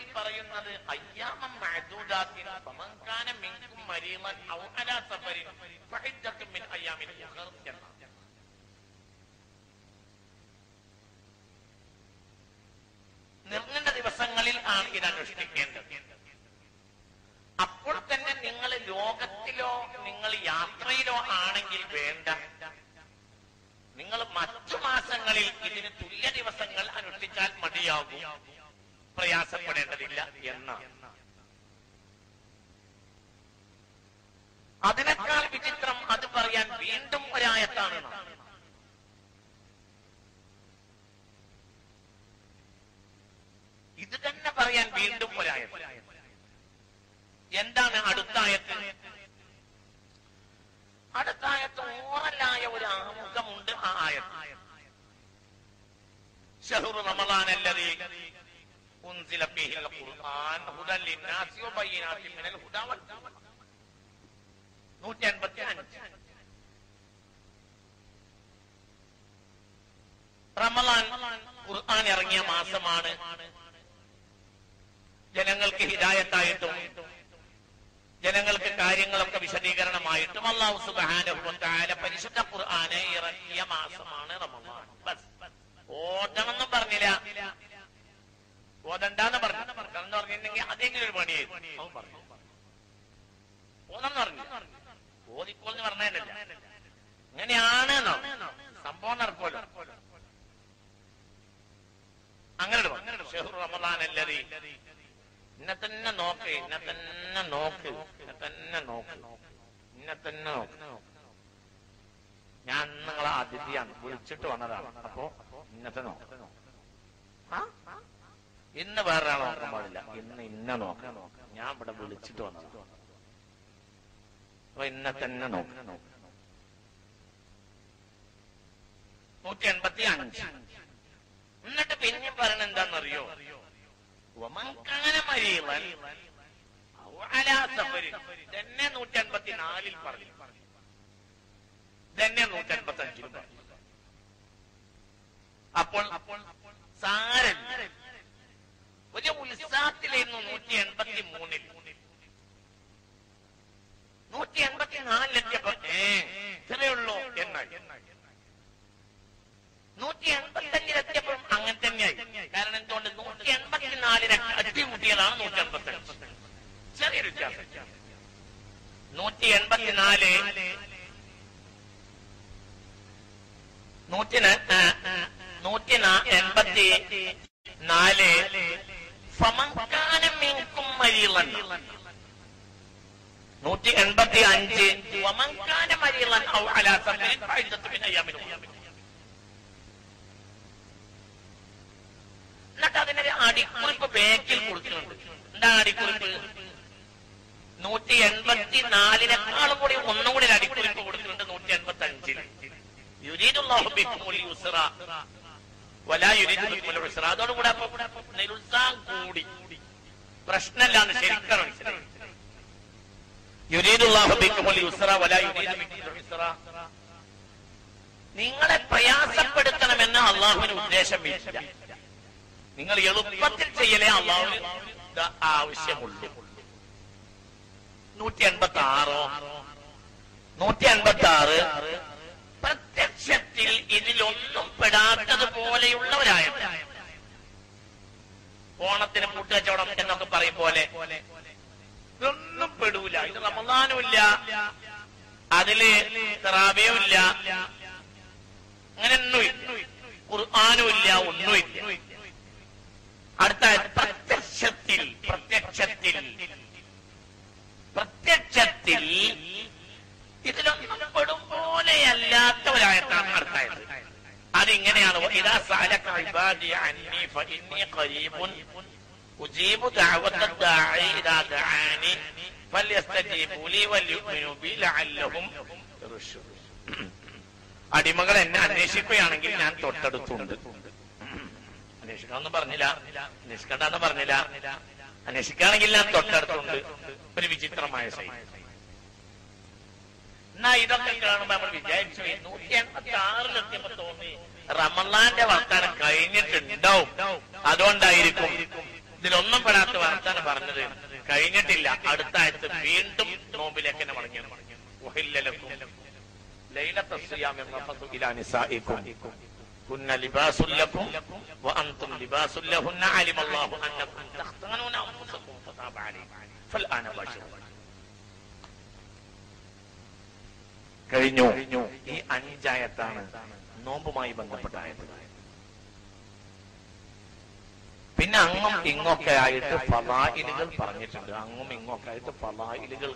പറയുന്നത് അയ്യാമം മഅദൂദാത്തിൻ ഫമൻ കാന മിൻകും മരീളൻ ഔ അലാ സഫരിൻ ഫഇദ്ദത്തും മിൻ അയ്യാമിൻ ഉഖർ എന്നാണ് നിർണീണ്ട ദിവസങ്ങളിൽ ആണ് ഇത് അനുഷ്ഠിക്കേണ്ടത് അപ്പോൾ തന്നെ നിങ്ങൾ ലോകത്തിലോ നിങ്ങൾ യാത്രയിലോ ആണെങ്കിൽ വേണ്ട നിങ്ങൾ മറ്റു മാസങ്ങളിൽ ഇതിന് തുല്യ ദിവസങ്ങൾ അനുഷ്ഠിച്ചാൽ മതിയാകും പ്രയാസപ്പെടേണ്ടതില്ല എന്ന അതിനേക്കാൾ വിചിത്രം അത് പറയാൻ വീണ്ടും ഒരായത്താണ് നാം. ഇത് തന്നെ പറയാൻ വീണ്ടും ഒരായത്ത് എന്താണ് അടുത്തായത്ത് അടുത്തായത്ത് ഓറലായ ഒരു ആമുഖമുണ്ട് ആ ആയത്ത് شهر رمضان الذي أنزل فيه القرآن هدى للناس وبينات من الهدى والفرقان നൂറ്റി അൻപത്തി അഞ്ച് റമലാൻ ഖുർആൻ ഇറങ്ങിയ മാസമാണ് ജനങ്ങൾക്ക് ഹിദായത്തായിട്ടും ജനങ്ങൾക്ക് കാര്യങ്ങളൊക്കെ വിശദീകരണമായിട്ടും അള്ളാഹു സുബ്ഹാനഹു വ തആല പരിശുദ്ധ ഖുർആനെ ഇറക്കിയ മാസമാണ് റമളാൻ ബസ് ഓതണമെന്നും പറഞ്ഞില്ല ഓതണ്ടെന്ന് പറഞ്ഞു എന്ന് പറഞ്ഞിട്ടുണ്ടെങ്കിൽ അതെങ്കിലും ഒരു പണിയായിരുന്നു അവൻ പറഞ്ഞു ഓതെന്ന് പറഞ്ഞു ഓതിക്കോന്ന് പറഞ്ഞതല്ല അങ്ങനെയാണ് എന്നോ. സംഭവം നടക്കുമല്ലോ അങ്ങനെ ഇടും. ഷെഹ്റു റമളാൻ അല്ലതി എന്നെ തന്നെ നോക്ക് എന്നെ തന്നെ നോക്ക് എന്നെ തന്നെ നോക്ക് എന്നെ തന്നെ നോക്ക് ഞാൻ നിങ്ങളെ അതിഥിയാണ് വിളിച്ചിട്ട് വന്നതാണ് അപ്പോ ഇന്നത്തെ നോക്ക് ആ? ഇന്ന് വേറെ ആളെ നോക്കാൻ പാടില്ല ഇന്ന് ഇന്ന നോക്കാം ഞാൻ ഇവിടെ വിളിച്ചിട്ട് വന്നതാണ് അപ്പൊ ഇന്നെ തന്നെ നോക്ക് നൂറ്റി എൺപത്തി അഞ്ച് എന്നിട്ട് പിന്നെ പറയണ എന്താണെന്നറിയോ ഒമങ്കാന മരീളൻ ഔ അലാ സഫരിൻ. ഇതന്നെ നൂറ്റി അൻപത്തി നാലിൽ പറഞ്ഞു ഇതന്നെ നൂറ്റി അൻപത്തി അഞ്ചിൽ പറഞ്ഞു അപ്പോൾ അപ്പോൾ സാരല്ല ഒരു ഉത്സാഹത്തിലായിരുന്നു നൂറ്റി എൺപത്തി മൂന്നിൽ നൂറ്റി എൺപത്തി നാലിലെത്തിയപ്പോ ഏ ഇത്രയുള്ളൂ എന്നായി നൂറ്റി എൺപത്തി അഞ്ചിലെത്തിയപ്പോഴും അങ്ങനെ തന്നെയായി കാരണം എന്തുകൊണ്ട് നൂറ്റി എൺപത്തിനാലിനെ അട്ടിമുട്ടിയതാണ് നൂറ്റി എൺപത്തി അഞ്ച് ചെറിയൊരു വ്യത്യാസം നൂറ്റി എൺപത്തിനാല് നൂറ്റി ന- ആ, നൂറ്റി ന- എൺപത്തി നാല് ഫമങ്കാനം മിൻകും മരീളൻ നൂറ്റി എൺപത്തി അഞ്ച് വമങ്കാന മരീളൻ ഔ അലാ സഫരിൻ ഫഇദ്ദത്തു മിൻ അയ്യാമിൻ ഉഖ്റ. എന്നിട്ട് അതിനൊരു അടിക്കുറിപ്പ് ബാക്കിൽ കൊടുക്കുന്നുണ്ട് എന്താ അടിക്കുറിപ്പ് നൂറ്റി എൺപത്തി നാലിനേക്കാളും കൂടി ഒന്നും കൂടി ഒരു അടിക്കുറിപ്പ് കൊടുക്കുന്നുണ്ട് നൂറ്റി എൺപത്തി അഞ്ചിൽ യുരീദുല്ലാഹു ബിക്കുമുൽ യുസ്റ വലാ യുരീദു ബിക്കുമുൽ ഉസ്റ അതോടുകൂടെ അപ്പൊ നിരുത്സാഹം കൂടി പ്രശ്നമില്ലാന്ന് ശരിക്കും മനസ്സിലായി യുരീദുല്ലാഹു ബിക്കുമുൽ യുസ്റ വലാ യുരീദു ബിക്കുമുൽ ഉസ്റ നിങ്ങളെ പ്രയാസപ്പെടുത്തണമെന്ന് അള്ളാഹുവിന് ഉദ്ദേശമില്ല നിങ്ങൾ എളുപ്പത്തിൽ ചെയ്യലേ അള്ളാഹുവിന് ഇത് ആവശ്യമുള്ളൂ നൂറ്റി എൺപത്തി ആറോ നൂറ്റി എൺപത്തി ആറ് പ്രത്യക്ഷത്തിൽ ഇതിലൊന്നും പെടാത്തത് പോലെയുള്ള ഒരായത് ഓണത്തിന് കൂട്ടുകച്ചവടം എന്നൊക്കെ പറയും പോലെ ഇതൊന്നും പെടൂല ഇത് റമദാനുമില്ല അതില് തറാബിയുമില്ല അങ്ങനെയൊന്നുമില്ല ഖുർആാനുമില്ല ഒന്നുമില്ല അടുത്ത പ്രത്യക്ഷത്തിൽ പ്രത്യക്ഷത്തിൽ പ്രത്യക്ഷത്തിൽ ഇതിലൊന്നും പെടും പോലെയല്ലാത്ത ഒരായത്താണ് അടുത്തായത് അതിങ്ങനെയാണ് ഇതാ സാലക ഇബാദി അന്നി ഫഇന്നി ഖരീബുൻ ഉജീബു ദഅവത ദാഇ ഇദാ ദഅാനി ഫല്യസ്തജീബു ലി വൽയുമിനു ബി ലഅല്ലഹും യർഷുദൂൻ അടിമകൾ എന്നെ അന്വേഷിക്കുകയാണെങ്കിൽ ഞാൻ തൊട്ടടുത്തുണ്ട് അന്വേഷിക്കണമെന്ന് പറഞ്ഞില്ല അന്വേഷിക്കണ്ടെന്ന് പറഞ്ഞില്ല അന്വേഷിക്കുകയാണെങ്കിൽ ഞാൻ തൊട്ടടുത്തുണ്ട് ഒരു വിചിത്രമായ ശൈലി എന്നാ ഇതൊക്കെ കാണുമ്പോ നമ്മൾ വിചാരിച്ചു ഈ നൂറ്റി എൺപത്തി ആറിലെത്തിയപ്പോ തോന്നി റമലാന്റെ വർത്താനം കഴിഞ്ഞിട്ടുണ്ടാവും അതുകൊണ്ടായിരിക്കും ഇതിലൊന്നും പെടാത്ത വർത്താനം പറഞ്ഞത് കഴിഞ്ഞിട്ടില്ല അടുത്ത ആഴ്ച വീണ്ടും നോമ്പിലേക്ക് തന്നെ മടങ്ങി വഹില്ലലക്കും ലൈലത്തെ സിയാമി റഫസു ഇലാ നിസാഇക്കും كن لباس لكم وأنتم لباس لهن علم الله أنكم تختانون أنفسكم فتاب عليكم فالآن باشروا കഴിഞ്ഞു ഈ അഞ്ചായത്താണ് നോമ്പുമായി ബന്ധപ്പെട്ട ആയത് പിന്നെ അങ്ങും ഇങ്ങൊക്കെ ആയിട്ട് ഫലായിലുകൾ പറഞ്ഞിട്ടുണ്ട് അങ്ങും ഇങ്ങൊക്കെ ആയിട്ട് ഫലായിലുകൾ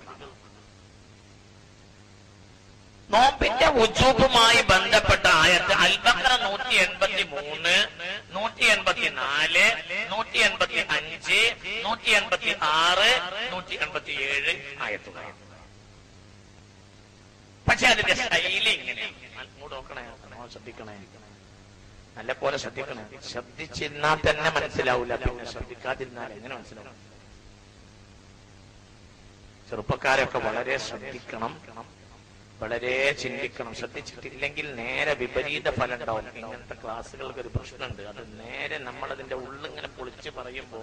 നോമ്പിന്റെ ഉജൂബുമായി ബന്ധപ്പെട്ട ആയത്ത് അൽബക്കറ നൂറ്റി എൺപത്തി മൂന്ന് നൂറ്റി എൺപത്തി നാല് നൂറ്റി എൺപത്തി അഞ്ച് നൂറ്റി എൺപത്തി ആറ് നൂറ്റി എൺപത്തി ഏഴ് ആയത്തുകളാണ് പക്ഷെ അതിന്റെ ശൈലി ഇങ്ങനെയാണ് ഇങ്ങോട്ട് നോക്കണേ നോക്കണേ, ശ്രദ്ധിക്കണേ നല്ല പോലെ ശ്രദ്ധിക്കണേ ശ്രദ്ധിച്ചിരുന്നാൽ തന്നെ മനസ്സിലാവില്ല പിന്നെ ശ്രദ്ധിക്കാതിരുന്നാൽ എങ്ങനെ മനസ്സിലാവും ചെറുപ്പക്കാരൊക്കെ വളരെ ശ്രദ്ധിക്കണം വളരെ ചിന്തിക്കണം ശ്രദ്ധിച്ചിട്ടില്ലെങ്കിൽ നേരെ വിപരീത ഫലം ഉണ്ടാവും ഇങ്ങനത്തെ ക്ലാസ്സുകൾക്ക് ഒരു പ്രശ്നമുണ്ട് അത് നേരെ നമ്മളതിന്റെ ഉള്ളിങ്ങനെ പൊളിച്ച് പറയുമ്പോ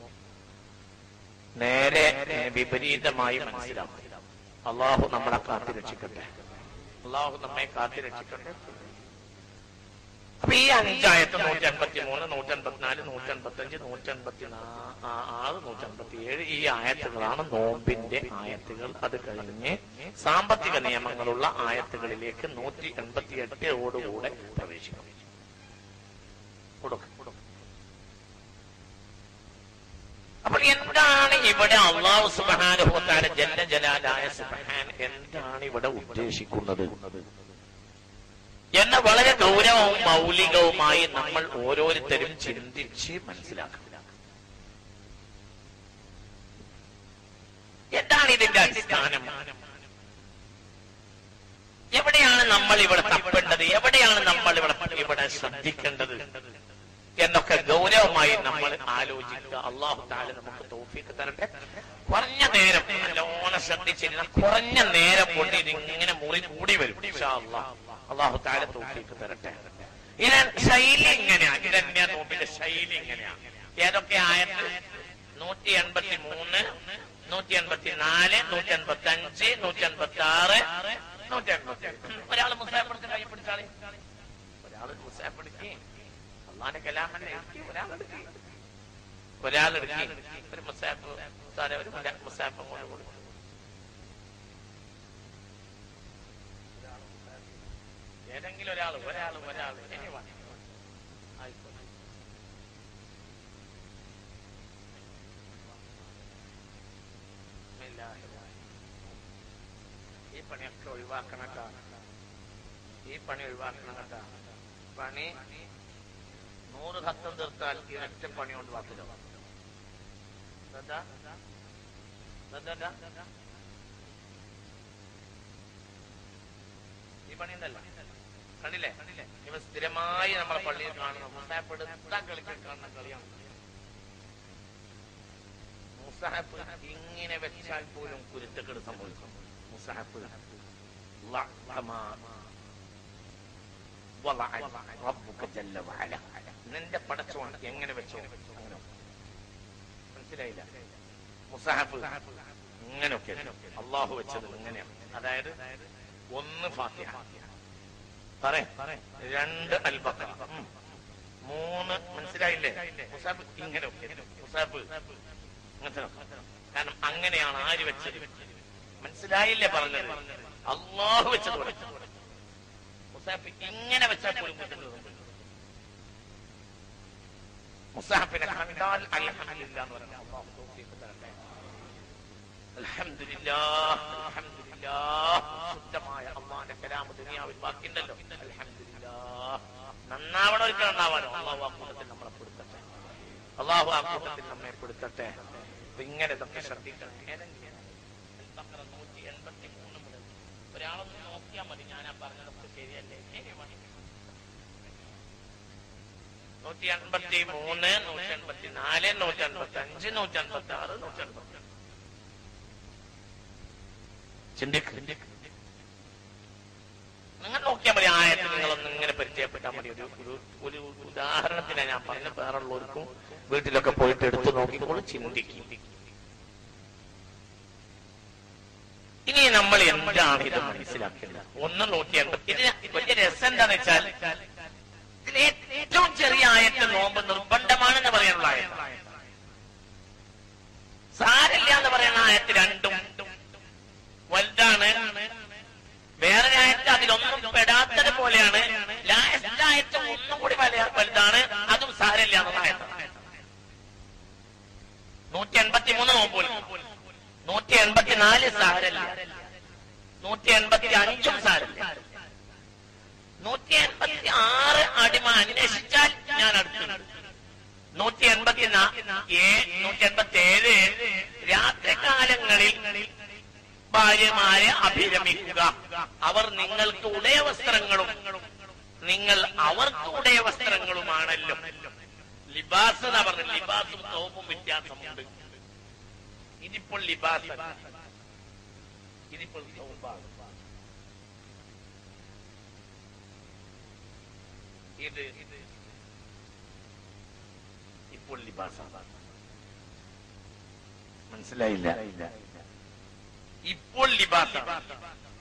നേരെ ഏ, വിപരീതമായി മനസ്സിലാവും അള്ളാഹു നമ്മളെ കാത്തി രക്ഷിക്കട്ടെ അള്ളാഹു നമ്മെ കാത്തി രക്ഷിക്കട്ടെ അപ്പൊ ഈ അഞ്ചായത്ത് നൂറ്റി അൻപത്തി മൂന്ന് നൂറ്റി അൻപത്തിനാല് നൂറ്റി അൻപത്തി അഞ്ച് നൂറ്റി അൻപത്തി ആറ് നൂറ്റി അൻപത്തി ഏഴ് ഈ ആയത്തുകളാണ് നോമ്പിന്റെ ആയത്തുകൾ അത് കഴിഞ്ഞ് സാമ്പത്തിക നിയമങ്ങളുള്ള ആയത്തുകളിലേക്ക് നൂറ്റി എൺപത്തി എട്ടോടുകൂടെ പ്രവേശിക്കും കൊടുക്കും അപ്പോൾ എന്താണ് ഇവിടെ അള്ളാഹു സുബാനുഭവത്താല ജല്ല ജലാലായ സുബഹാൻ എന്താണ് ഇവിടെ ഉദ്ദേശിക്കുന്നത് എന്ന വളരെ ഗൗരവവും മൗലികവുമായി നമ്മൾ ഓരോരുത്തരും ചിന്തിച്ച് മനസ്സിലാക്കണം എന്താണ് ഇതിന്റെ അടിസ്ഥാനം എവിടെയാണ് നമ്മൾ ഇവിടെ തപ്പേണ്ടത് എവിടെയാണ് നമ്മൾ ഇവിടെ ഇവിടെ ശ്രദ്ധിക്കേണ്ടത് എന്നൊക്കെ ഗൗരവമായി നമ്മൾ ആലോചിക്കുക അള്ളാഹു താല നമുക്ക് തോഫിക്ക് തരട്ടെ കുറഞ്ഞ നേരം നല്ലോണം ശ്രദ്ധിച്ചിരുന്ന കുറഞ്ഞ നേരം കൊണ്ട് ഇതിങ്ങനെ മുറി കൂടി വരും ഇൻഷാ അല്ലാഹ്. അള്ളാഹു താല തോഫിക്ക് തരട്ടെ ഇത് ശൈലി ഇങ്ങനെയാണ് ഇതന്നെയാ നോമ്പിന്റെ ശൈലി ഇങ്ങനെയാണ് ഏതൊക്കെ ആയത്ത് നൂറ്റി എൺപത്തി മൂന്ന് നൂറ്റി എൺപത്തി നാല് നൂറ്റി എൺപത്തി അഞ്ച് നൂറ്റി എൺപത്തി ആറ് നൂറ്റി എൺപത്തി ഒരാൾ മുസാഫിടിച്ച് കൈ പിടിച്ചാളി ഒരാൾ മുസാഫിടിക്ക് അള്ളാന്റെ കലാമന്നെ ഒരാളെടുക്കി ഒരാളെടുക്കി ഒരു മുസാഫ് സാറെ ഒരു മുല- മുസാഫ് കൊണ്ട് കൊടുക്കും ഏതെങ്കിലും ഒരാൾ ഒരാൾ ഒരാൾ anyone. ആയിക്കോട്ടെ. ഈ പണിയൊക്കെ ഒഴിവാക്കണം കേട്ടോ ഈ പണി ഒഴിവാക്കണം കേട്ടോ പണി നൂറ് ഹത്തം തീർത്താൽ ഈ ഒറ്റ പണി കൊണ്ട് വാക്കില്ല ഈ പണി ഉണ്ടല്ലോ കണ്ടില്ലേ ഇവ സ്ഥിരമായി നമ്മളെ പള്ളിയിൽ കാണുന്ന മുസാപ്പെടുത്താൻ കളിക്കാൻ കാണുന്ന കളിയാണ് മുസാഹപ്പ് ഇങ്ങനെ വെച്ചാൽ പോലും കുരുത്തക്കേട് സംഭവിക്കും മുസാഹപ്പ് ലഅ്മ വളഅ റബ്ബുക ജല്ല വഅല. നിന്റെ പടച്ചോൺ എങ്ങനെ വെച്ചോ അങ്ങനെ മനസ്സിലായില്ല മുസാഹഫ് ഇങ്ങനെയൊക്കെ അള്ളാഹു വെച്ചത് ഇങ്ങനെയാണ് അതായത് ഒന്ന് ഫാത്തിഹ പറ രണ്ട് അൽബക്കറ ഉം. മൂന്ന് മനസ്സിലായില്ലേ മുസാഫ് ഇങ്ങനെയൊക്കെ മുസാഫ് അങ്ങനത്തെ കാരണം അങ്ങനെയാണ് ആര് വെച്ചത് മനസ്സിലായില്ലേ പറഞ്ഞത് അള്ളാഹു വെച്ചത് പോലെ. മുസാഫ് ഇങ്ങനെ വെച്ചാൽ പോലും കുറ്റങ്ങളുണ്ട്. മുസാഫിനെ കണ്ടാൽ അൽഹംദുലില്ലാ എന്ന് പറയണം അള്ളാഹു തൗഫീഖ് തരട്ടെ അൽഹംദുലില്ലാ അൽഹംദുലില്ലാ ശുദ്ധമായ അള്ളാന്റെ കലാമ് ദുനിയാവിൽ ബാക്കിയുണ്ടല്ലോ അൽഹംദുലില്ലാ നന്നാവണോ ഒരിക്കൽ നന്നാവാനോ അള്ളാഹു ആ കൂട്ടത്തിൽ നമ്മളെ പെടുത്തട്ടെ അള്ളാഹു ആ കൂട്ടത്തിൽ നമ്മെ പെടുത്തട്ടെ അപ്പൊ ഇങ്ങനെ ഇതൊക്കെ ശ്രദ്ധിക്കണം ഏതെങ്കിലും അൽബഖറ 183 മുതൽ ഒരാളൊന്ന് നോക്കിയാൽ മതി ഞാൻ ആ പറഞ്ഞതൊക്കെ ശരിയല്ലേ ശരിയാണ് നൂറ്റി എൺപത്തി മൂന്ന് നൂറ്റി എൺപത്തി നാല് നൂറ്റി എൺപത്തി അഞ്ച് നൂറ്റി എൺപത്തി ആറ് നൂറ്റി എൺപത്തി ചിന്തിക്ക് നിങ്ങൾ നോക്കിയാൽ മതി ആയത്തിൽ നിങ്ങളൊന്ന് ഇങ്ങനെ പരിചയപ്പെട്ടാൽ മതി ഒരു ഒരു ഒരു ഉദാഹരണത്തിന് ഞാൻ പറഞ്ഞ വേറുള്ളവർക്കും വീട്ടിലൊക്കെ പോയിട്ട് എടുത്തു നോക്കിക്കോളൂ ചിന്തിക്കും ഇനി നമ്മൾ എന്താണ് ഇത് മനസ്സിലാക്കേണ്ടത് ഒന്ന് നൂറ്റി എൺപത്തി ഇതിന് വലിയ രസം എന്താന്ന് വെച്ചാൽ ഇതിൽ ഏറ്റവും ചെറിയ ആയത്ത് നോമ്പ് നിർബന്ധമാണെന്ന് പറയാനുള്ള ആയത്ത് സാരില്ല എന്ന് പറയുന്ന ആയത്ത് രണ്ടും വലുതാണ് വേറെ ആയത്ത് അതിലൊന്നും പെടാത്തത് പോലെയാണ് ലാസ്റ്റ് ആയത്ത് ഒന്നും കൂടി വലിയ വലുതാണ് അതും സാരില്ല എന്നുള്ള ആയത്ത് നൂറ്റി എൺപത്തി മൂന്ന് നോമ്പൂൽ നൂറ്റി എൺപത്തിനാല് സാരല്ല നൂറ്റി എൺപത്തി അഞ്ചും സാരല്ല നൂറ്റി എൺപത്തി ആറ് അടിമ അന്വേഷിച്ചാൽ ഞാൻ അടുത്തുണ്ട് നൂറ്റി എൺപത്തി നൂറ്റി എൺപത്തി ഏഴ് രാത്രികാലങ്ങളിൽ ഭാര്യമാരെ അഭിരമിക്കുക അവർ നിങ്ങൾക്ക് ഉടയ വസ്ത്രങ്ങളും നിങ്ങൾ അവർക്ക് ഉടയ വസ്ത്രങ്ങളുമാണല്ലോ ലിബാസ് എന്നാ പറഞ്ഞത് ലിബാസും തോപ്പും വ്യത്യാസമുണ്ട് ഇതിപ്പോൾ ലിബാസ് അല്ല. ഇതിപ്പോൾ സൗബാണ്. ഇത് ഇപ്പോൾ ലിബാസാണ് മനസ്സിലായില്ല ഇപ്പോൾ ലിബാസാണ്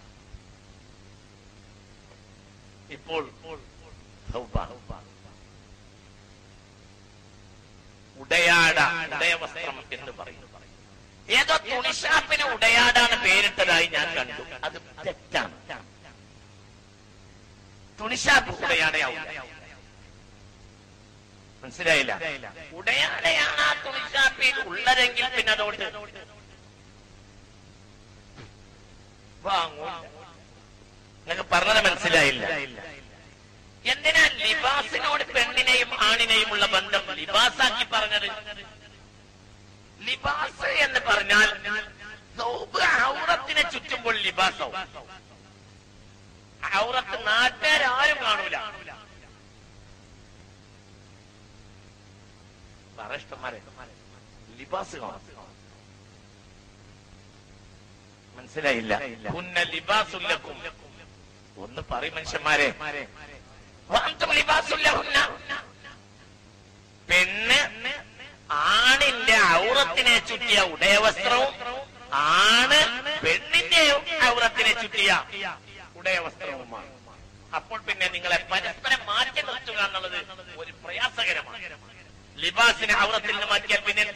ഇപ്പോൾ സൗബ. ഉടയാട ഉടയവസ്ത്രം എന്ന് പറയും ഏതോ തുണിഷാപ്പിന് ഉടയാടാണ് പേരിട്ടതായി ഞാൻ കണ്ടു അത് തെറ്റാണ് തുണിഷാപ്പ് ഉടയാടയാവും മനസ്സിലായില്ല ഉടയാടയാണ് ആ തുണിഷാപ്പിൽ ഉള്ളതെങ്കിൽ പിന്നെ അതോട്ട് വാങ്ങൂ നിങ്ങൾക്ക് പറഞ്ഞത് മനസ്സിലായില്ല എന്തിനാ ലിബാസിനോട് പെണ്ണിനെയും ആണിനെയും ഉള്ള ബന്ധം ലിബാസാക്കി പറഞ്ഞത് ലിബാസ് എന്ന് പറഞ്ഞാൽ സൗബ് ഔറത്തിനെ ചുറ്റുമ്പോൾ ലിബാസാവും ഔറത്ത് നാട്ടുകാരും കാണൂല പറ ഇഷ്ടന്മാരെ ലിബാസ് കാണും മനസ്സിലായില്ല കുന്ന ലിബാസുല്ലക്കും ഒന്ന് പറയും മനുഷ്യന്മാരെ വാന്തും ലിബാസുല്ലഹുന്ന പെണ്ണ് ആണിന്റെ ഔറത്തിനെ ചുറ്റിയ ഉടയവസ്ത്രവും ആണ് പെണ്ണിന്റെ ഔറത്തിനെ ചുറ്റിയ ഉടയവസ്ത്രവുമാണ് അപ്പോൾ പിന്നെ നിങ്ങളെ പരസ്പരം മാറ്റി നിർത്തുക എന്നുള്ളത് ഒരു പ്രയാസകരമാണ് ലിബാസിനെ ഔറത്തിൽ നിന്ന് മാറ്റിയാൽ പിന്നെ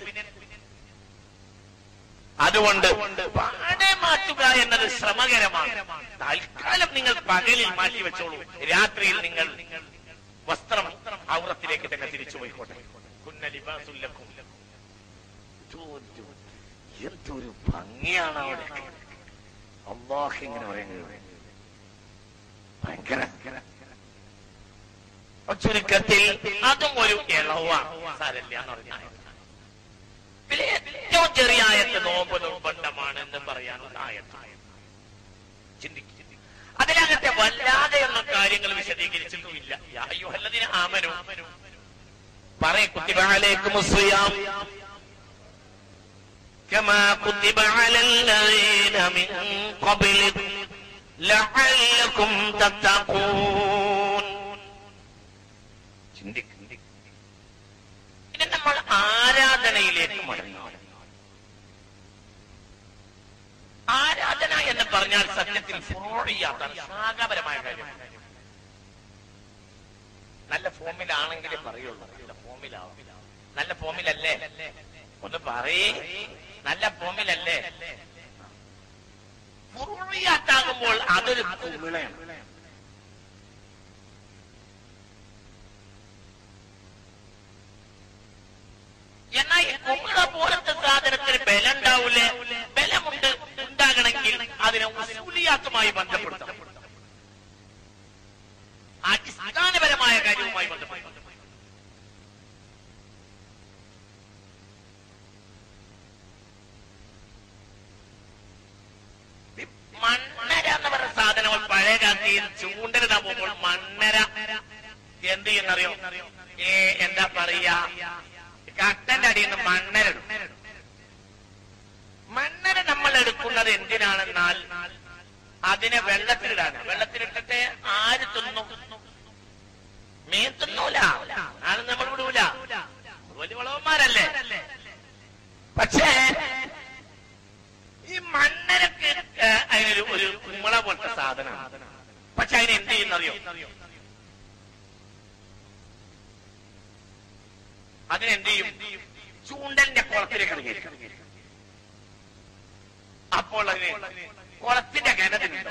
അതുകൊണ്ട് പാടെ മാറ്റുക എന്നത് ശ്രമകരമാണ് തൽക്കാലം നിങ്ങൾ പകലിൽ മാറ്റി വെച്ചോളൂ രാത്രിയിൽ നിങ്ങൾ വസ്ത്രം ഔറത്തിലേക്ക് തന്നെ തിരിച്ചു പോയിക്കോട്ടെ കുന്ന ലിബാസുല്ലക്കും എന്തൊരു ഭംഗിയാണ് അവിടെ അള്ളാഹ് ഇങ്ങനെ പറയുന്നത് ഭയങ്കര ചുരുക്കത്തിൽ അതും ഒരു ഇളവാണ് സാരല്ല എന്ന് പറഞ്ഞാൽ ഇതിലെ ഏറ്റവും ചെറിയ ആയത്ത് നോമ്പ് നിർബന്ധമാണ് എന്ന് പറയാനുള്ള ആയത്ത് ചിന്തിക്കും അതിനകത്തെ വല്ലാതെ ഒന്നും കാര്യങ്ങൾ വിശദീകരിച്ചിട്ടുമില്ല യാ അയ്യുഹല്ലദീന ആമനു പറയ കുത്തിബ അലൈക്കുമുസ്സിയാം كما كتب على الذين من قبلكم لعلكم تتقون ചിന്തിക്കും ഇനി നമ്മൾ ആരാധനയിലേക്ക് മടങ്ങി ആരാധന എന്ന് പറഞ്ഞാൽ സത്യത്തിൽ ഫ്രോഡിയാത്താണ് ശാഖാപരമായ കാര്യം നല്ല ഫോമിലാണെങ്കിലേ പറയുള്ളൂ നല്ല ഫോമിലാവും നല്ല ഫോമിലല്ലേ ഒന്ന് പറയേ നല്ല ഫോമിലല്ലേ ഫുറുളിയാത്താകുമ്പോൾ അതൊരു കുമിളയാണ് എന്നാൽ ഈ കുമിള പോലത്തെ സാധനത്തിന് ബലം ഉണ്ടാവൂലേ ബലമുണ്ട് ഉണ്ടാകണമെങ്കിൽ അതിനെ ഉസൂലിയാത്തുമായി ബന്ധപ്പെടുത്തണം അടിസ്ഥാനപരമായ കാര്യവുമായി ബന്ധപ്പെടുത്തണം മണ്ണര എന്ന് പറയുന്ന സാധനങ്ങൾ പഴയ കാലത്തിൽ ചൂണ്ടലിടാൻ പോകുമ്പോൾ മണ്ണര എന്ത് ചെയ്യുന്നറിയോ ഏ എന്താ പറയാ കട്ടന്റെ അടിയിൽ നിന്ന് മണ്ണര ഇടും. മണ്ണര നമ്മൾ എടുക്കുന്നത് എന്തിനാണെന്നാൽ അതിനെ വെള്ളത്തിലിടാണ് വെള്ളത്തിലിട്ടിട്ട് ആര് തിന്നും വിടൂല ആരും നമ്മൾ വിടൂല വലിയ വളവന്മാരല്ലേ പക്ഷേ ഈ മണ്ണരക്ക് ഏഹ്, അതിനൊരു ഒരു കുമ്മള പോലത്തെ സാധനമാണ് പക്ഷെ അതിന് എന്ത് ചെയ്യുന്നറിയോ അതിനെന്ത് ചെയ്യും ചൂണ്ടലിന്റെ കുളത്തിലേക്ക് കയറ്റും അപ്പോൾ അതിന് കുളത്തിന്റെ കിണറ്റിനുണ്ടോ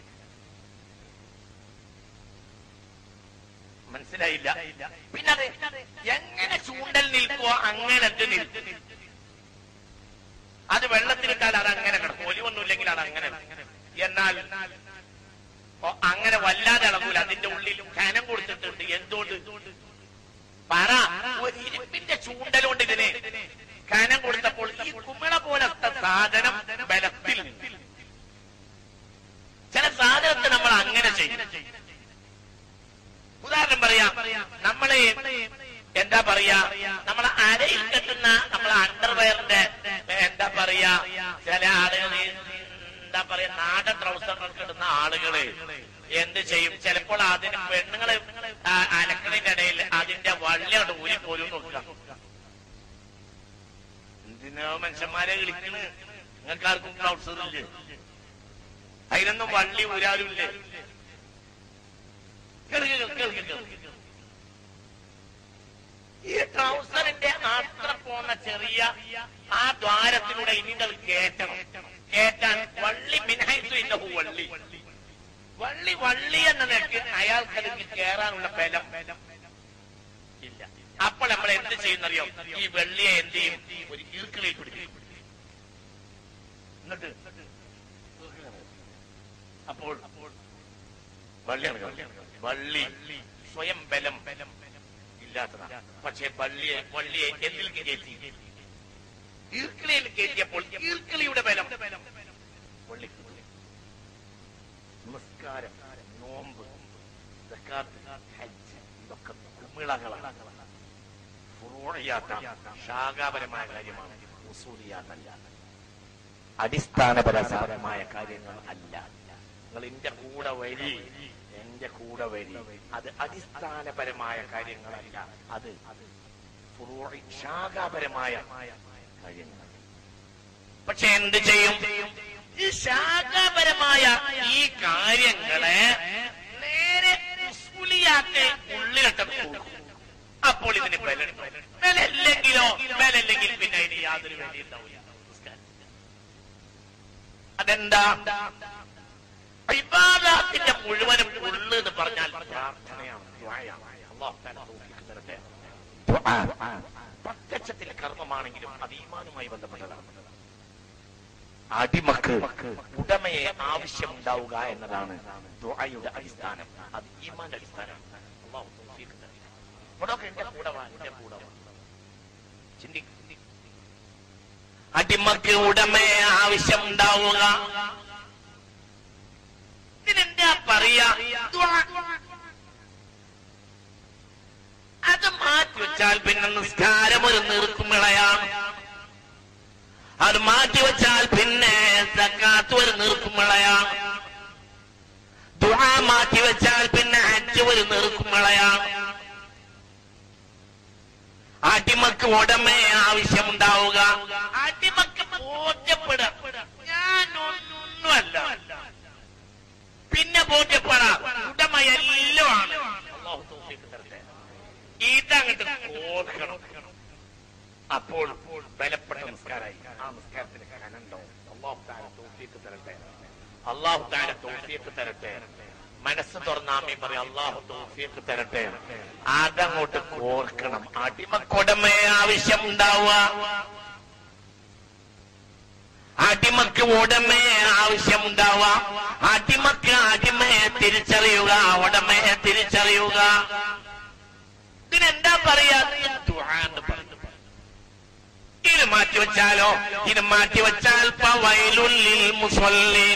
മനസ്സിലായില്ല പിന്നെ അത് എങ്ങനെ ചൂണ്ടൽ നിൽക്കുവോ അങ്ങനെ അത് നിൽക്കും അത് വെള്ളത്തിലിട്ടാൽ അത് അങ്ങനെ കിടക്കും ഒലിവൊന്നുമില്ലെങ്കിൽ അത് അങ്ങനെ എന്നാൽ ഓ, അങ്ങനെ വല്ലാതെ ഇളകൂല അതിന്റെ ഉള്ളിൽ കനം കൊടുത്തിട്ടുണ്ട് എന്തുകൊണ്ട് പറ ഒരു ഇരുമ്പിന്റെ ചൂണ്ടൽ കൊണ്ട് ഇതിന് കനം കൊടുത്തപ്പോൾ ഈ കുമിള പോലത്തെ സാധനം ബലത്തിൽ നിന്നു. ചില സാധനത്തെ നമ്മൾ അങ്ങനെ ചെയ്യും ഉദാഹരണം പറയാം നമ്മള് എന്താ പറയാ നമ്മളെ അരയിൽ കെട്ടുന്ന നമ്മളെ അണ്ടർവെയറിന്റെ എന്താ പറയാ ചില ആളുകൾ എന്താ പറയാ നാടൻ ട്രൗസറുകൾ കിട്ടുന്ന ആളുകള് എന്ത് ചെയ്യും ചിലപ്പോൾ അതിന് പെണ്ണുങ്ങള് ആ അലക്കണിന്റെ ഇടയിൽ അതിന്റെ വള്ളി അവിടെ ഊരി പോലും നോക്കുക എന്തിനോ മനുഷ്യന്മാരെ വിളിക്കണ് നിങ്ങൾക്ക് ആർക്കും ട്രൗസർ ഇല്ലേ അതിനൊന്നും വള്ളി ഊരാരുമില്ലേ കേൾക്ക് കേൾക്ക് കേൾക്ക് കേൾക്ക്. ഈ ട്രൗസറിന്റെ അത്ര പോന്ന ചെറിയ ആ ദ്വാരത്തിലൂടെ ഇനികൾ കേറ്റണം കേറ്റാൻ വള്ളി മിനഹൈത്തു ഇന്നഹു വള്ളി വള്ളി വള്ളി എന്ന നിലയ്ക്ക് അയാൾക്ക് അതിന് കയറാനുള്ള ബലം ഇല്ല അപ്പോൾ നമ്മൾ എന്ത് ചെയ്യുന്നറിയോ ഈ വെള്ളിയെ എന്ത് ചെയ്യും ഒരു ഈർക്കിളിൽ പിടിക്കും എന്നിട്ട് അപ്പോൾ വള്ളിയാണ് വള്ളി സ്വയം ബലം ഇല്ലാത്തതാണ് പക്ഷേ വള്ളിയെ വള്ളിയെ എന്തിൽ കയറ്റി ഈർക്കിളിയിൽ കയറ്റിയപ്പോൾ ഈർക്കിളിയുടെ ബലം വള്ളി നമസ്കാരം നോമ്പ് സക്കാത്ത്, ഹജ്ജ് ഇതൊക്കെ കുമിളകളാണ് ഫുറൂഇയാത്ത ശാഖാപരമായ കാര്യമാണ് ഉസൂലിയാത്തല്ല അടിസ്ഥാനപരമായ കാര്യങ്ങൾ അല്ല നിങ്ങൾ എന്റെ കൂടെ വരി എന്റെ കൂടെ വരി അത് അടിസ്ഥാനപരമായ കാര്യങ്ങളല്ല അത് ഫുറൂഇ ശാഖാപരമായ കാര്യങ്ങൾ പക്ഷെ എന്ത് ചെയ്യും ഈ ശാഖാപരമായ ഈ കാര്യങ്ങളെ നേരെ ഉസ്കുലിയാക്കെ ഉള്ളിലിട്ട് കൊടുക്കും അപ്പോൾ ഇതിന് ബലുണ്ടോ ബലല്ലെങ്കിലോ ബലല്ലെങ്കിൽ പിന്നെ അതിന് യാതൊരു വിലയുണ്ടാവില്ല അതെന്താ ഇബാദത്തിന്റെ മുഴുവനും ഉള്ളു എന്ന് പറഞ്ഞാൽ പ്രാർത്ഥനയാണ് ദ്വായാണ്. അല്ലാഹു തആല തൗഫീഖ് തരട്ടെ. ദുആ. പ്രത്യക്ഷത്തിൽ കർമ്മമാണെങ്കിലും അത് ഈമാനുമായി ബന്ധപ്പെട്ടതാണ് അടിമക്ക് ഉടമയെ ആവശ്യമുണ്ടാവുക എന്നതാണ് ദുആയുടെ അടിസ്ഥാനം അത് ഈമാന്റെ അടിസ്ഥാനമാണ് അല്ലാഹു തൗഫീഖ് തരട്ടെ. ഇവിടൊക്കെ എന്റെ കൂടെ വാ എന്റെ കൂടെ വാ ചിന്തിക്കും അടിമക്ക് ഉടമയെ ആവശ്യമുണ്ടാവുക ഇതിനെന്താ പറയാ ദുആ. അത് മാറ്റി വെച്ചാൽ പിന്നെ നിസ്കാരം ഒരു നീർക്കുമിളയാണ് അത് മാറ്റി വെച്ചാൽ പിന്നെ സക്കാത്ത് ഒരു നീർക്കുമിളയാണ് ദുആ മാറ്റി വെച്ചാൽ പിന്നെ ഹജ്ജ് ഒരു നീർക്കുമിളയാണ് അടിമക്ക് ഉടമയെ ആവശ്യമുണ്ടാവുക അടിമക്ക് ബോധ്യപ്പെടാം ഞാനൊന്നുമല്ല പിന്നെ ബോധ്യപ്പെടാം ഉടമ എല്ലാം ആണ് അല്ലാഹു തൗഫീഖ് തരട്ടെ. ഇതങ്ങട്ട് ഓർക്കണം അപ്പോൾ ബലപ്പെട്ട നിസ്കാരായി ആ നിസ്കാരത്തിന് കനണ്ടോ അള്ളാഹു താര തൗഫീഖ് തരട്ടെ അള്ളാഹു താര തൗഫീഖ് തരട്ടെ മനസ്സ് തുറന്നാമി പറയും അള്ളാഹു തൗഫീഖ് തരട്ടെ അതങ്ങോട്ട് കോർക്കണം അടിമക്കൊടമയെ ആവശ്യമുണ്ടാവുക അടിമക്ക് ഉടമയെ ആവശ്യമുണ്ടാവുക അടിമക്ക് അടിമയെ തിരിച്ചറിയുക ഉടമയെ തിരിച്ചറിയുക ഇതിനെന്താ പറയാ ദുആ എന്ന് പറഞ്ഞു ഇത് മാറ്റിവെച്ചാലോ ഇത് മാറ്റിവെച്ചാൽ ഫവൈലുല്ലിൽ മുസല്ലീൻ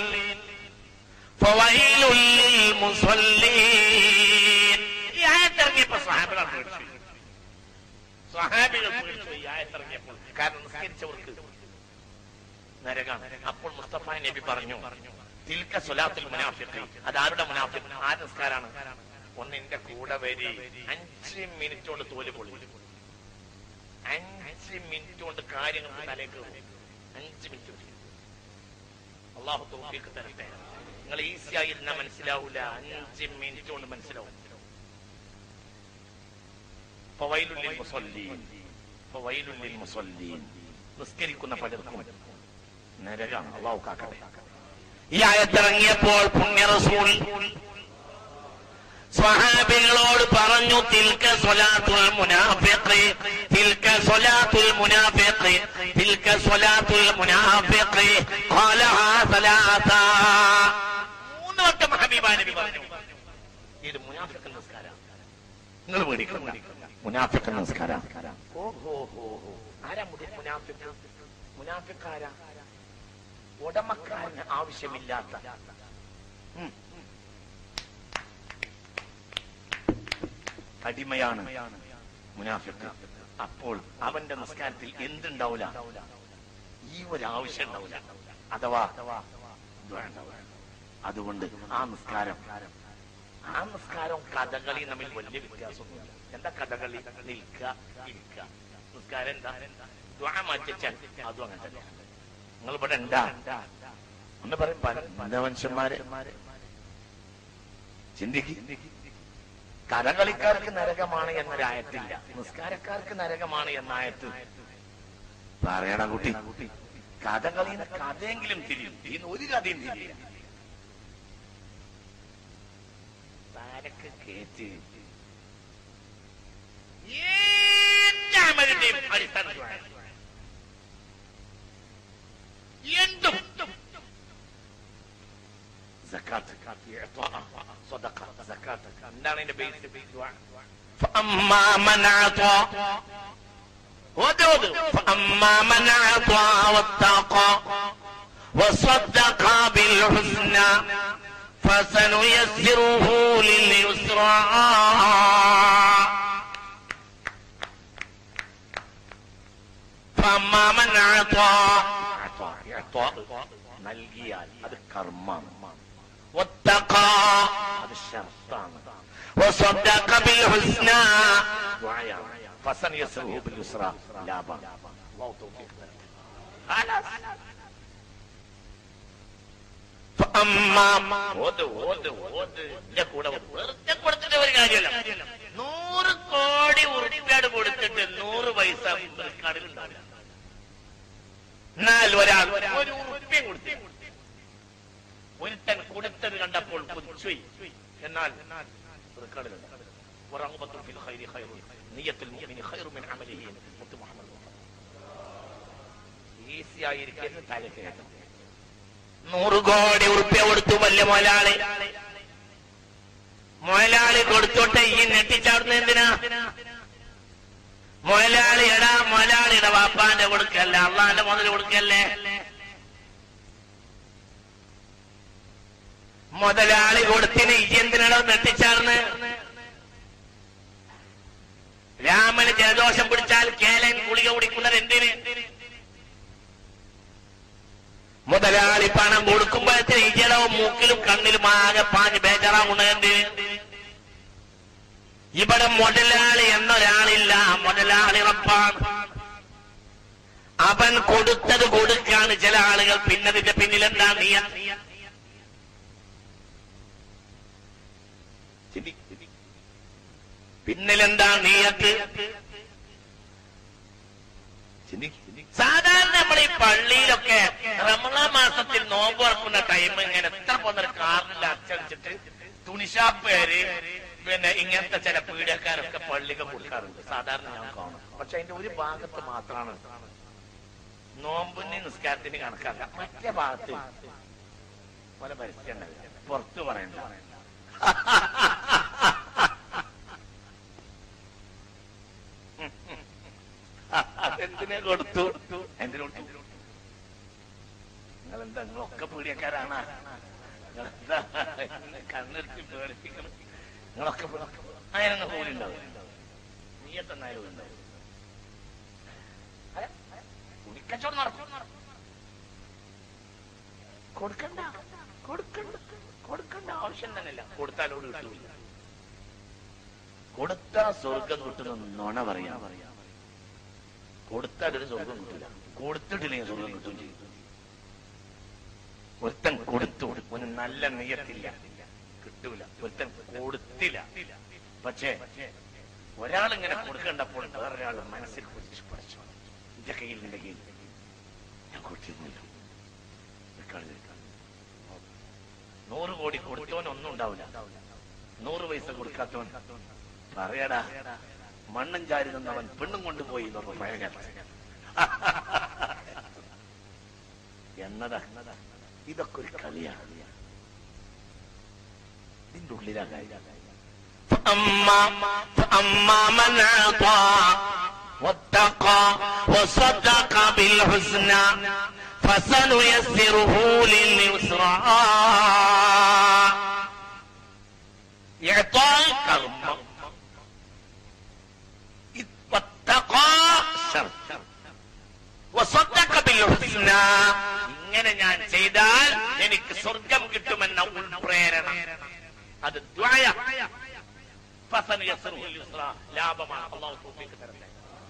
ഫവൈലുല്ലിൽ മുസല്ലീൻ ഈ ആയത്തിറങ്ങിയപ്പോ സ്വഹാബികൾ പേടിച്ചു സ്വഹാബികൾ പേടിച്ചു ഈ ആയത്തിറങ്ങിയപ്പോൾ കാരണം നിസ്കരിച്ചവർക്ക് നരകാണ് അപ്പോൾ മുസ്തഫ നബി പറഞ്ഞു തിൽക്ക സ്വലാത്തുൽ മുനാഫിഖ് അത് ആരുടെ മുനാഫിഖ് ആരുടെ നിസ്കാരാണ് ഒന്ന് എന്റെ കൂടെ വരി അഞ്ച് മിനിറ്റ് കൊണ്ട് തോല് പൊളി അഞ്ച് മിനിറ്റ് കൊണ്ട് കാര്യങ്ങൾ തലേക്ക് കയറും. അഞ്ച് മിനിറ്റ് കൊണ്ട്. അള്ളാഹു തോഫിക്ക് തരട്ടെ നിങ്ങൾ ഈസിയായി ഇരുന്നാ മനസ്സിലാവൂല അഞ്ച് മിനിറ്റ് കൊണ്ട് മനസ്സിലാവും ഫവൈലുല്ലിൽ മുസല്ലീൻ. ഫവൈലുല്ലിൽ മുസല്ലീൻ. നിസ്കരിക്കുന്ന പലർക്കും നരകാണ് അള്ളാഹു കാക്കട്ടെ ഈ ആയത്തിറങ്ങിയപ്പോൾ പുണ്യ റസൂൽ സ്വഹാബികളോട് പറഞ്ഞു തിൽക്ക സ്വലാത്തുൽ മുനാഫിഖ് തിൽക്ക സ്വലാത്തുൽ മുനാഫിഖ് തിൽക്ക സ്വലാത്തുൽ മുനാഫിഖ് ഖാലഹാ സലാസ മൂന്ന് വട്ടം ഹബീബാ നബി പറഞ്ഞു ഇത് മുനാഫിഖ് നിസ്കാരം നിങ്ങൾ പേടിക്കണം മുനാഫിഖ് നിസ്കാരം ഓഹോ ഹോ ഹോ ആരാ മുടി മുനാഫിഖ് മുനാഫിഖ് ആരാ ഉടമക്കാരന് ആവശ്യമില്ലാത്ത ഉം. അടിമയാണ് മുനാഫിക്ക് അപ്പോൾ അവന്റെ നിസ്കാരത്തിൽ എന്തുണ്ടാവില്ല ഈ ഒരു ആവശ്യം ഉണ്ടാവില്ല അഥവാ ദുആ ഉണ്ടാവില്ല. അതുകൊണ്ട് ആ നിസ്കാരം ആ നിസ്കാരം കഥകളി തമ്മിൽ വലിയ വ്യത്യാസമൊന്നുമില്ല എന്താ കഥകളി നിൽക്കുക ഇരിക്കുക നിസ്കാരം എന്താ ദ്വാ മാറ്റിച്ചാൽ അതും അങ്ങനെ തന്നെ നിങ്ങൾ ഇവിടെ ഉണ്ടാ ഒന്ന് പറയും പല മനുഷ്യന്മാര് ചിന്തിക്ക് കഥകളിക്കാർക്ക് നരകമാണ് എന്നൊരായത്തില്ല നിസ്കാരക്കാർക്ക് നരകമാണ് എന്നായത്ത് പറയണ കുട്ടി കഥകളിന്ന് കഥയെങ്കിലും തിരിയും ഇന്ന് ഒരു കഥയും തിരിയില്ല താരക്ക് കേറ്റ് എല്ലാ അമലിന്റെയും അടിസ്ഥാനത്തിലാണ് എന്തും സക്കാത്ത് ഇഅ്താഅ, സദഖ, സക്കാത്ത്. എന്താണ് അതിന്റെ ബേസ് ദുആ? فأما من أعطى ودود فأما من أعطى واتقى وصدق بالحسنى فسنيسره لليسرى فأما من أعطى إعطاء നൽകിയാൽ അത് കർമ്മമാണ് واتقى അത് ഷർത്താണ് وصدق بالحسنى دعاء فسنيسره باليسرى ലാഭം الله توفيق خلاص فأما ഓത് ഓത് ഓത് ഇന്റെ കൂടെ ഓത്. വെറുതെ കൊടുത്തിട്ട് ഒരു കാര്യമല്ല നൂറ് കോടി ഉറുപ്പിയാട് കൊടുത്തിട്ട് നൂറ് പൈസ റെക്കാർഡിൽ ഉണ്ടാവില്ല എന്നാൽ ഒരാൾ ഒരു ഉറുപ്പ്യം കൊടുത്തു ഒരുത്തൻ കൊടുത്തത് കണ്ടപ്പോൾ കൊച്ചുപോയി എന്നാൽ റെക്കാർഡിലുണ്ട് ورغبة في الخير خير نية المؤمن خير من عمله മുത്ത് മുഹമ്മദ് ഈസി ആയിരിക്കുന്നു തലക്കേട്ടം നൂറ് കോടി ഉറുപ്പ്യ കൊടുത്തു വല്ല മുതലാളി മുതലാളി കൊടുത്തോട്ടെ ഈ നെട്ടിച്ചാടുന്ന എന്തിനാ മുതലാളി എടാ മുതലാളിയുടെ വാപ്പാന്റെ കൊടുക്കല്ല അള്ളാന്റെ മുതൽ കൊടുക്കല്ലേ മുതലാളി കൊടുത്തിന് ഈ എന്തിനാണോ നെട്ടിച്ചാർന്ന് രാമന് ജലദോഷം പിടിച്ചാൽ കേലൻ ഗുളിക കുടിക്കുന്നത് എന്തിന് മുതലാളി പണം കൊടുക്കുമ്പോഴത്തെ ഇജലവും മൂക്കിലും കണ്ണിലും ആകെ പാഞ്ഞ് ബേജാറാവുന്നത് ഇവിടെ മുതലാളി എന്നൊരാളില്ല മുതലാളി റബ്ബാണ് അവൻ കൊടുത്തത് കൊടുക്കാണ് ചില ആളുകൾ പിന്നതിന്റെ പിന്നിൽ എന്താ നീ പിന്നിലെന്താ നീയത്ത് സാധാരണ നമ്മൾ ഈ പള്ളിയിലൊക്കെ റമളാ മാസത്തിൽ നോമ്പ് തുറക്കുന്ന ടൈം ഇങ്ങനെ എത്ര പോകുന്ന കാറിൽ അച്ചടിച്ചിട്ട് തുണിഷാപ്പേര് പിന്നെ ഇങ്ങനത്തെ ചില പീഡക്കാരൊക്കെ പള്ളിക്ക് കൊടുക്കാറുണ്ട് സാധാരണ ഞാൻ കാണും പക്ഷെ അതിന്റെ ഒരു ഭാഗത്ത് മാത്രമാണ് നോമ്പിന് നിസ്കാരത്തിന് കണക്കാക്കാം മറ്റേ ഭാഗത്ത് പല പരസ്യം ഉണ്ടാവില്ല പുറത്ത് പറയണ്ട അതെന്തിനെ കൊടുത്തു എന്തിനു കൊടുത്തു നിങ്ങളെന്താ നിങ്ങളൊക്കെ പീഡിയക്കാരാണ് നിങ്ങളെന്താ എന്നെ കണ്ണെടുത്ത് പേടിപ്പിക്കണം നിങ്ങളൊക്കെ പീ- അതിനൊന്നും കൂലി ഉണ്ടാവും നീയത്തെന്നായാലും ഉണ്ടാവും അല്ല, തുണിക്കച്ചവടം നടക്കും കൊടുക്കണ്ട കൊടുക്കണ്ട കൊടുക്കണ്ട ആവശ്യം തന്നെയല്ല കൊടുത്താലോട് കിട്ടൂല കൊടുത്താ സ്വർഗം കിട്ടുന്ന നുണ പറയാം കൊടുത്താൽ ഒരു സ്വർഗം കിട്ടില്ല കൊടുത്തിട്ടില്ലെങ്കിൽ സ്വർഗം കിട്ടും ചെയ്യും ഒരുത്തൻ കൊടുത്തു ഒരു നല്ല നീയത്തില്ല കിട്ടൂല ഒരുത്തൻ കൊടുത്തില്ല പക്ഷേ ഒരാളിങ്ങനെ കൊടുക്കണ്ടപ്പോൾ വേറൊരാൾ മനസ്സിൽ കുറിച്ച് പഠിച്ചു എന്റെ കയ്യിൽ നിന്റെ കയ്യിൽ ഞാൻ കൊടുത്തിരുന്നില്ല ഇക്കാള് ഇരിക്കാം. നൂറ് കോടി കൊടുത്തവൻ ഒന്നും ഉണ്ടാവില്ല നൂറ് പൈസ കൊടുക്കാത്തവൻ പറയടാ മണ്ണും ചാരി നിന്നവൻ പെണ്ണും കൊണ്ടുപോയി എന്ന് പറഞ്ഞു പഴയ കഥ. എന്നതാ ഇതൊക്കെ ഒരു കളിയാണ് ഇതിന്റെ ഉള്ളിലാ കാര്യം فأما فأما من أعطى واتقى وصدق بالحسنى فسنيسره لليسرى إعطاء كرم واتقى شر وصدق بالحسنى ഇങ്ങനെ ഞാൻ ചെയ്താൽ എനിക്ക് സ്വർഗം കിട്ടുമെന്ന ഉൾപ്രേരണ അത് ദ്വായ ഫസൻ യസ്റുഹുൽ യുസ്ര. ലാഭമാണ് അള്ളാഹു തൗഫീഖ് തരട്ടെ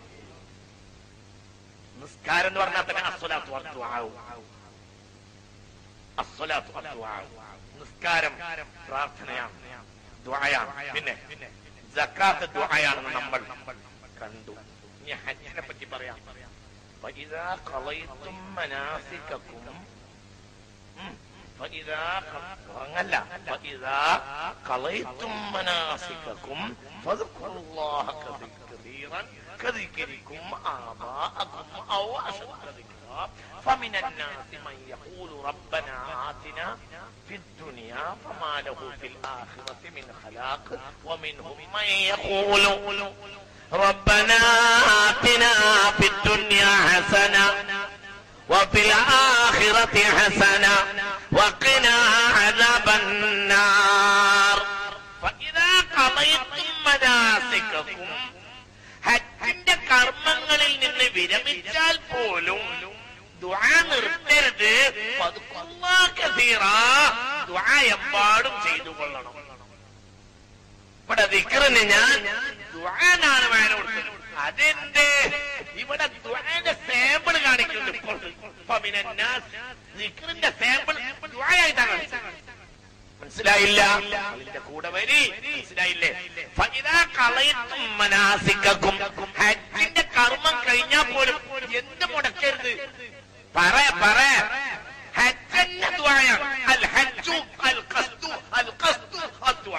നിസ്കാരം എന്ന് പറഞ്ഞാൽ തന്നെ അസ്വലാത്തു വദ്ദുആഉ. അസ്വലാത്തു വദ്ദുആഉ. നിസ്കാരം പ്രാർത്ഥനയാണ് ദ്വായാണ് പിന്നെ ജക്കാത്ത് ദ്വായാണെന്ന് നമ്മൾ കണ്ടു ഇനി ഹജ്ജിനെ പറ്റി പറയാം فإذا قضيتم مناسككم ഉം. فإذا ق- അങ്ങല്ല فإذا قضيتم مناسككم فاذكروا الله كذ- كثيرا كذكركم آباءكم أو أشد ذكرا فمن الناس من يقول ربنا آتنا في الدنيا فما له في الآخرة من خلاق ومنهم من يقول ربنا آتنا في الدنيا حسنة وفي الآخرة حسنة وقنا عذاب النار فإذا قضيتم مناسككم ഹജ്ജിന്റെ കർമ്മങ്ങളിൽ നിന്ന് വിരമിച്ചാൽ പോലും ദുആ നിർത്തരുത് ഫദ്കുറുല്ലാഹ കസീറാ. ദുആ എമ്പാടും ചെയ്തു കൊള്ളണം ഇവിടെ ദിക്റിന് ഞാൻ ദുആനാണ് വേല കൊടുത്തത് അതെന്റെ ഇവിടെ ദുആന്റെ സാമ്പിൾ കാണിക്കുന്നുണ്ട് ഇപ്പോൾ ഫമിനന്നാസ് ദിക്റിന്റെ സാമ്പിൾ ദുആയായിട്ടാണ് കാണിച്ചത്. മനസ്സിലായില്ല അതിന്റെ കൂടെ വരി മനസ്സിലായില്ലേ ഫഇദാ കളയത്തും മനാസിക്കക്കും ഹജ്ജിന്റെ കർമ്മം കഴിഞ്ഞാൽ പോലും എന്ത് മുടക്കരുത് പറ പറ ഹജ്ജന്നെ ദ്വായാണ് അൽ ഹജ്ജു അൽ ഖസ്തു അൽ ഖസ്തു അദ്വാ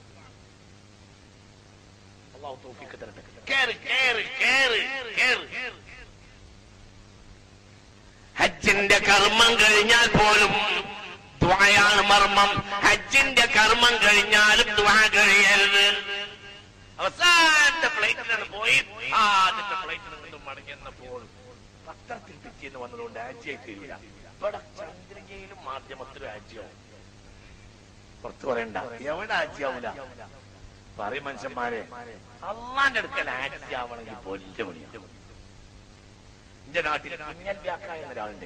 അല്ലാഹു തൗഫീഖ് തരട്ടെ കേറ് കേറ് കേറ് കേറ് ഹജ്ജിന്റെ കർമ്മം കഴിഞ്ഞാൽ പോലും ദ്വായാണ് മർമ്മം ഹജ്ജിന്റെ കർമ്മം കഴിഞ്ഞാലും ദ്വാ കഴിയരുത് അവസാനത്തെ ഫ്ലൈറ്റിലാണ് പോയി ആദ്യത്തെ ഫ്ലൈറ്റിൽ നിന്നും മടങ്ങിയെന്നപ്പോൾ പത്രത്തിൽ പിറ്റേന്ന് വന്നതുകൊണ്ട് ആഴ്ചയായി തീരില്ല ഇവിടെ ചന്ദ്രികയിലും മാധ്യമത്തിലും ആഴ്ചയാവും പുറത്തു പറയണ്ട എവിടെ ആഴ്ചയാവൂല പറയും മനുഷ്യന്മാരെ അള്ളാന്റെ അടുക്കൽ ആഴ്ചയാവണമെങ്കിൽ വലിയ പണിയാണ് എന്റെ നാട്ടിൽ കുഞ്ഞൽ വ്യാക്ക എന്നൊരാളുണ്ട്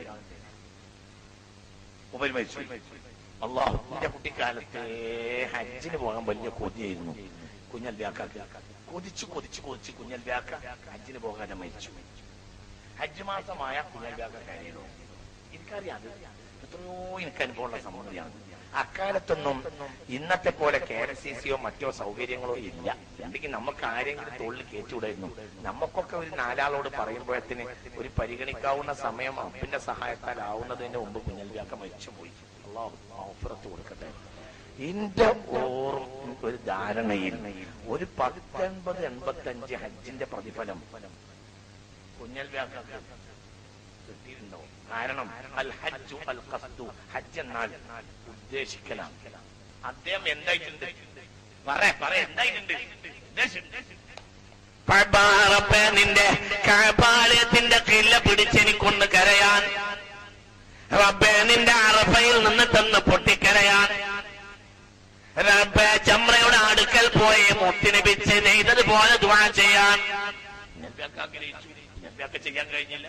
ഉപരി മരിച്ചു അള്ളാഹു എന്റെ കുട്ടിക്കാലത്തെ ഹജ്ജിന് പോകാൻ വലിയ കൊതിയായിരുന്നു കുഞ്ഞൽ വ്യാക്ക കൊതിച്ചു കൊതിച്ചു കൊതിച്ചു കുഞ്ഞൽ വ്യാക്ക ഹജ്ജിന് പോകാതെ മരിച്ചു ഹജ്ജ് മാസമായ കുഞ്ഞൽ വ്യാക്ക കഴിയണോ എനിക്കറിയാം അത് എത്രയോ എനിക്ക് അനുഭവമുള്ള സംഗതിയാണ് അക്കാലത്തൊന്നും ഇന്നത്തെ പോലെ കെ എസ് സി സിയോ മറ്റോ സൗകര്യങ്ങളോ ഇല്ല അല്ലെങ്കിൽ നമുക്ക് ആരെങ്കിലും തൊഴിൽ കയറ്റിവിടായിരുന്നു നമുക്കൊക്കെ ഒരു നാലാളോട് പറയുമ്പോഴത്തിന് ഒരു പരിഗണിക്കാവുന്ന സമയം അപ്പിന്റെ സഹായത്താൽ ആവുന്നതിന് മുമ്പ് കുഞ്ഞൽവിയാക്ക മരിച്ചുപോയി അള്ളാഹു ഓഫറത്ത് കൊടുക്കട്ടെ എന്റെ ഓർമ്മ ഒരു ധാരണയിൽ ഒരു പത്തൊൻപത് എൺപത്തി അഞ്ച് ഹജ്ജിന്റെ പ്രതിഫലം കുഞ്ഞൽവിയാക്ക കിട്ടിയിട്ടുണ്ടാവും കാരണം അൽ ഹജ്ജു അൽ ഖസ്ദു ഹജ്ജ് എന്നാൽ ഉദ്ദേശിക്കലാണ് അദ്ദേഹം എന്തായിട്ടുണ്ട് പറ പറ എന്തായിട്ടുണ്ട് ഉദ്ദേശിച്ചിട്ടുണ്ട് റബ്ബേ നിന്റെ കഴപാലയത്തിന്റെ കില്ല പിടിച്ചെനിക്കൊണ്ട് കരയാൻ റബ്ബേ നിന്റെ അറഫയിൽ നിന്നിട്ടൊന്ന് പൊട്ടിക്കരയാൻ റബ്ബേ ചമ്രയുടെ അടുക്കൽ പോയി മുത്തിനെ പിച്ച് നെയ്തതുപോലെ ദ്വാ ചെയ്യാൻ കുഞ്ഞൽവിയാക്ക ആഗ്രഹിച്ചു കുഞ്ഞൽവിയാക്ക ചെയ്യാൻ കഴിഞ്ഞില്ല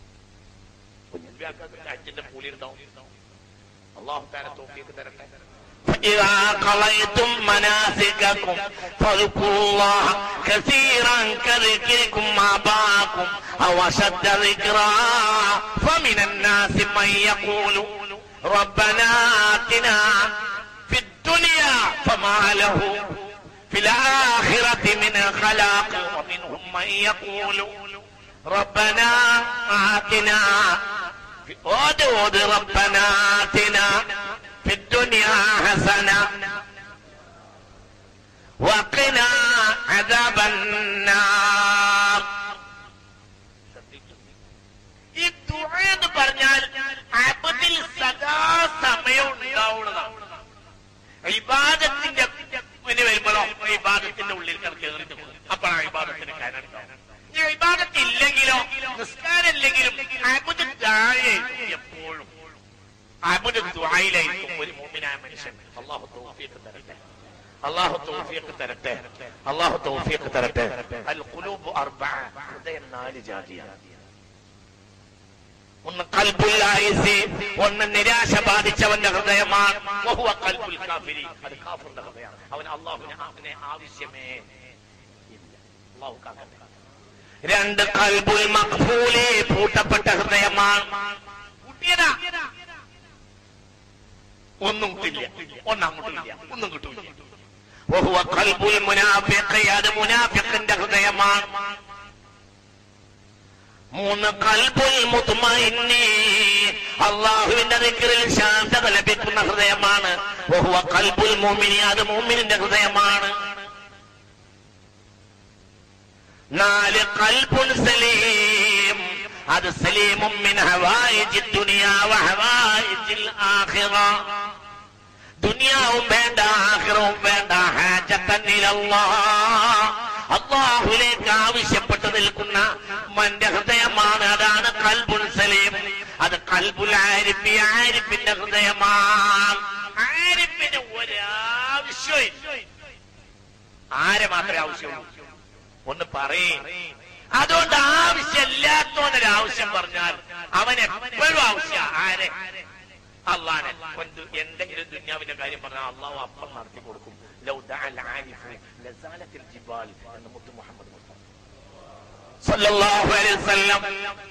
കുഞ്ഞൽവിയാക്ക ഹജ്ജിന്റെ കൂലി ഉണ്ടാവും അള്ളാഹു താര തോഫിയൊക്കെ തരട്ടെ فإذا قضيتم مناسككم فاذكروا الله كثيرا كذكركم آباءكم أو أشد ذكرا فمن الناس من يقول ربنا آتنا في الدنيا فما له في الآخرة من خلاق ومنهم من يقول ربنا آتنا في ود ود ربنا آتنا في الدنيا حسنة وقنا عذاب النار ഈ ദുആ എന്ന് പറഞ്ഞാൽ അബദിൽ സദാ സമയം ഉണ്ടാവുന്നതാണ് ഇബാദത്തിന്റെ ഇനി വരുമ്പോഴോ ഇബാദത്തിന്റെ ഉള്ളിൽ കയറി അപ്പോഴാണ് ഇബാദത്തിന് കാരണം ഉണ്ടാവുക. ഇനി ഇബാദത്ത് ഇല്ലെങ്കിലോ നിസ്കാരം ഇല്ലെങ്കിലും അബുദ് ദുആയായിരിക്കും എപ്പോഴും അബുദ് ദുആയിലായിരിക്കും ഒരു മുഅ്മിനായ മനുഷ്യൻ അല്ലാഹു തൗഫീഖ് തരട്ടെ അല്ലാഹു തൗഫീഖ് തരട്ടെ അല്ലാഹു തൗഫീഖ് തരട്ടെ അൽ ഖുലൂബ് അർബഅ ഹൃദയം നാല് ജാതിയാണ് ഒന്ന് കൽബുൽ ആയിസി ഒന്ന് നിരാശ ബാധിച്ചവന്റെ ഹൃദയമാണ് വഹുവ കൽബുൽ കാഫിരി അത് കാഫിറിന്റെ ഹൃദയമാണ് അവൻ അള്ളാഹുവിനെ അവനെ ആവശ്യമേ ഇല്ല അള്ളാഹു കാക്കട്ടെ രണ്ട് കൽബുൽ മഖ്ഫൂലി പൂട്ടപ്പെട്ട ഹൃദയമാണ് പൂട്ടിയതാ ഒന്നും കിട്ടില്ല ഒന്നങ്ങോട്ടില്ല ഒന്നും കിട്ടൂല വഹുവ കൽബുൽ മുനാഫിഖ് അത് മുനാഫിഖിന്റെ ഹൃദയമാണ് മൂന്ന് കൽബുൽ മുത്മഇന്നി അള്ളാഹുവിന്റെ ദിക്റിൽ ശാന്തത ലഭിക്കുന്ന ഹൃദയമാണ് വഹുവ കൽബുൽ മുഅ്മിനി അത് മുഅ്മിനിന്റെ ഹൃദയമാണ് നാല് കൽബുൽ സലീം അത് സലീമും മിൻ ഹവായിജി ദുനിയ വ ഹവായിജിൽ ആഖിറ ദുനിയാവും വേണ്ട ആഖിറവും വേണ്ട ഹാജത്തൻ ഇലല്ലാഹ് അള്ളാഹുലേക്ക് ആവശ്യപ്പെട്ട് നിൽക്കുന്ന മന്റെ ഹൃദയമാണ് അതാണ് കൽബുൽ സലീം അത് കൽബുൽ ആരിഫി ആരിഫിന്റെ ഹൃദയമാണ് ആരിഫിന് ഒരാവശ്യവും ആരെ മാത്രമേ ആവശ്യമുള്ളൂ ഒന്ന് പറയേ അതുകൊണ്ട് ആവശ്യമില്ലാത്തോന്നൊരു ആവശ്യം പറഞ്ഞാൽ അവൻ എപ്പോഴും ആവശ്യ ആരെ അള്ളാനെ കൊണ്ട് എന്തെങ്കിലും ദുന്യാവിന്റെ കാര്യം പറഞ്ഞാൽ അള്ളാഹു അപ്പം നടത്തി കൊടുക്കും ലൗ ദഅൽ ആരിഫു ലസാലത്തിൽ ജിബാൽ എന്ന് മുത്തു മുഹമ്മദ് മുസ്തഫ സല്ലല്ലാഹു അലൈഹി വസല്ലം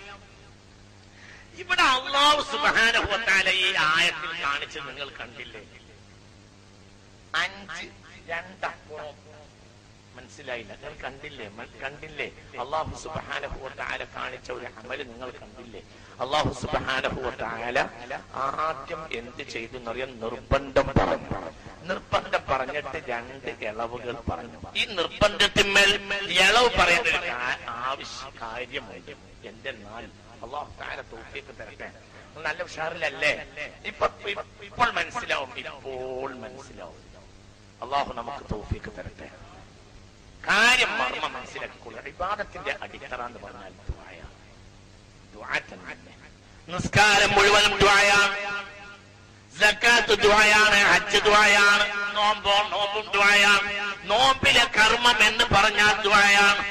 ഇവിടെ അള്ളാഹു സുബ്ഹാനഹു വ തആല ഈ ആയത്തിൽ കാണിച്ച് നിങ്ങൾ കണ്ടില്ലേ അഞ്ച് രണ്ടപ്പുറം മനസ്സിലായില്ല നിങ്ങൾ കണ്ടില്ലേ മ- കണ്ടില്ലേ അള്ളാഹു സുബ്ഹാനഹു വ തആല കാണിച്ച ഒരു അമല് നിങ്ങൾ കണ്ടില്ലേ അള്ളാഹു സുബ്ഹാനഹു വ തആല ആദ്യം എന്ത് ചെയ്തു എന്നറിയാൻ നിർബന്ധം പറഞ്ഞു നിർബന്ധം പറഞ്ഞിട്ട് രണ്ട് ഇളവുകൾ പറഞ്ഞു ഈ നിർബന്ധത്തിന്മേൽ ഇളവ് പറയേണ്ട ഒരു കാ- ആവശ്യ കാര്യമുണ്ട് എന്തെന്നാൽ അള്ളാഹു താര തോഫിയൊക്കെ തരട്ടെ നല്ല ഉഷാറിലല്ലേ ഇപ്പൊ ഇ- ഇപ്പോൾ മനസ്സിലാവും ഇപ്പോൾ മനസ്സിലാവും അള്ളാഹു നമുക്ക് തോഫിയൊക്കെ തരട്ടെ കാര്യം മർമ്മ മനസ്സിലാക്കിക്കൊള്ളുക ഇബാദത്തിന്റെ അടിത്തറ എന്ന് പറഞ്ഞാൽ ദുആയ. ദുആ തന്നെ. നിസ്കാരം മുഴുവനും ദ്വായാണ് സക്കാത്ത് ദ്വായാണ് ഹജ്ജ് ദ്വായാണ് നോമ്പോ നോമ്പും ദ്വായാണ് നോമ്പിലെ കർമ്മം എന്ന് പറഞ്ഞാൽ ദ്വായാണ്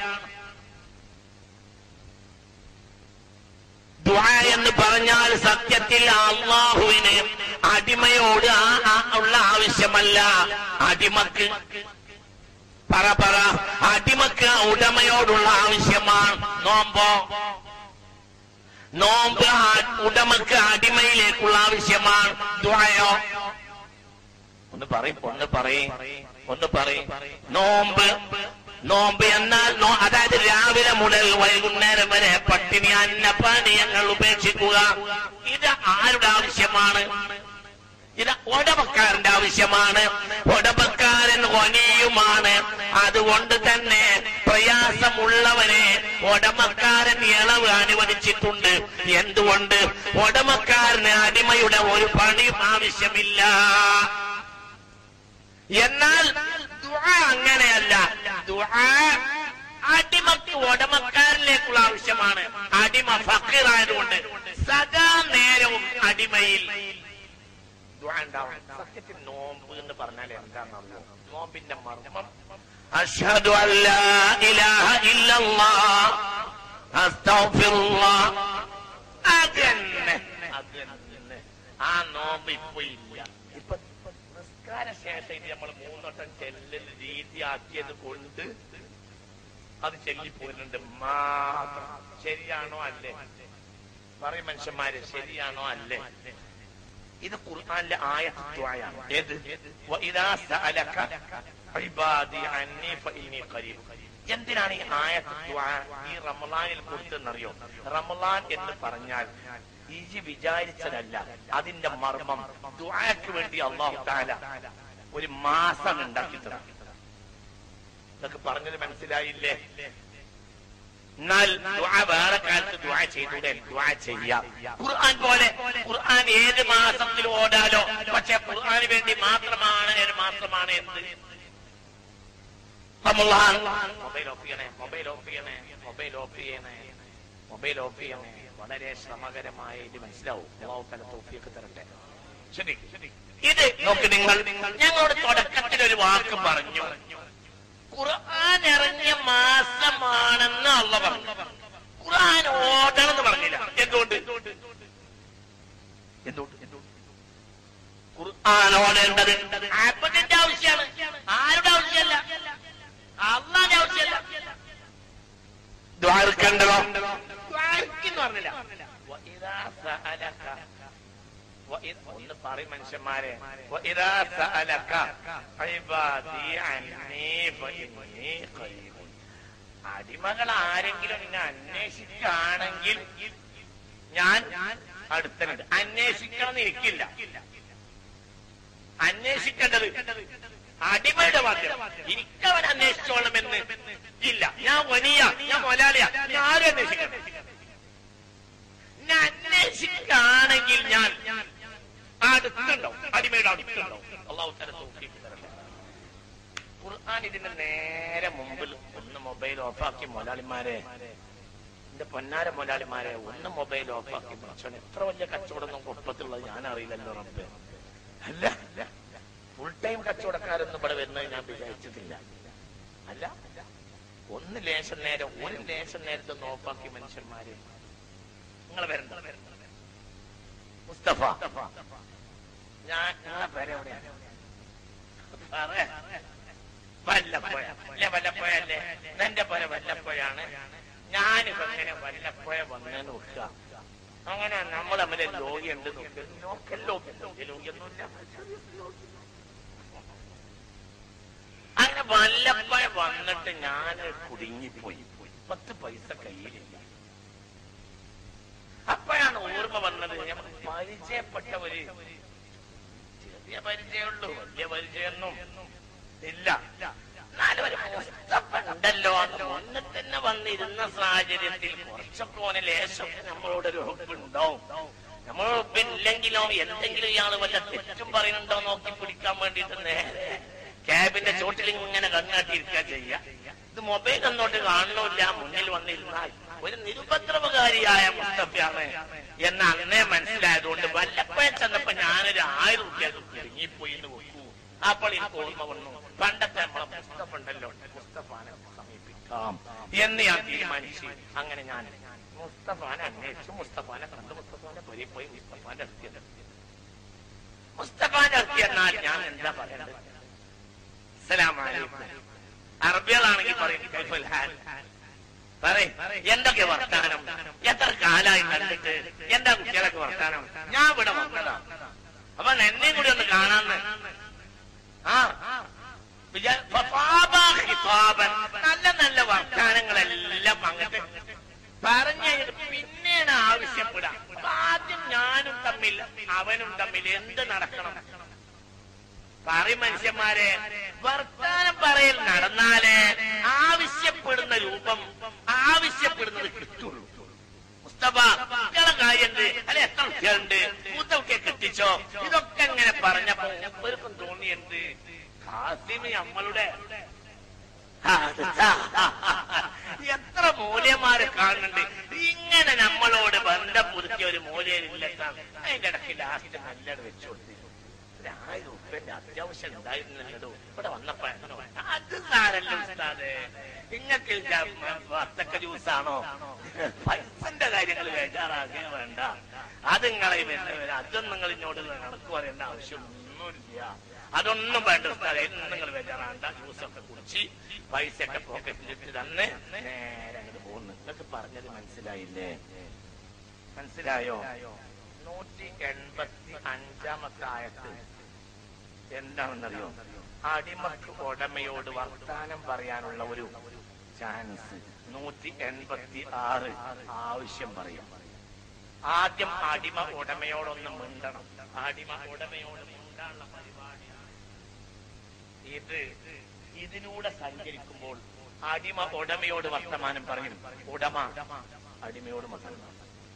ദ്വാ എന്ന് പറഞ്ഞാൽ സത്യത്തിൽ അള്ളാഹുവിന് അടിമയോട് ആ- ആ- ഉള്ള ആവശ്യമല്ല അടിമക്ക് പറ പറ അടിമക്ക് ഉടമയോടുള്ള ആവശ്യമാണ് നോമ്പോ നോമ്പ് ആ- ഉടമക്ക് അടിമയിലേക്കുള്ള ആവശ്യമാണ് ദ്വായോ ഒന്ന് പറയും ഒന്ന് പറയും ഒന്ന് പറയും നോമ്പ് നോമ്പ് എന്നാൽ നോ- അതായത് രാവിലെ മുതൽ വൈകുന്നേരം വരെ പട്ടിണി അന്നപാനീയങ്ങൾ ഉപേക്ഷിക്കുക ഇത് ആരുടെ ആവശ്യമാണ് ഇത് ഉടമക്കാരന്റെ ആവശ്യമാണ് ഉടമക്കാരൻ ഒനിയുമാണ് അതുകൊണ്ട് തന്നെ പ്രയാസമുള്ളവനെ ഉടമക്കാരൻ ഇളവ് അനുവദിച്ചിട്ടുണ്ട് എന്തുകൊണ്ട് ഉടമക്കാരന് അടിമയുടെ ഒരു പണിയും ആവശ്യമില്ല എന്നാൽ ദുആ അങ്ങനെയല്ല ദുആ അടിമക്ക് ഉടമക്കാരനിലേക്കുള്ള ആവശ്യമാണ് അടിമ ഫക്കീറായതുകൊണ്ട് സദാ നേരവും അടിമയിൽ ദുആ ഉണ്ടാവും. സത്യത്തിൽ നോമ്പ് എന്ന് പറഞ്ഞാൽ എന്താണെന്നറിയോ നോമ്പിന്റെ മർമ്മം അഷ്ഹദു അല്ലാ ഇലാഹ ഇല്ലല്ലാഹ് അസ്തഗ്ഫിറുല്ലാഹ് അത് തന്നെ അത് തന്നെ ആ നോമ്പ് ഇപ്പൊ ഇല്ല ഇപ്പൊ നിസ്കാര ശേഷം ഇത് നമ്മൾ മൂന്നോട്ടം ചെല്ലൽ രീതിയാക്കിയത് കൊണ്ട് അത് ചെല്ലിപ്പോരുന്നുണ്ട് മാത്രം ശരിയാണോ അല്ലേ പറയും മനുഷ്യന്മാര് ശരിയാണോ അല്ലേ ഇത് ഖുർആനിലെ ആയത്വയാണ് ഏത് വഇദാ സഅലക ഇബാദി അന്നി ഫഇന്നി ഖരീബ് എന്തിനാണ് ഈ ആയത്വ ഈ റമളാനിൽ കൊടുത്തെന്നറിയോ റമളാൻ എന്ന് പറഞ്ഞാൽ ഈ വിചാരിച്ചതല്ല അതിന്റെ മർമ്മം ദുആക്ക് വേണ്ടി അള്ളാഹു താല ഒരു മാസം ഉണ്ടാക്കി തരാം ഇതൊക്കെ പറഞ്ഞത് മനസ്സിലായില്ലേ എന്നാൽ ദുആ വേറെ കാലത്ത് ദുആ ചെയ്തൂടെ ദുആ ചെയ്യാം ഖുർആൻ പോലെ ഖുർആൻ ഏത് മാസത്തിൽ ഓടാലോ പക്ഷെ ഖുർആന് വേണ്ടി മാത്രമാണ് ഏത് മാസമാണ് എന്ത് റമളാൻ മൊബൈൽ ഓഫ് ചെയ്യണേ മൊബൈൽ ഓഫ് ചെയ്യണേ മൊബൈൽ ഓഫ് ചെയ്യണേ മൊബൈൽ ഓഫ് ചെയ്യണേ വളരെ ശ്രമകരമായ ഇത് മനസ്സിലാവും അള്ളാഹു തല തോഫിയൊക്കെ തരട്ടെ ശരി ഇത് നോക്ക് നിങ്ങൾ ഞങ്ങളോട് തുടക്കത്തിൽ ഒരു വാക്ക് പറഞ്ഞു ഖുർആൻ ഇറങ്ങിയ മാസമാണെന്ന് അള്ള പറഞ്ഞു ഖുർആൻ ഓടണം എന്ന് പറഞ്ഞില്ല എന്തുകൊണ്ട് എന്തുകൊണ്ട് ഖുർആൻ ഓടേണ്ടത് അബദിന്റെ ആവശ്യമാണ് ആരുടെ ആവശ്യമല്ല അള്ളാന്റെ ആവശ്യമല്ല ദ്വാരക്കണ്ടോ ദ്വാരക്കെന്ന് പറഞ്ഞില്ല വഇദാ സഅലക വഇദ് ഒന്ന് പറയും മനുഷ്യന്മാരെ വഇദാ സഅലക ഇബാദി അന്നീ ഫഇന്നീ ഖരീബ് അടിമകൾ ആരെങ്കിലും എന്നെ അന്വേഷിക്കുകയാണെങ്കിൽ ഞാൻ അടുത്തനുണ്ട് അന്വേഷിക്കണം എന്ന് എനിക്കില്ല അന്വേഷിക്കേണ്ടത് അടിമയുടെ വാദ്യം എനിക്കവൻ അന്വേഷിച്ചോളണമെന്ന് ഇല്ല ഞാൻ വലിയ ഞാൻ മൊലാളിയ ഞാൻ ആരും അന്വേഷിക്കണം ഞാൻ അന്വേഷിക്കുകയാണെങ്കിൽ ഞാൻ അടുത്തുണ്ടോ അടിമയുടെ അടുത്തുണ്ടോ അള്ളാഹു തല തൗഫീഖ് തരട്ടെ ഖുർആൻ ഇതിന്റെ നേരെ മുമ്പിൽ ഒന്ന് മൊബൈൽ ഓഫാക്കി മൊലാളിമാരെ എന്റെ പൊന്നാര മൊലാളിമാരെ ഒന്ന് മൊബൈൽ ഓഫാക്കി പഠിച്ചോൻ എത്ര വലിയ കച്ചവടം കുഴപ്പത്തിലുള്ളത് ഞാൻ അറിയില്ലല്ലോ റബ്ബെ അല്ല ഫുൾ ടൈം കച്ചവടക്കാരൊന്നും ഇവിടെ വരുന്നത് ഞാൻ വിചാരിച്ചിട്ടില്ല അല്ല ഒന്ന് ലേശം നേരം ഒരു ലേശം നേരത്തെ നോപ്പാക്കി മനുഷ്യന്മാര് നിങ്ങൾ വരണ്ട മുസ്തഫ ഞാൻ നിങ്ങളെ പേര് എവിടെയാണ് പറ. വല്ലപ്പോഴ അല്ലെ വല്ലപ്പോഴല്ലേ എന്റെ പേര് വല്ലപ്പോഴാണ് ഞാനിപ്പോ എങ്ങനെ വല്ലപ്പോഴ വന്നേന്ന് വെക്കുക അങ്ങനെ നമ്മൾ തമ്മിൽ ലോകി ഉണ്ട് നോക്ക് നോക്കല്ലോ ലോകിയൊന്നുമില്ല അങ്ങനെ വല്ലപ്പോഴ വന്നിട്ട് ഞാൻ കുടുങ്ങിപ്പോയി പത്ത് പൈസ കയ്യിലില്ല അപ്പോഴാണ് ഓർമ്മ വന്നത് നമുക്ക് പരിചയപ്പെട്ട ഒരു ചെറിയ പരിചയമുള്ളൂ വലിയ പരിചയമൊന്നും ഇല്ല എന്നാലും ഒരു മുസ്തഫ ഉണ്ടല്ലോ അന്ന് മുന്നിൽ തന്നെ വന്നിരുന്ന സാഹചര്യത്തിൽ കുറച്ചൊക്കെ ഓനെ ലേശം നമ്മളോടൊരു ഉറപ്പുണ്ടാവും നമ്മൾ ഉറപ്പില്ലെങ്കിലോ എന്തെങ്കിലും ഇയാള് വല്ല തെറ്റും പറയുന്നുണ്ടോ നോക്കി പിടിക്കാൻ വേണ്ടിയിട്ട് നേരെ ക്യാബിന്റെ ചോട്ടിൽ ഇങ്ങനെ കണ്ണാട്ടിയിരിക്കുക ചെയ്യുക ഇത് മൊബൈൽ ഒന്നോട്ട് കാണണമില്ല മുന്നിൽ വന്നിരുന്നാൽ ഒരു നിരുപദ്രവകാരിയായ മുസ്തഫയാണ് എന്ന് അന്നേ മനസ്സിലായതുകൊണ്ട് വല്ലപ്പോഴും ചെന്നപ്പോ ഞാനൊരു ആയിരം റുപ്യ ഇറങ്ങിപ്പോയി എന്ന് വെക്കൂ അപ്പോൾ എനിക്ക് ഓർമ്മ വന്നു പണ്ടത്തെ നമ്മളെ മുസ്തഫ ഉണ്ടല്ലോ മുസ്തഫാനെ സമീപിക്കാം എന്ന് ഞാൻ തീരുമാനിച്ചു അങ്ങനെ ഞാൻ മുസ്തഫാനെ അന്വേഷിച്ചു മുസ്തഫാനെ കണ്ടു മുസ്തഫാനെ പോയി പോയി മുസ്തഫാന്റെ അടുത്തിയത് മുസ്തഫാന്റെ അടുത്ത് എന്നാൽ ഞാൻ എന്താ പറയേണ്ടത് അസ്സലാമലൈക്കും അറബികളാണെങ്കിൽ പറയും കൈഫുൽ ഹാൽ പറയും എന്തൊക്കെ വർത്താനം എത്ര കാലായി കണ്ടിട്ട് എന്താ കുട്ടികളൊക്കെ വർത്താനം ഞാൻ ഇവിടെ വന്നതാണ് അപ്പൊ എന്നെയും കൂടി ഒന്ന് കാണാന്ന് ആ വിചാ- ഫഫാബാ ഖിതാബൻ. നല്ല നല്ല വർത്താനങ്ങളെല്ലാം അങ്ങോട്ട് പറഞ്ഞു കഴിഞ്ഞിട്ട് പിന്നെയാണ് ആവശ്യപ്പെടുക അപ്പൊ ആദ്യം ഞാനും തമ്മിൽ അവനും തമ്മിൽ എന്ത് നടക്കണം പറയും മനുഷ്യന്മാരെ വർത്താനം പറയൽ നടന്നാലേ ആവശ്യപ്പെടുന്ന രൂപം ആവശ്യപ്പെടുന്നത് കിട്ടുള്ളൂ മുസ്തഫ കുട്ടികളെ കാര്യണ്ട് അല്ലെ എത്ര കുട്ടികളുണ്ട് മൂത്ത കുട്ടിയെ കെട്ടിച്ചോ ഇതൊക്കെ ഇങ്ങനെ പറഞ്ഞപ്പോ ഒപ്പർക്കും തോന്നിയുണ്ട് ഖാസിമി നമ്മളുടെ ആ, എത്ര മൂല്യന്മാരെ കാണുന്നുണ്ട് ഇങ്ങനെ നമ്മളോട് ബന്ധം പുതുക്കിയ ഒരു മൂല്യമില്ല അതിന്റെ ഇടയ്ക്ക് ലാസ്റ്റ് നല്ലത് വെച്ചു കൊടുത്തു ഒരു ആയിരം ഉപ്പന്റെ അത്യാവശ്യം ഉണ്ടായിരുന്നല്ലോ ഇവിടെ വന്നപ്പോ അങ്ങനെ വന്നു. അത് സാരല്ല ഉസ്താദേ നിങ്ങൾക്ക് വത്തക്ക ജ്യൂസാണോ പൈസന്റെ കാര്യങ്ങൾ ബേജാറാകേ വേണ്ട അത് നിങ്ങളെ വരുന്നവര് അതും നിങ്ങൾ ഇങ്ങോട്ട് കണക്ക് പറയേണ്ട ആവശ്യമൊന്നും ഒന്നുമില്ല അതൊന്നും വേണ്ട ഉസ്താദേ നിങ്ങൾ ബേജാറാണ്ട ജ്യൂസൊക്കെ കുടിച്ച് പൈസ ഒക്കെ പോക്കറ്റിലിട്ട് തന്ന് നേരെ അങ്ങോട്ട് പോകുന്നു ഇതൊക്കെ പറഞ്ഞത് മനസ്സിലായില്ലേ മനസ്സിലായോ നൂറ്റി എൺപത്തി അഞ്ചാമത്തെ ആയത്ത് എന്താണെന്നറിയോ അടിമക്ക് ഉടമയോട് വർത്താനം പറയാനുള്ള ഒരു ചാൻസ് നൂറ്റി എൺപത്തി ആറ് ആവശ്യം പറയും ആദ്യം അടിമ ഉടമയോടൊന്ന് മിണ്ടണം അടിമ ഉടമയോട് മിണ്ടാനുള്ള പരിപാടിയാണ് ഇത് ഇതിലൂടെ സഞ്ചരിക്കുമ്പോൾ അടിമ ഉടമയോട് വർത്തമാനം പറയും ഉടമ അടിമയോട് വർത്തമാനം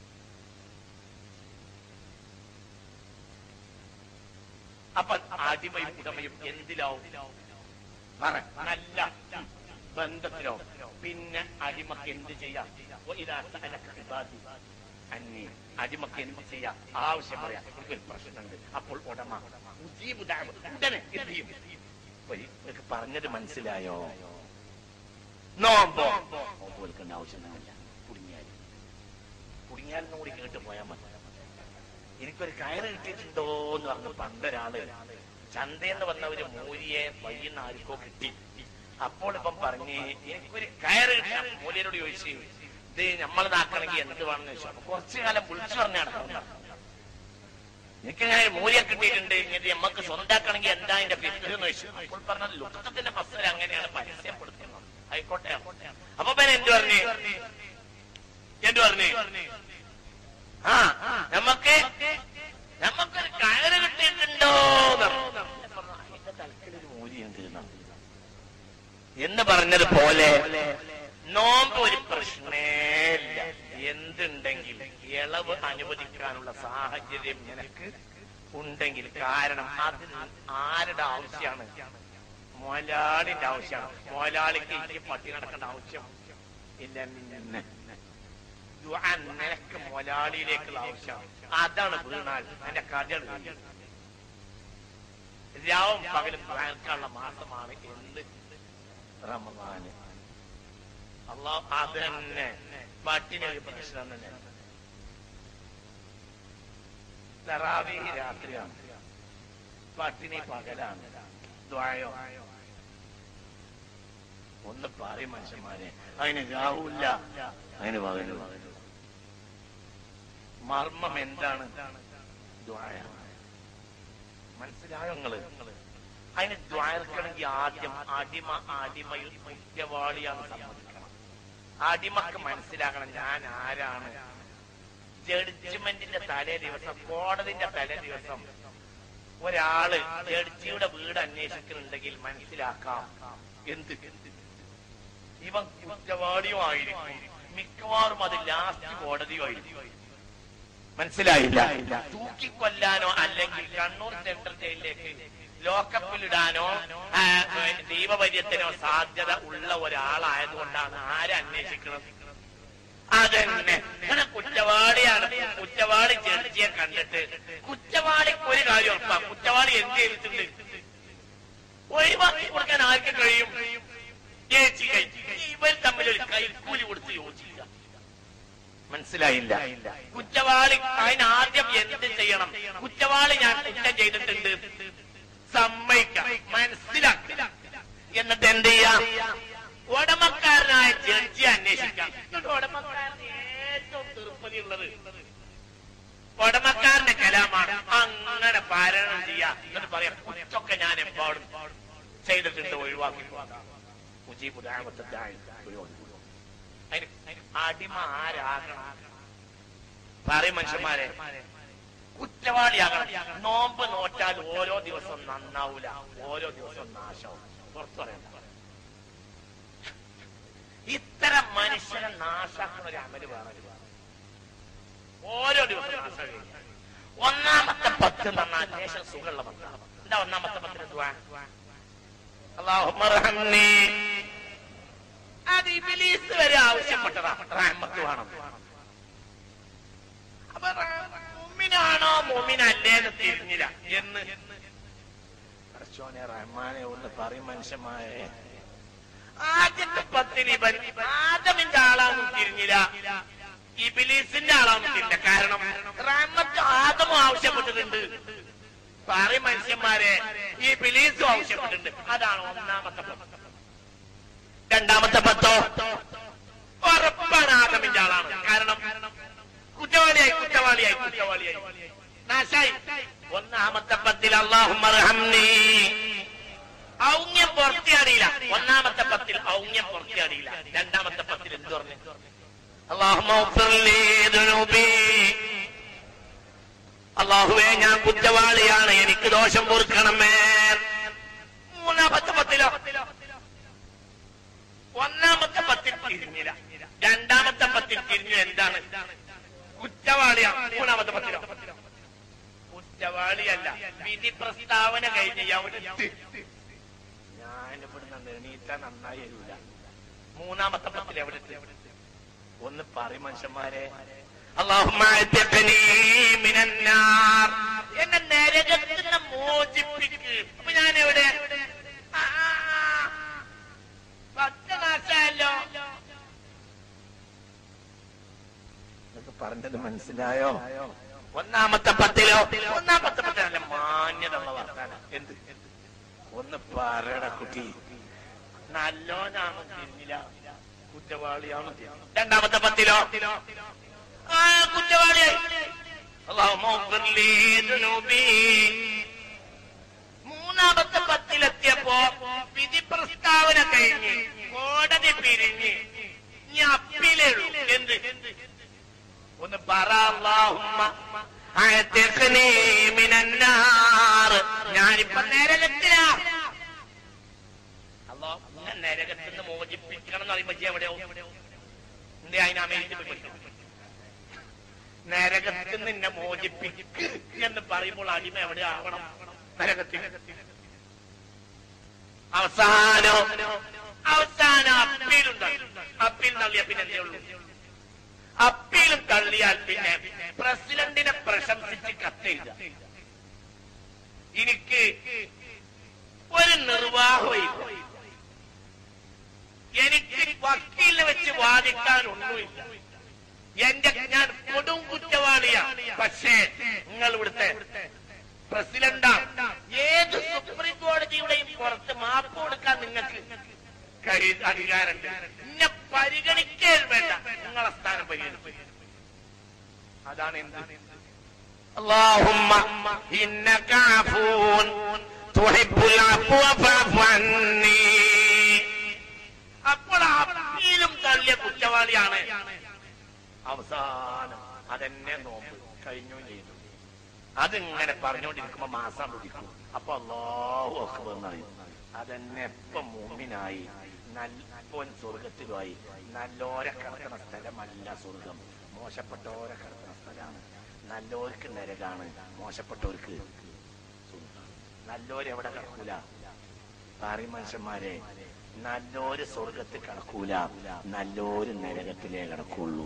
അപ്പൊ അടിമയും ഉടമയും എന്തിലാവും പറ നല്ല ബന്ധത്തിലോ പിന്നെ അടിമക്ക് എന്ത് ചെയ്യാം وإذا سألك عبادي عني അടിമക്ക് എന്ത് ചെയ്യാം ആവശ്യം പറയാം എനിക്കൊരു പ്രശ്നമുണ്ട് അപ്പോൾ ഉടമ ഉജീബ് ദഅവ. ഉടനെ എന്ത് ചെയ്യും അപ്പൊ നിങ്ങൾക്ക് പറഞ്ഞത് മനസ്സിലായോ നോമ്പോ നോമ്പ് വെൽക്കേണ്ട ആവശ്യമൊന്നുമില്ല കുടുങ്ങിയാൽ കുടുങ്ങിയാൽ കൂടി കേട്ട് പോയാൽ മതി എനിക്കൊരു കയറ് കിട്ടിയിട്ടുണ്ടോ എന്ന് പറഞ്ഞ് പണ്ടൊരാള് ചന്തയെന്ന് വന്ന ഒരു മൂലിയെ വൈകുന്ന ആർക്കോ കിട്ടി അപ്പോൾ ഇപ്പം പറഞ്ഞ് എനിക്കൊരു കയറ് കിട്ടണം മൂലിയനോട് ചോദിച്ചു ഇത് നമ്മൾ നാക്കണമെങ്കിൽ എന്ത് വേണമെന്ന് ചോദിച്ചു അപ്പൊ കുറച്ചു കാലം വിളിച്ചു പറഞ്ഞാണ് എനിക്കങ്ങനെ മൂല്യ കിട്ടിയിട്ടുണ്ട് ഇങ്ങനെ നമ്മക്ക് സ്വന്താക്കണമെങ്കിൽ എന്താ അതിന്റെ ഫിറ്റ് എന്ന് ചോദിച്ചു അപ്പോൾ പറഞ്ഞത് ലുക്കത്തിന്റെ ബസ്സിൽ അങ്ങനെയാണ് പരസ്യപ്പെടുത്തുന്നത് ആയിക്കോട്ടെ അപ്പൊ പിന്നെ എന്ത് പറഞ്ഞു എന്ത് പറഞ്ഞു ആ നമുക്ക് നമുക്കൊരു കയറ് കിട്ടിയിട്ടുണ്ടോ അതിന്റെ തലക്കിലൊരു മൂലിയുണ്ട് എന്നാണ്. എന്ന് പറഞ്ഞത് പോലെ നോമ്പ് ഒരു പ്രശ്നേല്ല എന്തുണ്ടെങ്കിൽ ഇളവ് അനുവദിക്കാനുള്ള സാഹചര്യം നിനക്ക് ഉണ്ടെങ്കിൽ കാരണം അത് ആരുടെ ആവശ്യമാണ് മുതലാളിന്റെ ആവശ്യമാണ് മുതലാളിക്ക് ഈ പട്ടി നടക്കേണ്ട ആവശ്യം ഇല്ല പിന്നെ ദുആ നിനക്ക് മുതലാളിയിലേക്കുള്ള ആവശ്യമാണ് അതാണ് വീണാൽ എന്റെ കഥകൾ കഴിയും. രാവും പകലും ദ്വാരക്കാനുള്ള മാസമാണ് എന്ത് റമദാന് അള്ളാഹ് അത് തന്നെ പട്ടിന് ഒരു പ്രശ്നം തന്നെ തറാവി രാത്രിയാണ് പട്ടിണി പകലാണ് ദ്വായോ ഒന്ന് പറയും മനുഷ്യന്മാരെ അതിന് രാവില്ല അതിന് പകല് മർമ്മം എന്താണ് ദ്വായ മനസ്സിലായോ നിങ്ങള് അതിന് ദ്വാരക്കണമെങ്കിൽ ആദ്യം അടിമ അടിമയിൽ കുറ്റവാളിയാണ് സമ്മതിക്കണം അടിമക്ക് മനസ്സിലാക്കണം ഞാൻ ആരാണ് ജഡ്ജ്മെന്റിന്റെ തലേ ദിവസം കോടതിന്റെ തലേ ദിവസം ഒരാള് ജഡ്ജിയുടെ വീട് അന്വേഷിക്കുന്നുണ്ടെങ്കിൽ മനസ്സിലാക്കാം എന്ത് ഇവൻ കുറ്റവാളിയുമായിരിക്കും മിക്കവാറും അത് ലാസ്റ്റ് കോടതിയുമായിരിക്കും മനസ്സിലായില്ല തൂക്കിക്കൊല്ലാനോ അല്ലെങ്കിൽ കണ്ണൂർ സെൻട്രൽ ജയിലിലേക്ക് ലോക്കപ്പിലിടാനോ ആ, ദീപപര്യത്തിനോ സാധ്യത ഉള്ള ഒരാളായതുകൊണ്ടാണ് ആരെ അന്വേഷിക്കുന്നത് അതന്നെ ഇങ്ങനെ കുറ്റവാളിയാണ് കുറ്റവാളി ജഡ്ജിയെ കണ്ടിട്ട് കുറ്റവാളിക്ക് ഒരു കാര്യം ഉറപ്പാ കുറ്റവാളി എന്ത് ചെയ്തിട്ടുണ്ട് ഒഴിവാക്കി കൊടുക്കാൻ ആർക്ക് കഴിയും ചേച്ചി കഴിച്ചു ഇവർ തമ്മിൽ ഒരു കൈക്കൂലി കൊടുത്ത് യോജിക്കുക മനസ്സിലായില്ല കുറ്റവാളി അതിന് ആദ്യം എന്ത് ചെയ്യണം കുറ്റവാളി ഞാൻ കുറ്റം ചെയ്തിട്ടുണ്ട് സമ്മതിക്കാം മനസ്സിലാക്കുക എന്നിട്ട് എന്ത് ചെയ്യാം ഉടമക്കാരനായ ജഡ്ജി അന്വേഷിക്കാം എന്നിട്ട് ഉടമക്കാരന് ഏറ്റവും തീർപ്പതിയുള്ളത് ഉടമക്കാരന്റെ കലാമാണ് അങ്ങനെ പാരായണം ചെയ്യാം എന്നിട്ട് പറയാം കുറ്റൊക്കെ ഞാൻ എമ്പാടും ചെയ്തിട്ടുണ്ട് ഒഴിവാക്കി മുജീബ് ദാവത്തത്തായി അതിന് അടിമ ആരാകണം പറയും മനുഷ്യന്മാരെ കുറ്റവാളിയാകണം നോമ്പ് നോറ്റാൽ ഓരോ ദിവസം നന്നാവൂല ഓരോ ദിവസം നാശവും പുറത്തു പറയണ്ട ഇത്തരം മനുഷ്യനെ നാശാക്കുന്ന ഒരു അമല് വേറെ ഓരോ ദിവസം നാശം ഒന്നാമത്തെ പത്ത് നന്നാ ദേശം സുഖമുള്ള പത്താണ് എന്താ ഒന്നാമത്തെ പത്തിന് ദുആ? അല്ലാഹുമ്മ റഹംനി. അത് ഇബിലീസ് വരെ ആവശ്യപ്പെട്ടതാ റഹ്മത്ത് വേണം അപ്പൊ റ- മുഅ്മിനാണോ മുഅ്മിനല്ലേ എന്ന് തിരിഞ്ഞില്ല എന്ന് പടച്ചോനെ റഹ്മാനെ ഒന്ന് പറയും മനുഷ്യന്മാരെ ആദ്യത്തെ പത്തിന് ഇവൻ ആദമിന്റെ ആളാന്നും തിരിഞ്ഞില്ല ഇബിലീസിന്റെ ആളാന്നും തിരിഞ്ഞില്ല കാരണം റഹ്മത്ത് ആദമും ആവശ്യപ്പെട്ടിട്ടുണ്ട് പറ മനുഷ്യന്മാരെ ഈ ബിലീസും ആവശ്യപ്പെട്ടിട്ടുണ്ട് അതാണ് ഒന്നാമത്തെ പത്ത് രണ്ടാമത്തെ പത്തോ ഉറപ്പാണ് ആദമിന്റെ ആളാണ് കാരണം കുറ്റവാളിയായി കുറ്റവാളിയായി കുറ്റവാളിയായി നാശായി ഒന്നാമത്തെ പത്തിൽ അള്ളാഹുമർഹംനീ ഔങ്യം പുറത്തിയാടിയില്ല ഒന്നാമത്തെ പത്തിൽ ഔങ്യം പുറത്തിയാടിയില്ല രണ്ടാമത്തെ പത്തിൽ എന്ത് പറഞ്ഞു അള്ളാഹുമൗഫിർലീ അള്ളാഹുവേ ഞാൻ കുറ്റവാളിയാണ് എനിക്ക് ദോഷം പൊറുക്കണമേ മൂന്നാമത്തെ പത്തിലോ ഒന്നാമത്തെ പത്തിൽ തിരിഞ്ഞില്ല രണ്ടാമത്തെ പത്തിൽ തിരിഞ്ഞു എന്താണ് കുറ്റവാളിയാണ് മൂന്നാമത്തെ പത്തിലോ കുറ്റവാളിയല്ല വിധി പ്രസ്താവന കഴിഞ്ഞ് അവിടെ ഞാൻ ഇവിടുന്ന് എണീറ്റാ നന്നായി വരൂല മൂന്നാമത്തെ പത്തിൽ എവിടെ എത്തി? ഒന്ന് പറ മനുഷ്യന്മാരെ അല്ലാഹുമ്മ അഅ്തിഖ്നീ മിനന്നാർ. എന്നെ നരകത്തിൽ നിന്ന് മോചിപ്പിക്ക് അപ്പൊ ഞാൻ എവിടെ ആ, ആ, ആ. പത്ത് നാശമല്ലോ പറഞ്ഞത് മനസ്സിലായോ ഒന്നാമത്തെ പത്തിലോ ഒന്നാമത്തെ പത്തിലോ നല്ല മാന്യതയുള്ള വർത്താനം എന്ത് ഒന്ന് പറയട കുട്ടി നല്ലോനാണ് തിരിഞ്ഞില്ല കുറ്റവാളിയാണ് തിരിഞ്ഞില്ല. രണ്ടാമത്തെ പത്തിലോ ആ കുറ്റവാളിയായി അല്ലാഹുമ്മ ഉഗ്ഫിർ ലീ ദുനൂബി. മൂന്നാമത്തെ പത്തിലെത്തിയപ്പോ വിധി പ്രസ്താവന കഴിഞ്ഞ് കോടതി പിരിഞ്ഞ് ഇനി അപ്പീലേ ഉള്ളൂ എന്ത് ഒന്ന് പറ അല്ലാഹുമ്മ അഅ്തിഖ്നീ മിനന്നാർ. ഞാനിപ്പോ നരകത്തിലാ അല്ലോ ഇന്നെ നരകത്തിൽ നിന്ന് മോചിപ്പിക്കണം എന്ന് പറയുമ്പോ ഇജ്ജ് എവിടെയോ എന്തേ അതിന് അമേരിക്കയിൽ പോയി പഠിക്കണം നരകത്തിൽ നിന്നെ മോചിപ്പിക്ക് എന്ന് പറയുമ്പോൾ അടിമ എവിടെ ആവണം നരകത്തിൽ അവസാനോ അവസാനം അപ്പീലുണ്ട് അപ്പീൽ തള്ളിയ പിന്നെ എന്തേ ഉള്ളൂ അപ്പീലും തള്ളിയാൽ പിന്നെ പ്രസിഡന്റിനെ പ്രശംസിച്ച് കത്തെഴുത എനിക്ക് ഒരു നിർവാഹമില്ല എനിക്ക് വക്കീലിനെ വെച്ച് വാദിക്കാൻ ഒന്നുമില്ല എന്റെ ഞാൻ കൊടും കുറ്റവാളിയാ പക്ഷേ നിങ്ങൾ ഇവിടുത്തെ പ്രസിഡന്റാ ഏത് സുപ്രീം കോടതിയുടെയും പുറത്ത് മാപ്പ് കൊടുക്കാൻ നിങ്ങൾക്ക് കഴി- അധികാരമുണ്ട് എന്നെ പരിഗണിക്കേ വേണ്ട നിങ്ങളെ സ്ഥാനം പരിഗണിക്കും അതാണ് എന്ത് اللهم إنك عفو تحب العفو فاعف عني അപ്പോൾ അപ്പീലും തള്ളിയ കുറ്റവാളിയാണ് അവസാനം അതെന്നെ നോമ്പ് കഴിഞ്ഞു ചെയ്തു അതിങ്ങനെ പറഞ്ഞുകൊണ്ടിരിക്കുമ്പോ മാസം പിടിക്കും അപ്പൊ അള്ളാഹു അക്ബർ എന്നറിയും അതെന്നെ ഇപ്പൊ മൂമിനായി നല്ല സ്വർഗത്തിലുമായി നല്ലോരെ കിടക്കുന്ന സ്ഥലമല്ല സ്വർഗം മോശപ്പെട്ടോരെ കിടക്കുന്ന സ്ഥലമാണ് നല്ലോർക്ക് നരകാണ് മോശപ്പെട്ടവർക്ക് സ്വർഗ്ഗം. നല്ലോര് എവിടെ കിടക്കൂല പാറി മനുഷ്യന്മാരെ നല്ലോര് സ്വർഗത്തിൽ കിടക്കൂല നല്ലോര് നരകത്തിലേ കിടക്കുള്ളൂ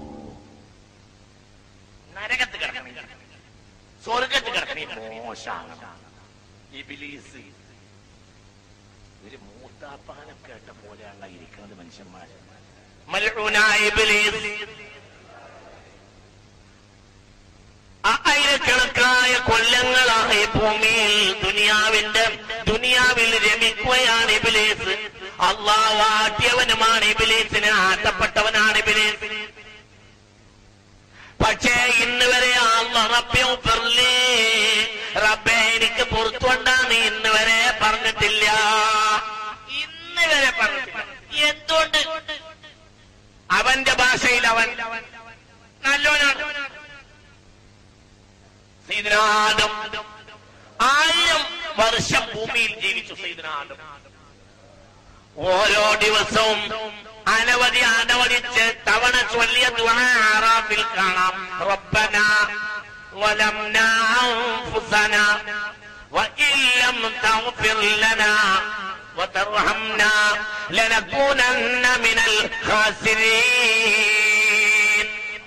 നരകത്ത് കിടക്കണില്ല സ്വർഗത്ത് കിടക്കണ മോശാണ് ഇബിലീസ് ഒരു മൂത്താപ്പാനെ കേട്ട പോലെയാണ് ഇരിക്കുന്നത് മനുഷ്യന്മാർ മൽഊനായ ഇബ്ലീസ് ആയിരക്കണക്കായ കൊല്ലങ്ങളായി ഭൂമിയിൽ ദുനിയാവിന്റെ ദുനിയാവിൽ രമിക്കുകയാണ് ഇബിലീസ് അള്ളാഹു ആട്ടിയവനുമാണ് ഇബിലീസിന് ആട്ടപ്പെട്ടവനാണ് ഇബിലീസ് പക്ഷേ ഇന്ന് വരെ അള്ള റബ്ബിയും ഫിർലി, റബ്ബേ എനിക്ക് പുറത്തുകൊണ്ടാണ് ഇന്ന് വരെ പറഞ്ഞിട്ടില്ല ഇന്ന് വരെ പറഞ്ഞിട്ടില്ല എന്തുകൊണ്ട് അവന്റെ ഭാഷയിൽ അവൻ നല്ലോനാണ് സൈദനാദം ആയിരം വർഷം ഭൂമിയിൽ ജീവിച്ചു സൈദനാദം ഓരോ ദിവസവും അനവധി അനവധി തവണ ചൊല്ലിയ ആറാഫിൽ കാണാം റബ്ബന ظلمنا أنفسنا وإن لم تغفر لنا وترحمنا لنكونن من الخاسرين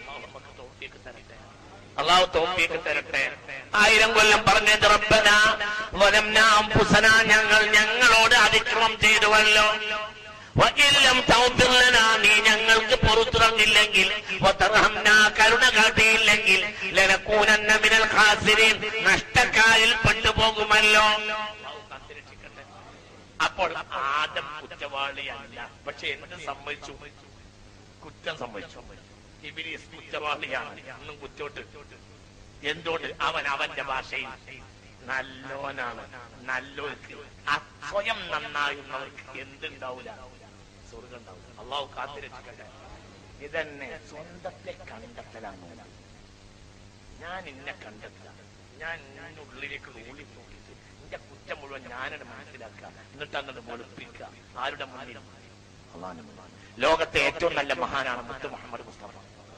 അള്ളാഹു തോഫീക്ക് തരട്ടെ ആയിരം കൊല്ലം പറഞ്ഞത് റബ്ബന വലംന അംഫുസന ഞങ്ങൾ ഞങ്ങളോട് അതിക്രമം ചെയ്തുവല്ലോ വകില്ലം തൗഫിർ ലനാ നീ ഞങ്ങൾക്ക് പുറത്തിറങ്ങില്ലെങ്കിൽ വതർഹംനാ കരുണ കാട്ടിയില്ലെങ്കിൽ ലനകൂനന്ന മിനൽ ഖാസിരീൻ നഷ്ടക്കാരിൽ പെട്ടുപോകുമല്ലോ അല്ലാഹു കാത്തിരക്ഷിക്കട്ടെ. അപ്പോൾ ആദം കുറ്റവാളിയല്ല പക്ഷെ എന്ത് സംഭവിച്ചു കുറ്റം സംഭവിച്ചു ഇബിലിസ് കുറ്റവാളിയാണ് ഒന്നും കുറ്റോട്ട് എന്തുകൊണ്ട് അവൻ അവന്റെ ഭാഷയിൽ നല്ലോനാണ് നല്ലോർക്ക് ആ സ്വയം നന്നാകുന്നവർക്ക് എന്തുണ്ടാവില്ല സ്വർഗം ഉണ്ടാവില്ല അള്ളാഹു കാത്തിരക്ഷിക്കട്ടെ ഇതന്നെ സ്വന്തത്തെ കണ്ടെത്തലാണ് ഞാൻ എന്നെ കണ്ടെത്തുക ഞാൻ എന്റെ ഉള്ളിലേക്ക് ഊളി നോക്കിയിട്ട് എന്റെ കുറ്റം മുഴുവൻ ഞാനാണ് മനസ്സിലാക്കുക എന്നിട്ട് അങ്ങോട്ട് വെളുപ്പിക്കുക ആരുടെ മുന്നിൽ അള്ളാഹിന്റെ മുന്നിൽ ലോകത്തെ ഏറ്റവും നല്ല മഹാനാണ് മുത്ത് മുഹമ്മദ് മുസ്തഫ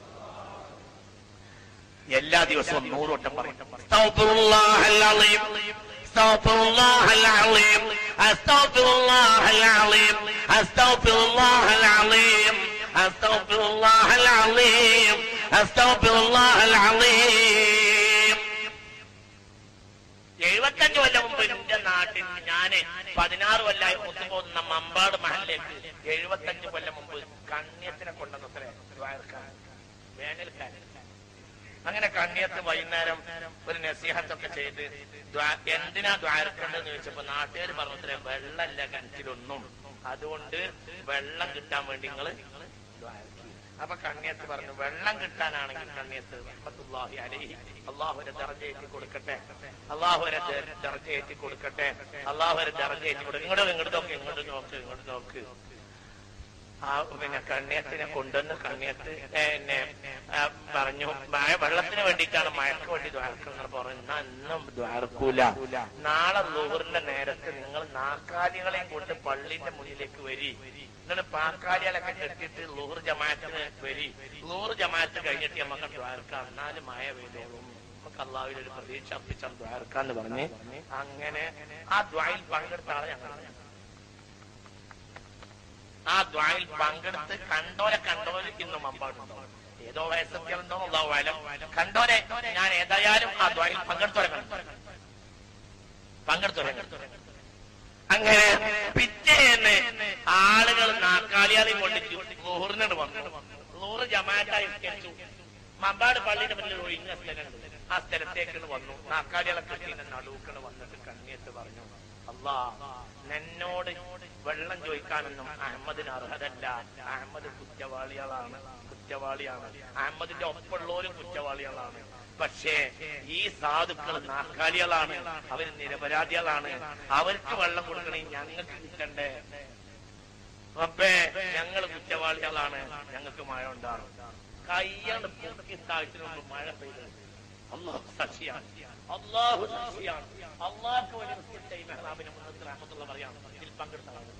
എല്ലാ ദിവസവും നൂറോട്ടം പറയും അസ്തഗ്ഫിറുല്ലാഹൽ അലീം. അസ്തഗ്ഫിറുല്ലാഹൽ അലീം. അസ്തഗ്ഫിറുല്ലാഹൽ അലീം. അസ്തഗ്ഫിറുല്ലാഹൽ അലീം. അസ്തഗ്ഫിറുല്ലാഹൽ അലീം. അസ്തഗ്ഫിറുല്ലാഹൽ അലീം. എഴുപത്തഞ്ച് കൊല്ലം മുമ്പ് എന്റെ നാട്ടിൽ ഞാന് പതിനാറ് കൊല്ലമായി ഒത്തുപോകുന്ന മമ്പാട് മഹലിലേക്ക് എഴുപത്തഞ്ച് കൊല്ലം മുമ്പ് കണ്യത്തിനെ കൊണ്ടുവന്നത്രേ ദ്വാരക്കാൻ വേനൽക്കാലം അങ്ങനെ കണ്ണിയത്ത് വൈകുന്നേരം ഒരു നസീഹത്തൊക്കെ ചെയ്ത് ദ്വാ- എന്തിനാ ദ്വാരക്കേണ്ടതെന്ന് ചോദിച്ചപ്പോ നാട്ടുകാർ പറഞ്ഞത്രേ വെള്ളമല്ല കിണറ്റിലൊന്നും അതുകൊണ്ട് വെള്ളം കിട്ടാൻ വേണ്ടി നിങ്ങൾ അപ്പൊ കണ്ണിയത്ത് പറഞ്ഞു വെള്ളം കിട്ടാനാണെങ്കിൽ കണ്ണിയത്ത് റഹ്മത്തുള്ളാഹി അലൈഹി അള്ളാഹുരെ ദർജയേറ്റി കൊടുക്കട്ടെ അള്ളാഹുരെ ദർജയേറ്റി കൊടുക്കട്ടെ അള്ളാഹുരെ ദർജയേറ്റി കൊടുക്കട്ടെ ഇങ്ങോട്ട് ഇങ്ങോട്ട് നോക്ക് ഇങ്ങോട്ട് നോക്ക് ഇങ്ങോട്ട് നോക്ക് ആ പിന്നെ കണ്ണിയത്തിനെ കൊണ്ടുവന്ന് കണ്ണിയത്ത് എന്നെ ആ, പറഞ്ഞു മഴ വെള്ളത്തിന് വേണ്ടിയിട്ടാണ് മഴക്ക് വേണ്ടി ദ്വാരക്കുന്നത് പറഞ്ഞു എന്നാ ഇന്നും ദ്വാരക്കൂല നാളെ ലൂറിന്റെ നേരത്ത് നിങ്ങൾ നാക്കാലികളെയും കൊണ്ട് പള്ളിന്റെ മുന്നിലേക്ക് വരി എന്നിട്ട് പാക്കാലികളൊക്കെ കെട്ടിയിട്ട് ലൂർ ജമാഅത്തിന് വരി ലൂർ ജമാഅത്ത് കഴിഞ്ഞിട്ട് നമുക്ക് ദ്വാരക്കാം എന്നാലും മഴ പെയ്തോളും നമുക്ക് അള്ളാഹുവിൽ ഒരു പ്രതീക്ഷ അർപ്പിച്ചാൽ ദ്വാരക്കാന്ന് പറഞ്ഞ് അങ്ങനെ ആ ദ്വായിൽ പങ്കെടുത്ത ആളെ ഞങ്ങൾ ആ ദ്വായിൽ പങ്കെടുത്ത് കണ്ടോരെ കണ്ടോരെ ഇന്ന് മമ്പാടുണ്ടോ ഏതോ വയസ്സൊക്കെയുണ്ടോ വലം കണ്ടോരെ ഞാൻ ഏതായാലും ആ ദ്വായിൽ പങ്കെടുത്തോരെ കണ്ടു പങ്കെടുത്തോരെ അങ്ങനെ പിറ്റേന്ന് ആളുകൾ നാക്കാലിയാളെയും കൊണ്ട് ലോറിനോട് വന്നു ലോറ് ജമാറ്റായി നിസ്കരിച്ചു മമ്പാട് പള്ളിയുടെ മുന്നിൽ ഒഴിഞ്ഞ സ്ഥലമുണ്ട് ആ സ്ഥലത്തേക്ക് വന്നു നാക്കാലികളെ കെട്ടിന്റെ നടുക്കണ് വന്നിട്ട് കണ്ണിയത്ത് പറഞ്ഞു അല്ലാ എന്നോട് വെള്ളം ചോദിക്കാനൊന്നും അഹമ്മദിന് അർഹതല്ല അഹമ്മദ് കുറ്റവാളികളാണ് കുറ്റവാളിയാണ് അഹമ്മദിന്റെ ഒപ്പമുള്ളവരും കുറ്റവാളികളാണ് പക്ഷേ ഈ സാധുക്കൾ നാക്കാലികളാണ് അവർ നിരപരാധികളാണ് അവർക്ക് വെള്ളം കൊടുക്കണേ ഞങ്ങൾക്ക് കിട്ടണ്ടേ റബ്ബേ ഞങ്ങൾ കുറ്റവാളികളാണ് ഞങ്ങൾക്ക് മഴ ഉണ്ടാകും കയ്യാണ് പൊക്കി താഴ്ത്തിനൊന്ന് മഴ പെയ്തത് അള്ളാഹു സാക്ഷിയാണ് അള്ളാഹു സാക്ഷിയാണ് അള്ളാഹു വലിയ മെഹ്റാബിനെ മുന്നത്ത് റഹ്മത്തുള്ള പറയാണ് ഇതിൽ പങ്കെടുത്ത ആളാണ്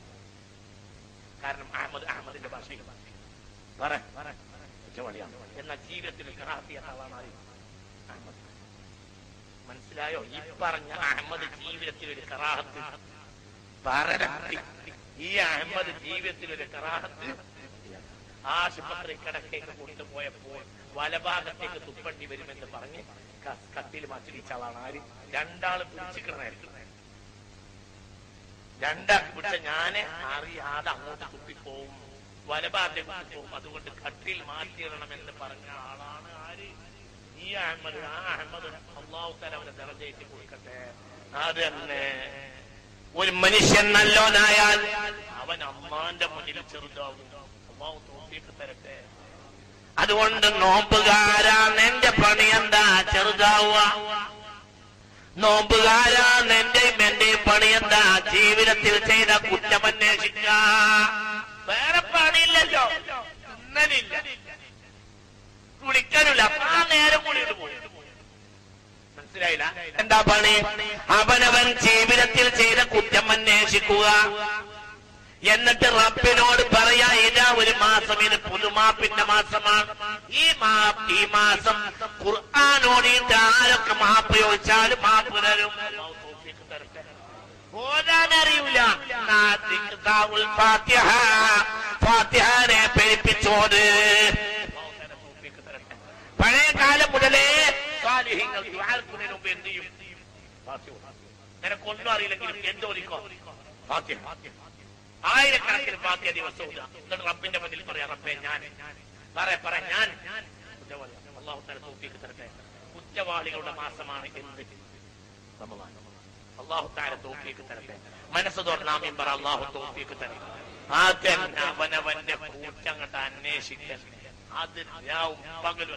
കാരണം അഹമ്മദ് അഹമ്മദിന്റെ ഭാഷയിൽ പറ കുറ്റവാളിയാണ് എന്നാൽ ജീവിതത്തിൽ കറാത്തിയ ആളാണ് ആര് അഹമ്മദ് മനസ്സിലായോ ഈ പറഞ്ഞ അഹമ്മദ് ജീവിതത്തിൽ ഒരു കറാഹത്ത് പറരത്തി ഈ അഹമ്മദ് ജീവിതത്തിൽ ഒരു കറാഹത്ത് ആശുപത്രി കിടക്കേക്ക് കൊണ്ടുപോയപ്പോൾ വലഭാഗത്തേക്ക് തുപ്പണ്ടി വരുമെന്ന് പറഞ്ഞ് ക- കത്തിൽ മച്ചിടിച്ച ആളാണ് ആര് രണ്ടാള് പിടിച്ചിക്കണായിരുന്നു രണ്ടാൾക്ക് പിടിച്ച ഞാന് അറിയാതെ അങ്ങോട്ട് തുപ്പിപ്പോവും വലഭാഗത്തേക്ക് തുപ്പിപ്പോവും അതുകൊണ്ട് കട്ടിൽ മാറ്റിയിടണമെന്ന് പറഞ്ഞ ആളാണ് ആര് ഈ അഹമ്മദ് ആ അഹമ്മദ് അള്ളാഹു തല അവനെ നിറഞ്ഞേറ്റി കൊടുക്കട്ടെ അതന്നെ ഒരു മനുഷ്യൻ നല്ലോനായാൽ അവൻ അമ്മാന്റെ മുന്നിൽ ചെറുതാവും അള്ളാഹു തോഫീക്ക് തരട്ടെ അതുകൊണ്ട് നോമ്പുകാരാ നിന്റെ പണി എന്താ ചെറുതാവുക നോമ്പുകാരാ നിന്റെയും എന്റെയും പണി എന്താ ജീവിതത്തിൽ ചെയ്ത കുറ്റം അന്വേഷിക്ക വേറെ പണിയില്ലല്ലോ ഇന്നലില്ല കുളിക്കാനില്ല അപ്പൊ ആ നേരം കൂടിയിട്ട് പോയി മനസ്സിലായില്ല എന്താ പണി അവനവൻ ജീവിതത്തിൽ ചെയ്ത കുറ്റം അന്വേഷിക്കുക എന്നിട്ട് റബ്ബിനോട് പറയാ ഇതാ ഒരു മാസം ഇത് പുതുമാപ്പിന്റെ മാസമാണ് ഈ മാ ഈ മാസം ഖുർആാനോടിയിട്ട് ആരൊക്കെ മാപ്പ് ചോദിച്ചാലും മാപ്പ് തരും ഓതാൻ അറിയൂല ഫാത്തിഹ ഫാത്തിഹാനെ പെരുപ്പിച്ചോട് പഴയ കാലം മുതലേ സ്വാലിഹ്യങ്ങൾ ദുആർക്കുന്നതിന് മുമ്പ് എന്ത് ചെയ്യും നിനക്കൊന്നും അറിയില്ലെങ്കിലും എന്തോരിക്കോ ഫാത്തിഹ ആയിരക്കണക്കിന് ഫാത്തിയ ദിവസവും ഓതുക. എന്നിട്ട് റബ്ബിന്റെ മുന്നിൽ പറയാം റബ്ബെ ഞാൻ പറ പറ ഞാൻ കുറ്റവാളി അള്ളാഹു തല തോഫീക്ക് തരട്ടെ കുറ്റവാളികളുടെ മാസമാണ് എന്ത് റമദാൻ അള്ളാഹു താര തോഫീക്ക് തരട്ടെ മനസ്സ് തുറന്നാമ്യം പറ അള്ളാഹു തോഫീക്ക് തരട്ടെ അതന്നെ അവനവന്റെ കൂറ്റങ്ങട്ട് അന്വേഷിക്കൽ അത് രാവും പകലും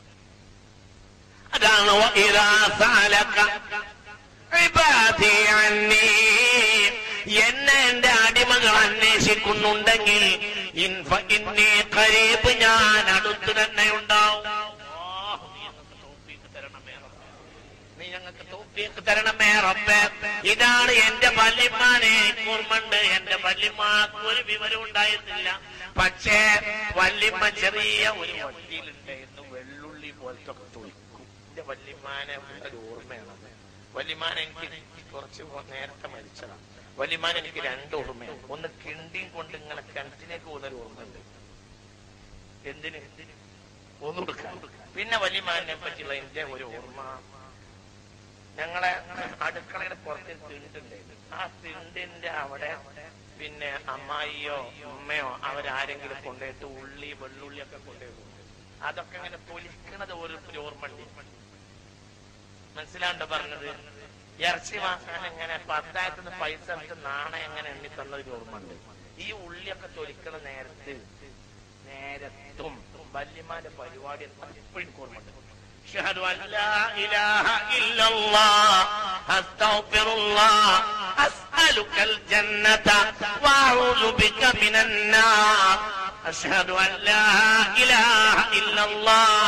അതാണ് وإذا سألك عبادي عني എന്നെ എന്റെ അടിമകൾ അന്വേഷിക്കുന്നുണ്ടെങ്കിൽ ഇൻ ഫഇന്നി ഖരീബ് ഞാൻ അടുത്ത് തന്നെ ഉണ്ടാവും അല്ലാഹു നീ ഞങ്ങൾക്ക് തൗഫീഖ് തരണമേ റബ്ബേ. നീ ഞങ്ങൾക്ക് തൗഫീഖ് തരണമേ റബ്ബേ ഇതാണ് എന്റെ വല്യമ്മാനെ ഓർമ്മണ്ട് എന്റെ വല്യമ്മാക്ക് ഒരു വിവരം ഉണ്ടായിരുന്നില്ല പക്ഷേ വല്യമ്മ ചെറിയ ഒരു വണ്ടിയിലുണ്ടായിരുന്നു വെള്ളുള്ളി പോലത്തെ ഒക്കെ തുളിക്കും എന്റെ വല്യമ്മാനെ ഒരു ഓർമ്മയാണ് വല്യമാൻ എനിക്ക് കുറച്ച് നേരത്തെ മരിച്ചതാണ് വല്യമാൻ എനിക്ക് രണ്ട് ഓർമ്മയാണ് ഒന്ന് കിണ്ടിയും കൊണ്ട് ഇങ്ങനെ കിണറ്റിലേക്ക് പോകുന്നൊരു ഓർമ്മയുണ്ട് എന്തിന് ഒന്ന് കൊടുക്കാൻ പിന്നെ വല്യമാനെ പറ്റിയുള്ള എന്റെ ഒരു ഓർമ്മ ഞങ്ങളെ അടുക്കളയുടെ പുറത്ത് തിണ്ടുണ്ടായിരുന്നു ആ തിണ്ടിന്റെ അവിടെ പിന്നെ അമ്മായിയോ ഉമ്മയോ അവരാരെങ്കിലും കൊണ്ടുപോയിട്ട് ഉള്ളി വെള്ളുള്ളി ഒക്കെ കൊണ്ടുപോയി അതൊക്കെ ഇങ്ങനെ പൊലിക്കണത് ഓരോരുത്തർ ഓർമ്മ ഉണ്ട് മനസ്സിലാണ്ടോ പറഞ്ഞത് ഇറച്ചി വാങ്ങാൻ എങ്ങനെ പത്തായിരത്തിന് പൈസ എടുത്ത് നാണയം എങ്ങനെ എണ്ണി തന്നതിന് ഓർമ്മ ഉണ്ട് ഈ ഉള്ളിയൊക്കെ തൊലിക്കണ നേരത്ത് നേരത്തും വല്യമാന്റെ പരിപാടി എപ്പോഴും ഓർമ്മ ഉണ്ട് أشهد أن لا إله إلا الله أستغفر الله أسألك الجنة وأعوذ بك من النار أشهد أن لا إله إلا الله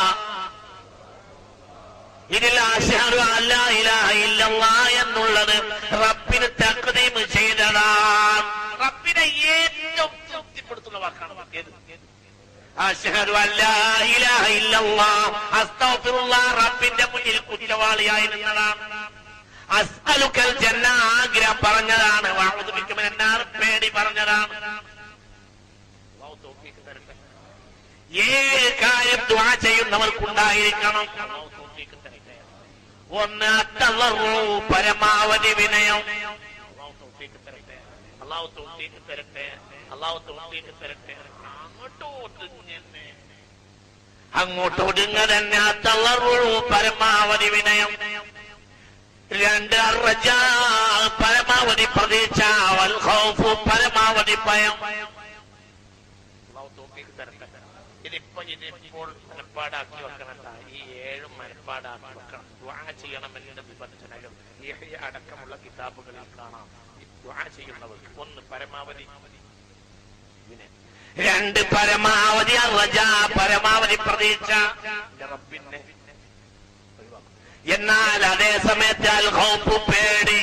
ഇതിൽ അഷ്ഹദു അല്ലാ ഇലാഹ ഇല്ലല്ലാഹ് എന്നുള്ളത് റബ്ബിന് തഖ്ദീം ചെയ്തതാണ് റബ്ബിനെ ഏറ്റവും തൃപ്തിപ്പെടുത്തുന്ന വാക്കാണ് ഏത് അഷ്ഹദു അല്ലാ ഇലാഹ ഇല്ലല്ലാഹ് അസ്തഗ്ഫിറുല്ലാഹ് റബ്ബിന്റെ മുന്നിൽ കുറ്റവാളിയായി നിന്നതാണ് അസ്അലുക്കൽ ജന്ന ആഗ്രഹം പറഞ്ഞതാണ് വഅഊദു ബിക മിനന്നാർ പേടി പറഞ്ഞതാണ് അല്ലാഹു തൗഫീഖ് തരട്ടെ ഏത് കാര്യം ദുആ ചെയ്യുന്നവർക്കുണ്ടായിരിക്കണം അല്ലാഹു തൗഫീഖ് തരട്ടെ ഒന്ന് അത്തളറു പരമാവധി വിനയം അല്ലാഹു തൗഫീഖ് തരട്ടെ അല്ലാഹു തൗഫീഖ് തരട്ടെ അല്ലാഹു തൗഫീഖ് തരട്ടെ അങ്ങോട്ട് ഒതുങ്ങന്നെ അങ്ങോട്ട് ഒതുങ്ങ തന്നെ അത്തളറു പരമാവധി വിനയം രണ്ട് അർജ പരമാവധി പ്രതീക്ഷ വൽ ഖൗഫ് പരമാവധി ഭയം അല്ലാഹു തൗഫീഖ് തരട്ടെ ഇതിപ്പോ ഇതിപ്പോൾ മനപ്പാടാക്കി വെക്കണം ട്ടാ. ഈ ഏഴും മനപ്പാടാക്കി വെക്കണം ദുആ ചെയ്യണം എന്ന നിബന്ധനകൾ ഈ അടക്കമുള്ള കിതാബുകളിൽ കാണാം ഈ ദുആ ചെയ്യുന്നവർക്ക് ഒന്ന് പരമാവധി വിനയം. രണ്ട് പരമാവധി അർജ പരമാവധി പ്രതീക്ഷ എന്റെ റബ്ബിനെ ഒഴിവാക്കും. എന്നാൽ അതേ സമയത്ത് അൽ ഖൗഫ് പേടി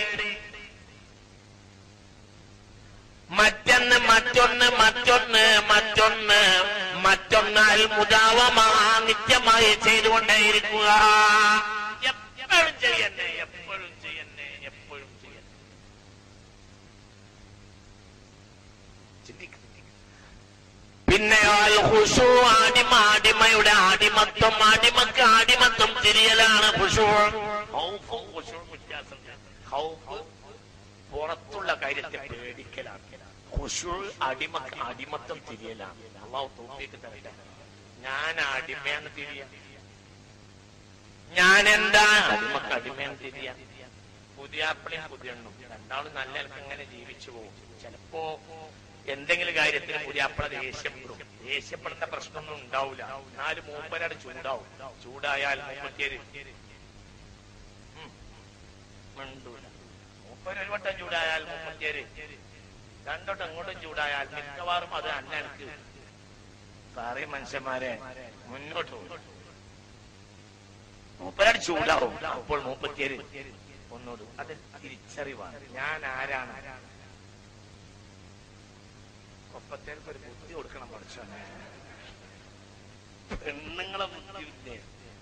മറ്റൊന്ന് മറ്റൊന്ന് മറ്റൊന്ന് മറ്റൊന്ന് മറ്റൊന്ന് അൽ മുദാവമാ നിത്യമായി ചെയ്തുകൊണ്ടേയിരിക്കുക എപ്പോഴും ചെയ്യന്നെ എപ്പോഴും ചെയ്യന്നെ എപ്പോഴും ചെയ്യന്നെ ചിന്തിക്ക്. പിന്നെയോ അൽ ഖുശൂ അടിമ അടിമയുടെ അടിമത്വം അടിമക്ക് അടിമത്വം തിരിയലാണ് ഖുശൂ ഖൗഫും ഖുശൂഉം വ്യത്യാസമുണ്ട് ഖൗഫ് പുറത്തുള്ള കാര്യത്തെ പേടിക്കലാണ് ഖുശൂ അടിമക്ക് അടിമത്വം തിരിയലാണ് അള്ളാഹു തൗഫീഖ് തരട്ടെ ഞാൻ അടിമയാണ് തിരിയ ഞാൻ എന്താ അടിമക്ക് അടിമയാണ് തിരിയ പുതിയാപ്പിളയും പുതിയണ്ണും രണ്ടാളും നല്ല എങ്ങനെ ജീവിച്ചു പോകും ചിലപ്പോ എന്തെങ്കിലും കാര്യത്തിന് പുതിയാപ്പിള ദേഷ്യപ്പെടും ദേഷ്യപ്പെടുന്ന പ്രശ്നമൊന്നും ഉണ്ടാവില്ല നാല് മൂപ്പരാട് ചൂടാവും ചൂടായാൽ മുപ്പത്തിയേര് ഉം. മിണ്ടൂല മൂപ്പര് ഒരു വട്ടം ചൂടായാൽ മുപ്പത്തിയേര് രണ്ടോട്ടം അങ്ങോട്ടും ചൂടായാൽ മിക്കവാറും അത് അന്നക്ക് പറയും മനുഷ്യന്മാരെ മുന്നോട്ട് പോകും മൂപ്പരാട് ചൂടാവും അപ്പോൾ മൂപ്പത്തിയേര് ഒന്നോട് അത് തിരിച്ചറിവാണ് ഞാൻ ആരാണ് ഒപ്പത്തേർക്ക് ഒരു ബുദ്ധി കൊടുക്കണം പഠിച്ചോനെ പെണ്ണുങ്ങളെ ബുദ്ധിയില്ലേ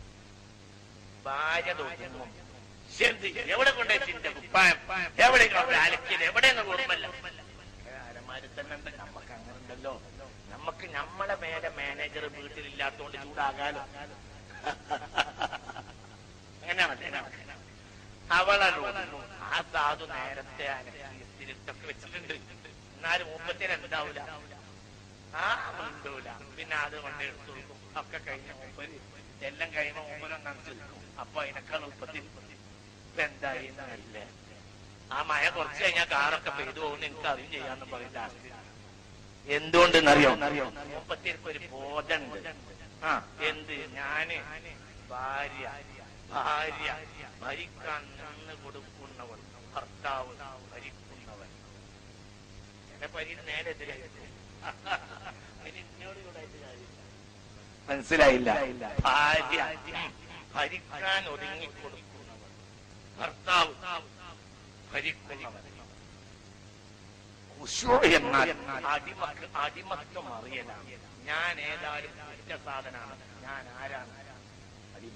ഭാര്യ തോന്നുന്നു ശരി എവിടെ കൊണ്ടുവച്ചിന്റെ കുപ്പായം എവിടെ അലക്കിയത് എവിടെയെന്ന് ഓർമ്മല്ല അരമാരി തന്നെ ഉണ്ട് നമുക്ക് അങ്ങനെ ഉണ്ടല്ലോ നമുക്ക് നമ്മളെ മേലെ മാനേജർ വീട്ടിലില്ലാത്തോണ്ട് ചൂടാകാലോ അങ്ങനെയാണല്ലേ അവളെ റൂം. ആ സാധു നേരത്തെ അലക്കി ഇത്തിരിട്ടൊക്കെ വെച്ചിട്ടുണ്ട് എന്നാലും മൂപ്പത്തിന് എന്താവൂല ആ മിണ്ടൂല പിന്നെ അത് കൊണ്ട് എടുത്തു കൊടുക്കും ഒക്കെ കഴിഞ്ഞ മൂപ്പര് എല്ലാം കഴിയുമ്പോ മൂപ്പരം കാണിച്ചു അപ്പൊ അതിനേക്കാൾ ഉപ്പത്തിൽ ഇപ്പൊ എന്തായി എന്നല്ലേ ആ മഴ കുറച്ച് കഴിഞ്ഞാൽ കാറൊക്കെ പെയ്തു പോകുന്ന എനിക്ക് അറിയും ചെയ്യാന്ന് പറയില്ല എന്തുകൊണ്ടെന്നറിയോ മുപ്പത്തിരിക്ക് ഒരു ബോധമുണ്ട് ആ എന്ത് ഞാന് ഭാര്യ ഭാര്യ ഭരിക്കാൻ നിന്ന് കൊടുക്കുന്നവൻ ഭർത്താവ് ഭരിക്കുന്നവൻ എന്നെ പരി നേരെ എതിരായിട്ട് അതിന് എന്നോട് കൂടെ ആയിട്ട് കാര്യമില്ല. മനസ്സിലായില്ല ഭാര്യ ഭരിക്കാൻ ഒതുങ്ങിക്കൊടുക്കുന്നവൻ ഭർത്താവ് ഭരിക്കുന്നവൻ ഖുശൂ എന്നാൽ അടിമക്ക് അടിമത്വം അറിയലാണ് ഞാൻ ഏതായാലും ഒറ്റ സാധനാണ് ഞാൻ ആരാണ് അടിമ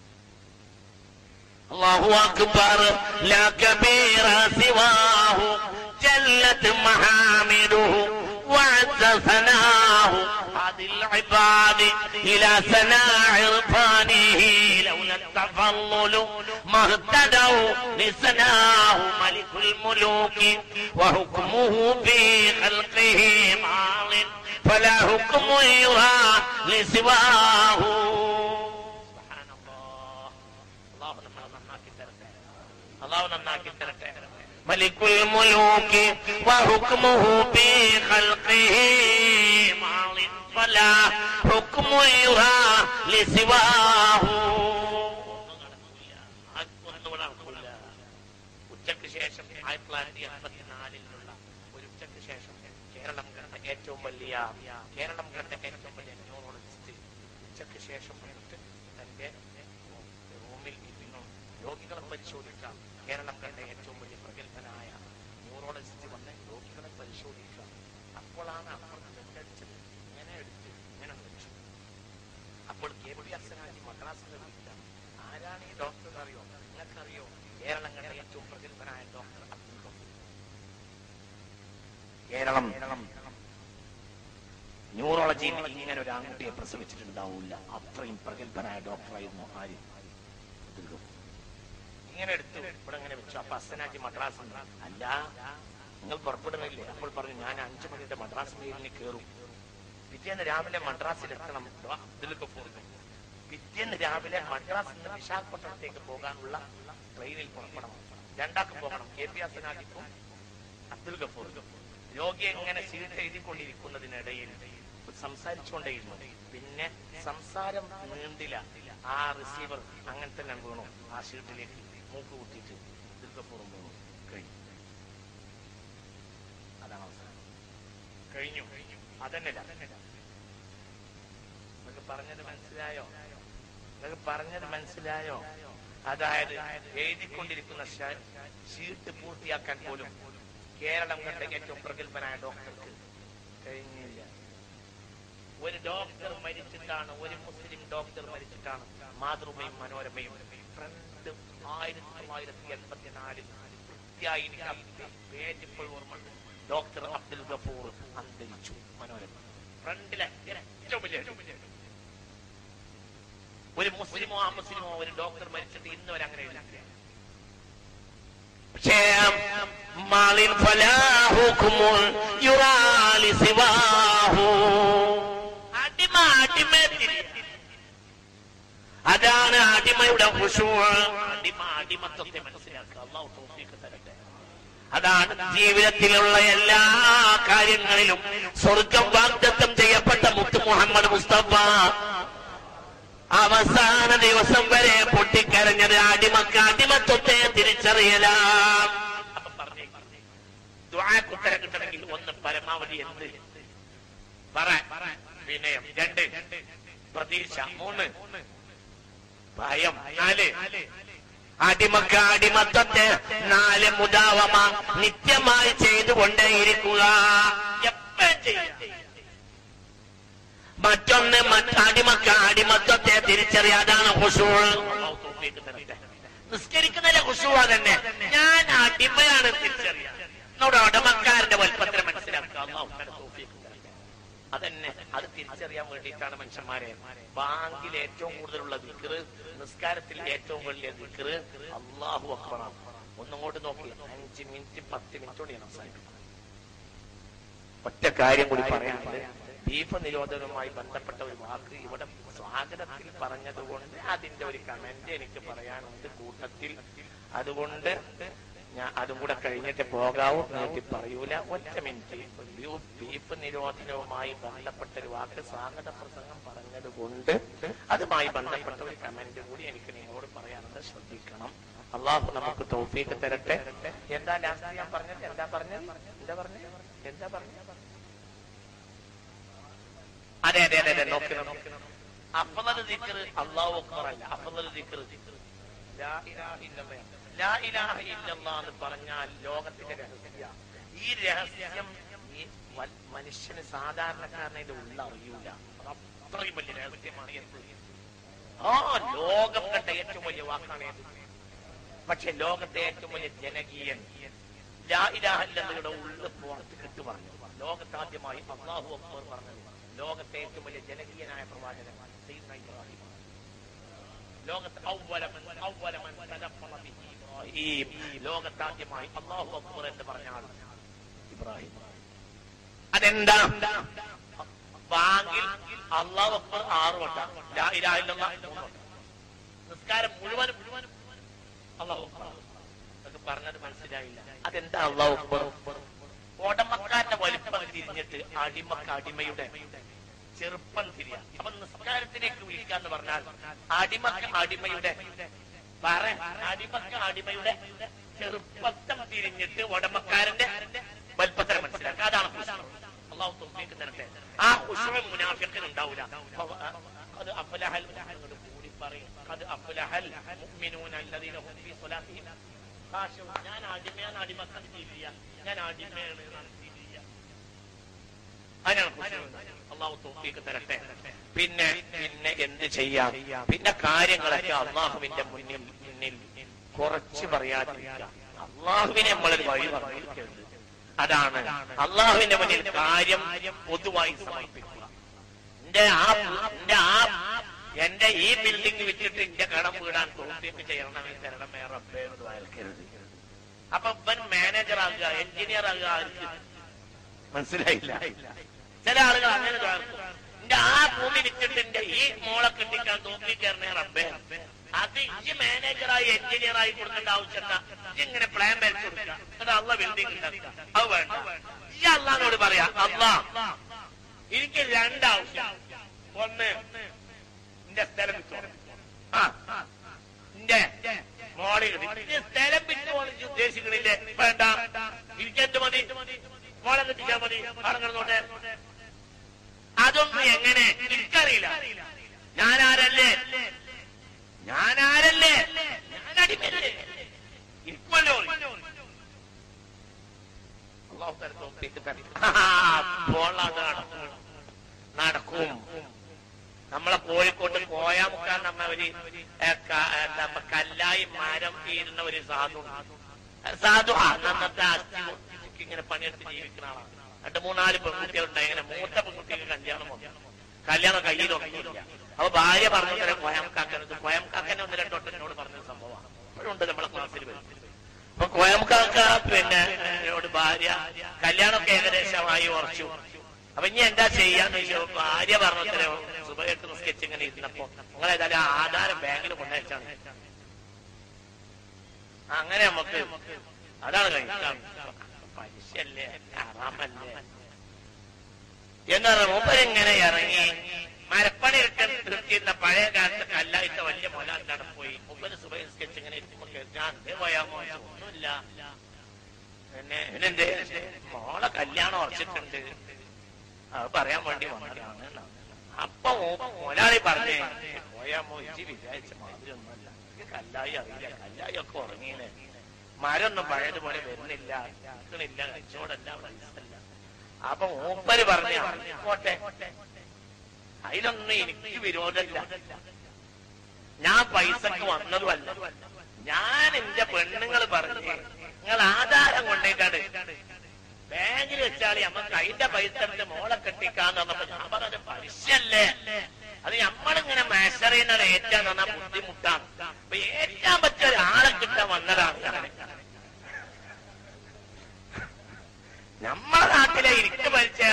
الله أكبر لا كبير سواه جلت محامده وعز ثناه هذه العباد إلى سنا عرفانه لولا التفضل ما اهتدوا لسناه ملك الملوك وحكمه في خلقه ماض فلا حكم يرى لسواه അള്ളാഹു നന്നാക്കി തരട്ടെ ملك الملوك وحكمه في خلقه ماض فلا حكم يرى لسواه ഒന്നുകൂടെ നടക്കൂല. ഉച്ചയ്ക്ക് ശേഷം ആയിരത്തി തൊള്ളായിരത്തി എൺപത്തിനാലിലുള്ള ഒരു ഉച്ചയ്ക്ക് ശേഷം കേരളം കണ്ട ഏറ്റവും വലിയ കേരളം കണ്ട ഏറ്റവും വലിയ ന്യൂറോളജിസ്റ്റ് ഉച്ചയ്ക്ക് ശേഷം വന്നിട്ട് തന്റെ റൂമിൽ ഇരുന്നു രോഗികളെ പരിശോധിക്കാം കേരളം കണ്ട ഏറ്റവും വലിയ പ്രഗത്ഭനായ ന്യൂറോളജിസ്റ്റ് വന്ന് രോഗികളെ പരിശോധിക്കാം അപ്പോഴാണ് അപ്പുറത്ത് ബെല്ലടിച്ചത് ഇങ്ങനെ എടുത്ത് ഇങ്ങനെ വെച്ചു അപ്പോൾ കെ പി അർസനാജി മദ്രാസിൽ വിളിച്ച ആരാണ് ഈ ഡോക്ടർ അറിയോ നിങ്ങൾക്കറിയോ കേരളം കണ്ട ഏറ്റവും പ്രഗത്ഭനായ ഡോക്ടർ അബ്ദുൽ ഗഫൂർ. കേരളം ന്യൂറോളജിയിൽ ഇങ്ങനെ ഒരു ആൺകുട്ടിയെ പ്രസവിച്ചിട്ടുണ്ടാവില്ല അത്രയും പ്രഗത്ഭനായ ഡോക്ടറായിരുന്നു ആര് അബ്ദുൽ ഗഫൂർ. ഇങ്ങനെ എടുത്തു ഇവിടെ ഇങ്ങനെ വെച്ചു അപ്പൊ അസനാജി മദ്രാസ് ഉണ്ട്. അല്ല നിങ്ങൾ പുറപ്പെടുന്നില്ലേ അപ്പോൾ പറഞ്ഞു ഞാൻ അഞ്ചു മണിയുടെ മദ്രാസ് മെയിലിന് കയറും പിറ്റേന്ന് രാവിലെ മദ്രാസിൽ എത്തണം അബ്ദുൽ ഗഫൂറിന് പിറ്റേന്ന് രാവിലെ മദ്രാസിൽ നിന്ന് വിശാഖപട്ടണത്തേക്ക് പോകാനുള്ള ട്രെയിനിൽ പുറപ്പെടണം രണ്ടാക്കും പോകണം കെ പി അസനാജിക്കും അബ്ദുൽ ഗഫൂർ രോഗി എങ്ങനെ സീറ്റ് എഴുതിക്കൊണ്ടിരിക്കുന്നതിനിടയിൽ സംസാരിച്ചുകൊണ്ടേയിരുന്നു പിന്നെ സംസാരം നീണ്ടില്ല ആ റിസീവർ അങ്ങനെ തന്നെ വീണു ആ ഷീട്ടിലേക്ക് മൂക്ക് കൂട്ടിയിട്ട് അബ്ദുൽ ഗഫൂറും വീണു കഴിഞ്ഞു അതാണ് അവസാനം കഴിഞ്ഞു അതന്നെ നിങ്ങൾക്ക് പറഞ്ഞത് മനസ്സിലായോ നിങ്ങൾക്ക് പറഞ്ഞത് മനസ്സിലായോ അതായത് എഴുതിക്കൊണ്ടിരിക്കുന്ന ഷ- ഷീട്ട് പൂർത്തിയാക്കാൻ പോലും കേരളം കണ്ട ഏറ്റവും പ്രഗത്ഭനായ ഡോക്ടർക്ക് കഴിഞ്ഞില്ല ഒരു ഡോക്ടർ മരിച്ചിട്ടാണ് ഒരു മുസ്ലിം ഡോക്ടർ മരിച്ചിട്ടാണ് മാതൃമയും മനോരമയും ഫ്രണ്ട് ആയിരത്തി തൊള്ളായിരത്തി എൺപത്തിനാലിൽ വൃത്തിയായി എനിക്ക് ആ പേജ് ഇപ്പോൾ ഓർമ്മയുണ്ട് ഡോക്ടർ അബ്ദുൽ ഗഫൂർ അന്തരിച്ചു മനോരമ ഫ്രണ്ടിലെ ഏറ്റവും വലിയ ഒരു മുസ്ലിമോ ആ മുസ്ലിമോ ഒരു ഡോക്ടർ മരിച്ചിട്ട് ഇന്ന് വരെ അങ്ങനെ എഴുതില്ല പക്ഷേ മാളിൻ ഫലാഹുക്കും യുറാലി സിവാഹു അടിമ അടിമ അതാണ് അടിമയുടെ ഖുശൂ അടിമ അടിമത്വത്തെ മനസ്സിലാക്കുക അള്ളാഹു തൗഫീഖ് തരട്ടെ അതാണ് ജീവിതത്തിലുള്ള എല്ലാ കാര്യങ്ങളിലും സ്വർഗം വാഗ്ദത്തം ചെയ്യപ്പെട്ട മുത്ത് മുഹമ്മദ് മുസ്തഫ അവസാന ദിവസം വരെ പൊട്ടിക്കരഞ്ഞത് അടിമക്ക് അടിമത്വത്തെ തിരിച്ചറിയലാം അപ്പൊ പറഞ്ഞേ ദുആക്ക് ഉത്തരം കിട്ടണമെങ്കിൽ ഒന്ന് പരമാവധി എന്ത് പറ വിനയം രണ്ട് പ്രതീക്ഷ മൂന്ന് ഭയം നാല് അടിമക്ക് അടിമത്വത്തെ നാല് മുതാവമ നിത്യമായി ചെയ്തുകൊണ്ടേയിരിക്കുക എപ്പോഴും ചെയ്യാം മറ്റൊന്ന് മറ്റ് അടിമക്ക് അടിമത്വത്തെ തിരിച്ചറിയാതാണ് ഹുസൂൾ അള്ളാഹു തൗഫീഖ് തരട്ടെ നിസ്കരിക്കുന്നതിലെ ഹുസൂവ തന്നെ ഞാൻ അടിമയാണ് തിരിച്ചറിയാം നമ്മുടെ ഉടമക്കാരന്റെ വലുപ്പത്തിനെ മനസ്സിലാക്കുക അള്ളാഹു തആല തൗഫീഖ് തരട്ടെ. അതന്നെ അത് തിരിച്ചറിയാൻ വേണ്ടിയിട്ടാണ് മനുഷ്യന്മാരെ ബാങ്കിൽ ഏറ്റവും കൂടുതലുള്ള ദിക്റ് നിസ്കാരത്തിൽ ഏറ്റവും വലിയ ദിക്റ് അള്ളാഹു അക്ബറാണ് ഒന്നും കൂടി നോക്കി അഞ്ച് മിനിറ്റ് പത്ത് മിനിറ്റ് കൊണ്ട് ഞാൻ അവസാനിപ്പിക്കും ഒറ്റ കാര്യം കൂടി പറയാനുണ്ട് ബീഫ് നിരോധനവുമായി ബന്ധപ്പെട്ട ഒരു വാക്ക് ഇവിടെ സ്വാഗതത്തിൽ പറഞ്ഞതുകൊണ്ട് അതിന്റെ ഒരു കമന്റ് എനിക്ക് പറയാനുണ്ട് കൂട്ടത്തിൽ അതുകൊണ്ട് ഞാൻ അതും കൂടെ കഴിഞ്ഞിട്ട് പോകാവൂ നീട്ടി പറയൂല ഒറ്റ മിനിറ്റ് ബീഫ് ബീഫ് നിരോധനവുമായി ബന്ധപ്പെട്ട ഒരു വാക്ക് സ്വാഗത പ്രസംഗം പറഞ്ഞത് കൊണ്ട് അതുമായി ബന്ധപ്പെട്ട ഒരു കമന്റ് കൂടി എനിക്ക് നിങ്ങളോട് പറയാനുണ്ട് ശ്രദ്ധിക്കണം അള്ളാഹു നമുക്ക് തോഫീക്ക് തരട്ടെ എന്താ ലാസ്റ്റ് ഞാൻ പറഞ്ഞത് എന്താ പറഞ്ഞത് എന്താ പറഞ്ഞത് എന്താ പറഞ്ഞത് അതെ അതെ അതെ അതെ നോക്കി നോക്കി അഫ്ളൽ ദിക്ർ അല്ലാഹു അക്ബർ അല്ല അഫ്ളൽ ദിക്ർ ലാ ഇലാഹ ഇല്ലല്ലാഹ് ലാ ഇലാഹ ഇല്ലല്ലാഹ് എന്ന് പറഞ്ഞാൽ ലോകത്തിന്റെ രഹസ്യ ഈ രഹസ്യം ഈ വൽ- മനുഷ്യന് സാധാരണക്കാരനെ ഇത് ഉള്ള അറിയൂല അത് അത്രയും വലിയ രഹസ്യമാണ് എന്ത് ആ ലോകം കണ്ട ഏറ്റവും വലിയ വാക്കാണ് ഏത് പക്ഷെ ലോകത്തെ ഏറ്റവും വലിയ ജനകീയൻ ലാ ഇലാഹ ഇല്ലല്ലയുടെ ഉള്ളിൽ പുറത്ത് കിട്ടു പറഞ്ഞു ലോകത്ത് ആദ്യമായി അള്ളാഹു അക്ബർ പറഞ്ഞത് ലോകത്തെ ഏറ്റവും വലിയ ജനകീയനായ പ്രവാചകൻ സയ്യിദ്ന ഇബ്രാഹിം ലോകത്ത് ഔവലമൻ ഔവലമൻ തലഫള ബിഹി ഇബ്രാഹിം ലോകത്താദ്യമായി അള്ളാഹു അക്ബർ എന്ന് പറഞ്ഞ ആൾ ഇബ്രാഹിം അതെന്താ ബാങ്കിൽ അള്ളാഹു അക്ബർ ആറ് വട്ടം ലാ ഇലാഹ ഇല്ലല്ലാഹ് മൂന്ന് വട്ടം നിസ്കാരം മുഴുവനും മുഴുവനും അള്ളാഹു അക്ബർ അതൊക്കെ പറഞ്ഞത് മനസ്സിലായില്ല അതെന്താ അള്ളാഹു അക്ബർ ഓടമക്കാരന്റെ വലിപ്പം തിരിഞ്ഞിട്ട് അടിമക്ക് അടിമയുടെ ചെറുപ്പം തിരിയാ അപ്പൊ നിസ്കാരത്തിലേക്ക് വിളിക്കാന്ന് പറഞ്ഞാൽ അടിമക്ക് അടിമയുടെ പറ അടിമക്ക് അടിമയുടെ ചെറുപ്പത്തം തിരിഞ്ഞിട്ട് ഉടമക്കാരന്റെ വലിപ്പത്തരം മനസ്സിലാക്കുക അതാണ് ഖുശൂ. അള്ളാഹു തൗഫീഖ് തരട്ടെ ആ ഖുശൂഅ് മുനാഫിഖിന് ഉണ്ടാവില്ല അത് അഫ്ലഹൽ അങ്ങോട്ട് കൂടി പറയും അത് അഫ്ലഹൽ മുഅ്മിനൂന അല്ലദീന ഹും ഫീ സ്വലാത്തിഹിം ഖാശിഊൻ. ഞാൻ അടിമയാണ് അടിമത്തം തിരിയ ഞാൻ അടിമയാണ് എന്നാണ് തിരിയ അതിനാണ് ഖുശൂഅ്. അള്ളാഹു തൗഫീഖ് തരട്ടെ പിന്നെ പിന്നെ എന്ത് ചെയ്യാം പിന്നെ കാര്യങ്ങളൊക്കെ അള്ളാഹുവിന്റെ മുന്നിൽ മുന്നിൽ കുറച്ച് പറയാതിരിക്കുക അള്ളാഹുവിനെ നമ്മളൊരു വഴി പറഞ്ഞിരിക്കരുത് അതാണ് അള്ളാഹുവിന്റെ മുന്നിൽ കാര്യം പൊതുവായി സമർപ്പിക്കുക എന്റെ ആ എന്റെ ആ എന്റെ ഈ ബിൽഡിംഗ് വിറ്റിട്ട് എന്റെ കടം വീടാൻ തോന്നിയൊക്കെ ചെയ്യണമെങ്കിൽ തരണമേ റബ്ബേ എന്ന് വയൽക്കരുത് അപ്പൊ ഇവൻ മാനേജർ ആകുക എഞ്ചിനീയർ ആകുക ആർക്ക് മനസ്സിലായില്ല ചില ആളുകൾ അങ്ങനെ ചേർക്കും എന്റെ ആ ഭൂമി വിറ്റിട്ട് എന്റെ ഈ മോളെ കെട്ടിക്കാൻ തോന്നി കയറണേ റബ്ബേ അത് ഈ മാനേജറായി എഞ്ചിനീയറായി കൊടുക്കേണ്ട ആവശ്യമില്ല ഇങ്ങനെ പ്ലാൻ വരച്ചു കൊടുക്കുക അത് അള്ള ബിൽഡിംഗ് ഉണ്ടാക്കുക അത് വേണ്ട ഈ അള്ളഹാനോട് പറയാ അള്ളാ എനിക്ക് രണ്ടാവശ്യം ഒന്ന് എന്റെ സ്ഥലം വിറ്റോ ആ എന്റെ മോളി കിട്ടി സ്ഥലം വിറ്റു ഉദ്ദേശിക്കണില്ലേ വേണ്ട എനിക്ക് എന്ത് മതി മോളെ കിട്ടിച്ചാൽ മതി അവിടെ കിടന്നോട്ടെ അതൊന്നും എങ്ങനെ എനിക്കറിയില്ല ഞാനാരല്ലേ ഞാനാരല്ലേ ഞാൻ അടിമല്ലേ ഇരിക്കുമല്ലോ അള്ളാഹു തല തോപ്പിക്ക് തരും അപ്പോൾ അത് നടക്കും നടക്കും നമ്മളെ കോഴിക്കോട്ട് കോയാമുക്കാൻ നമ്മ ഒരു ഏ, ക- എന്താ ഇപ്പൊ കല്ലായി മരം തീരുന്ന ഒരു സാധു സാധു അന്നത്തെ അസ്ഥി കുത്തിക്ക് ഇങ്ങനെ പണിയെടുത്ത് ജീവിക്കുന്ന ആളാണ് രണ്ട് മൂന്നാല് പെൺകുട്ടികളുണ്ടായി ഇങ്ങനെ മൂത്ത പെൺകുട്ടിക്ക് കല്യാണം വന്നു കല്യാണം കയ്യിലൊന്നുമില്ല അപ്പൊ ഭാര്യ പറഞ്ഞു തരാം കോയംകാക്കനത് കോയംകാക്കനെ ഒന്ന് രണ്ടോട്ടം എന്നോട് പറഞ്ഞ സംഭവമാണ് ഇപ്പോഴുണ്ട് നമ്മളെ ക്ലാസ്സിൽ വരും അപ്പൊ കോയംകാക്ക പിന്നെ എന്നോട് ഭാര്യ കല്യാണമൊക്കെ ഏകദേശമായി ഉറച്ചു അപ്പൊ ഇനി എന്താ ചെയ്യാന്ന് ചോദിച്ചു ഭാര്യ പറഞ്ഞത്രേ സുബഹത്ത് നിസ്കരിച്ച് ഇങ്ങനെ ഇരുന്നപ്പോ നിങ്ങൾ ഏതായാലും ആ ആധാരം ബാങ്കിൽ കൊണ്ടുവച്ചാണ് അങ്ങനെ നമുക്ക് അതാണ് കഴിക്കാം പലിശല്ലേ ഹറാമല്ലേ എന്നാ മൂപ്പരിങ്ങനെ ഇറങ്ങി മരപ്പണി എടുത്തിരുന്ന പഴയ കാലത്ത് കല്ലായിട്ട് വലിയ മുലാന്താണ് പോയി മുപ്പത് സുബൈ സ്കെച്ച് ഇങ്ങനെ ഇരിക്കുമ്പോ കേൾക്കാം, ഞാൻ അതേ പോയാമോ ഒന്നുമില്ല പിന്നെ എന്നെ മോളെ കല്യാണം ഉറച്ചിട്ടുണ്ട് അത് പറയാൻ വേണ്ടി വന്നതാണ് എന്നാ. അപ്പൊ മൂ- മുതലാളി പറഞ്ഞേ പോയാമോ ഇച്ചി വിചാരിച്ച മാതിരി ഒന്നുമല്ല എനിക്ക് കല്ലായി അറിയില്ല കല്ലായി ഒക്കെ ഉറങ്ങീനെ മരൊന്നും പഴയതുപോലെ വരുന്നില്ല നിൽക്കണില്ല കച്ചവടല്ല പൈസല്ല അപ്പൊ മൂപ്പര് പറഞ്ഞു പോട്ടെ അതിലൊന്നും എനിക്ക് വിരോധമില്ല ഞാൻ പൈസക്ക് വന്നതുമല്ല ഞാൻ എന്റെ പെണ്ണുങ്ങൾ പറഞ്ഞു നിങ്ങൾ ആധാരം കൊണ്ടേക്കാട് ബാങ്കിൽ വെച്ചാൽ നമുക്ക് അതിന്റെ പൈസ എടുത്ത് മോളെ കെട്ടിക്കാന്ന് പറഞ്ഞപ്പോ ഞാൻ പറഞ്ഞത് പലിശല്ലേ അത് നമ്മളിങ്ങനെ മെഷർ ചെയ്യുന്നത് ഏറ്റാന്ന് പറഞ്ഞാൽ ബുദ്ധിമുട്ടാണ് അപ്പൊ ഏറ്റാൻ പറ്റിയ ഒരാളെ കിട്ടാൻ വന്നതാണ് ഞാൻ. നമ്മളെ നാട്ടിലെ ഇരിക്ക് വലിച്ച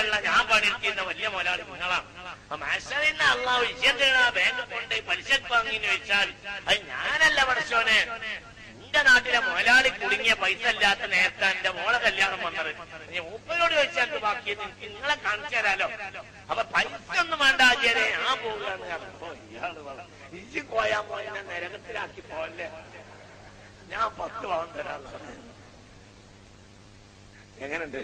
വലിയ മുതലാളി നിങ്ങളാണ് അപ്പൊ മാസ്റ്ററിന് അള്ളാഹു ഇഷ്യത്തിനാ ബാങ്ക് കൊണ്ട് പലിശക്ക് വാങ്ങിന്ന് വെച്ചാൽ അത് ഞാനല്ല പഠിച്ചോനെ എന്റെ നാട്ടിലെ മുതലാളി കുടുങ്ങിയ പൈസ ഇല്ലാത്ത നേരത്തെ എന്റെ മോളെ കല്യാണം വന്നത് നീ മൂപ്പരോട് ചോദിച്ചാൽ ബാക്കിയത് എനിക്ക് നിങ്ങളെ കാണിച്ചു തരാലോ അപ്പൊ പൈസ ഒന്നും വേണ്ട ആചാര്യ ഞാൻ പോവുകയാണ് അപ്പൊ ഇയാള് പറഞ്ഞു ഇജ്ജ് കോയാൻ പോയി ഞാൻ നരകത്തിലാക്കി പോവല്ലേ ഞാൻ പത്ത് പവൻ തരാന്ന് പറഞ്ഞു എങ്ങനുണ്ട്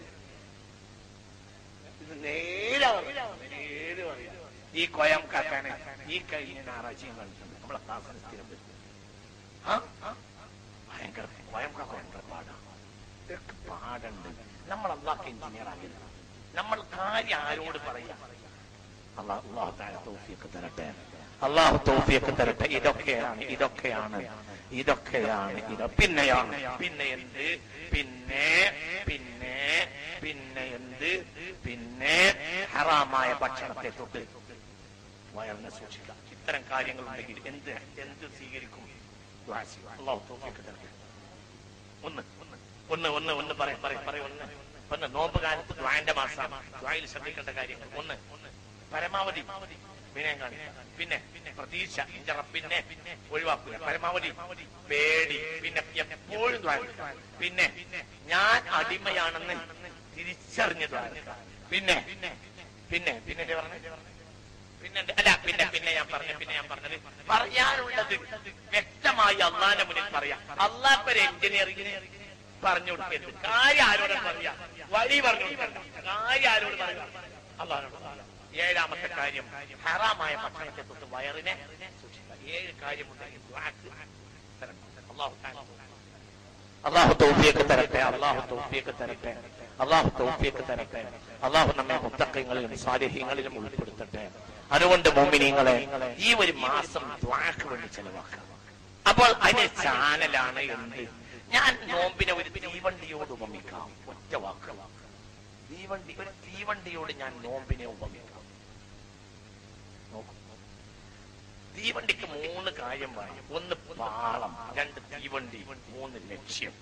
ഇത് നേരെ പറയും. നേരെ പറയും. ഈ കൊയം കാക്കാനെ ഈ കഴിഞ്ഞ ഞായറാഴ്ചയും കളിച്ചിട്ടുണ്ട് നമ്മളെ ക്ലാസ്സിന് സ്ഥിരം വരും ആ? ആ? ഭയങ്കര കൊയം കാക്ക ഭയങ്കര പാടാണ് ഇതൊക്കെ പാടുണ്ട് നമ്മൾ അള്ളാഹ് എഞ്ചിനീയർ ആകില്ല നമ്മൾ കാര്യം ആരോട് പറയാം അള്ളാഹ് അള്ളാഹു താഴെ തൗഫീഖ് തരട്ടെ അള്ളാഹു തൗഫീഖ് തരട്ടെ ഇതൊക്കെയാണ് ഇതൊക്കെയാണ് ഇതൊക്കെയാണ് ഇത് പിന്നെയാണ് പിന്നെ എന്ത് പിന്നെ പിന്നെ പിന്നെ എന്ത് പിന്നെ ഹറാമായ ഭക്ഷണത്തെ തൊട്ട് വയറിനെ സൂക്ഷിക്കാം ഇത്തരം കാര്യങ്ങൾ ഉണ്ടെങ്കിൽ എന്ത് എന്ത് സ്വീകരിക്കും ദുആ ചെയ്യുക. അള്ളാഹു തൗഫീഖ് തരട്ടെ ഒന്ന് ഒന്ന് ഒന്ന് ഒന്ന് പറയും പറയും പറയും ഒന്ന് ഒന്ന് നോമ്പ് കാലത്ത് ദ്വാന്റെ മാസം ദ്വായിൽ ശ്രദ്ധിക്കേണ്ട കാര്യങ്ങൾ ഒന്ന് പരമാവധി വിനയം കാണിക്കുക പിന്നെ പ്രതീക്ഷ എന്റെ റബ്ബിനെ ഒഴിവാക്കുക പരമാവധി പേടി പിന്നെ എപ്പോഴും ദ്വാ എടുക്കുക. പിന്നെ ഞാൻ അടിമയാണെന്ന് തിരിച്ചറിഞ്ഞ് ദ്വാ എടുക്കുക. പിന്നെ പിന്നെ പിന്നെ എന്താ പറഞ്ഞത്? പിന്നെ എന്ത്? അല്ല പിന്നെ പിന്നെ ഞാൻ പറഞ്ഞു പിന്നെ ഞാൻ പറഞ്ഞത് പറയാനുള്ളത് വ്യക്തമായി അള്ളാന്റെ മുന്നിൽ പറയാം അള്ളാഹ് ഒരു എഞ്ചിനീയറിംഗിന് പറഞ്ഞു കൊടുക്കരുത് കാര്യം ആരോട് പറയാ വഴി പറഞ്ഞു കൊടുക്കണ്ട കാര്യം ആരോട് പറയാം അള്ളാഹിനോട് പറയാം. ഏഴാമത്തെ കാര്യം ഹറാമായ ഭക്ഷണത്തെ തൊട്ട് വയറിനെ സൂക്ഷിക്കുക ഏഴ് കാര്യമുണ്ടെങ്കിൽ ദുആക്ക് തരണം. അള്ളാഹു താല അള്ളാഹു തൗഫീഖ് തരട്ടെ അള്ളാഹു തൗഫീഖ് തരട്ടെ അള്ളാഹു തൗഫീഖ് തരട്ടെ അള്ളാഹു നമ്മെ മുത്തക്കങ്ങളിലും സാലിഹ്യങ്ങളിലും ഉൾപ്പെടുത്തട്ടെ അതുകൊണ്ട് മോമിനിങ്ങളെ ഈ ഒരു മാസം ദ്വാക്ക് വേണ്ടി ചെലവാക്കുക അപ്പോൾ അതിന്റെ ചാനലാണ് എന്ത് ഞാൻ നോമ്പിനെ ഒരു തീവണ്ടിയോട് ഉപമിക്കാം ഒറ്റ വാക്ക് തീവണ്ടി ഒരു തീവണ്ടിയോട് ഞാൻ നോമ്പിനെ ഉപമിക്കാം നോക്കൂ തീവണ്ടിക്ക് മൂന്ന് കാര്യം വേണം ഒന്ന് പാളം രണ്ട് തീവണ്ടി മൂന്ന് ലക്ഷ്യം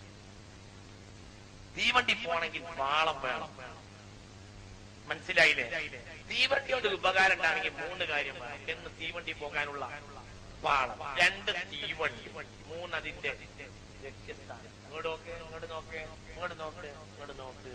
തീവണ്ടി പോണെങ്കിൽ പാളം വേണം മനസ്സിലായില്ലേ തീവണ്ടിയോട് ഒരു ഉപകാരം ഉണ്ടാണെങ്കിൽ മൂന്ന് കാര്യം വേണം എന്ന് തീവണ്ടി പോകാനുള്ള പാളം രണ്ട് തീവണ്ടി മൂന്ന് അതിന്റെ ലക്ഷ്യസ്ഥാനം ഇങ്ങോട്ട് നോക്ക് ഇങ്ങോട്ട് നോക്ക് ഇങ്ങോട്ട് നോക്ക് ഇങ്ങോട്ട് നോക്ക്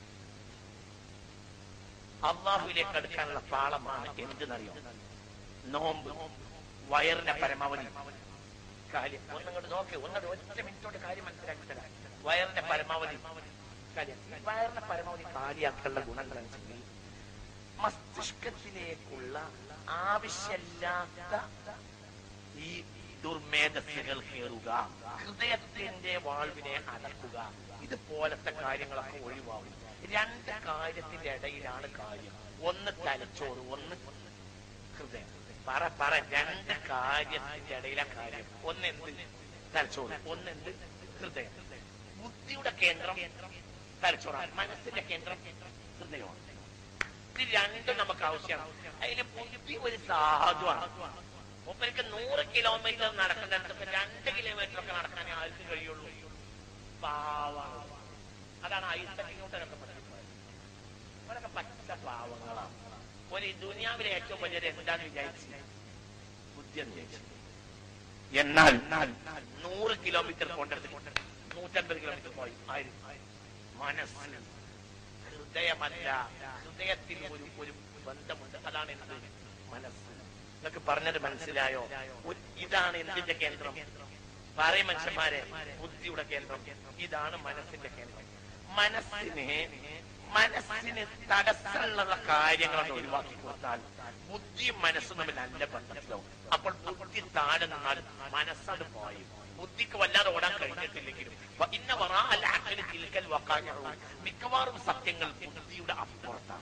അള്ളാഹുവിലേക്ക് അടുക്കാനുള്ള പാളമാണ് എന്തെന്നറിയോ നോമ്പ് വയറിന്റെ പരമാവധി കാര്യം ഒന്നങ്ങോട്ട് നോക്ക് ഒന്നത് ഒറ്റ മിനിറ്റോട്ട് കാര്യം മനസ്സിലാക്കി തരാം വയറിന്റെ പരമാവധി കാര്യം ഈ വയറിന്റെ പരമാവധി കാര്യാക്കളുടെ ഗുണങ്ങൾ വെച്ചെങ്കിൽ മസ്തിഷ്കത്തിലേക്കുള്ള ആവശ്യമില്ലാത്ത ഈ ദുർമേധസ്സുകൾ കയറുക ഹൃദയത്തിന്റെ വാൾവിനെ അടക്കുക ഇതുപോലത്തെ കാര്യങ്ങളൊക്കെ ഒഴിവാകും രണ്ട് കാര്യത്തിന്റെ ഇടയിലാണ് കാര്യം ഒന്ന് തലച്ചോറ് ഒന്ന് ഹൃദയം പറ പറ രണ്ട് കാര്യത്തിന്റെ ഇടയിലെ കാര്യം ഒന്ന് എന്ത് തലച്ചോറ് ഒന്ന് എന്ത് ഹൃദയം ബുദ്ധിയുടെ കേന്ദ്രം തലച്ചോറാണ് മനസ്സിന്റെ കേന്ദ്രം ഹൃദയമാണ് ഇത് രണ്ടും നമുക്ക് ആവശ്യമാണ് അതിൽ ബുദ്ധി ഒരു സാധുവാണ് മൂപ്പർക്ക് നൂറ് കിലോമീറ്റർ നടക്കുന്നിടത്ത് രണ്ട് കിലോമീറ്റർ ഒക്കെ നടക്കാനേ ആർക്കും കഴിയുള്ളൂ പാവാണ് അതാണ് ഐസക്കിനോട്ടൊക്കെ പഠിക്കുന്നത് അവരൊക്കെ പച്ച പാവങ്ങളാണ് ഒരു ഈ ദുനിയാവിലെ ഏറ്റവും വലിയത് എന്താന്ന് വിചാരിച്ചു ബുദ്ധി എന്ന് വിചാരിച്ചു എന്നാൽ നൂറ് കിലോമീറ്റർ കൊണ്ടെടുത്ത് നൂറ്റമ്പത് കിലോമീറ്റർ പോയി ആയിരം മനസ്സ് ഹൃദയമല്ല ഹൃദയത്തിൽ ഒരു ഒരു ബന്ധമുണ്ട് അതാണ് എന്ത് മനസ്സ് നിങ്ങൾക്ക് പറഞ്ഞത് മനസ്സിലായോ ഒരു- ഇതാണ് എന്തിന്റെ കേന്ദ്രം പറയും മനുഷ്യന്മാരെ ബുദ്ധിയുടെ കേന്ദ്രം ഇതാണ് മനസ്സിന്റെ കേന്ദ്രം മനസ്സിനെ മനസ്സിന് തടസ്സമുള്ള കാര്യങ്ങളൊക്കെ ഒഴിവാക്കി കൊടുത്താൽ ബുദ്ധിയും മനസ്സും തമ്മിൽ നല്ല ബന്ധത്തിലാവും അപ്പോൾ ബുദ്ധി താഴെ നിന്നാൽ മനസ്സത് പോയി ബുദ്ധിക്ക് വല്ലാതെ ഓടാൻ കഴിഞ്ഞിട്ടില്ലെങ്കിലും വ- ഇന്ന വറാ അൽ അഖ്ലി തിൽക്കൽ വഖാഇഉ. മിക്കവാറും സത്യങ്ങൾ ബുദ്ധിയുടെ അപ്പുറത്താണ്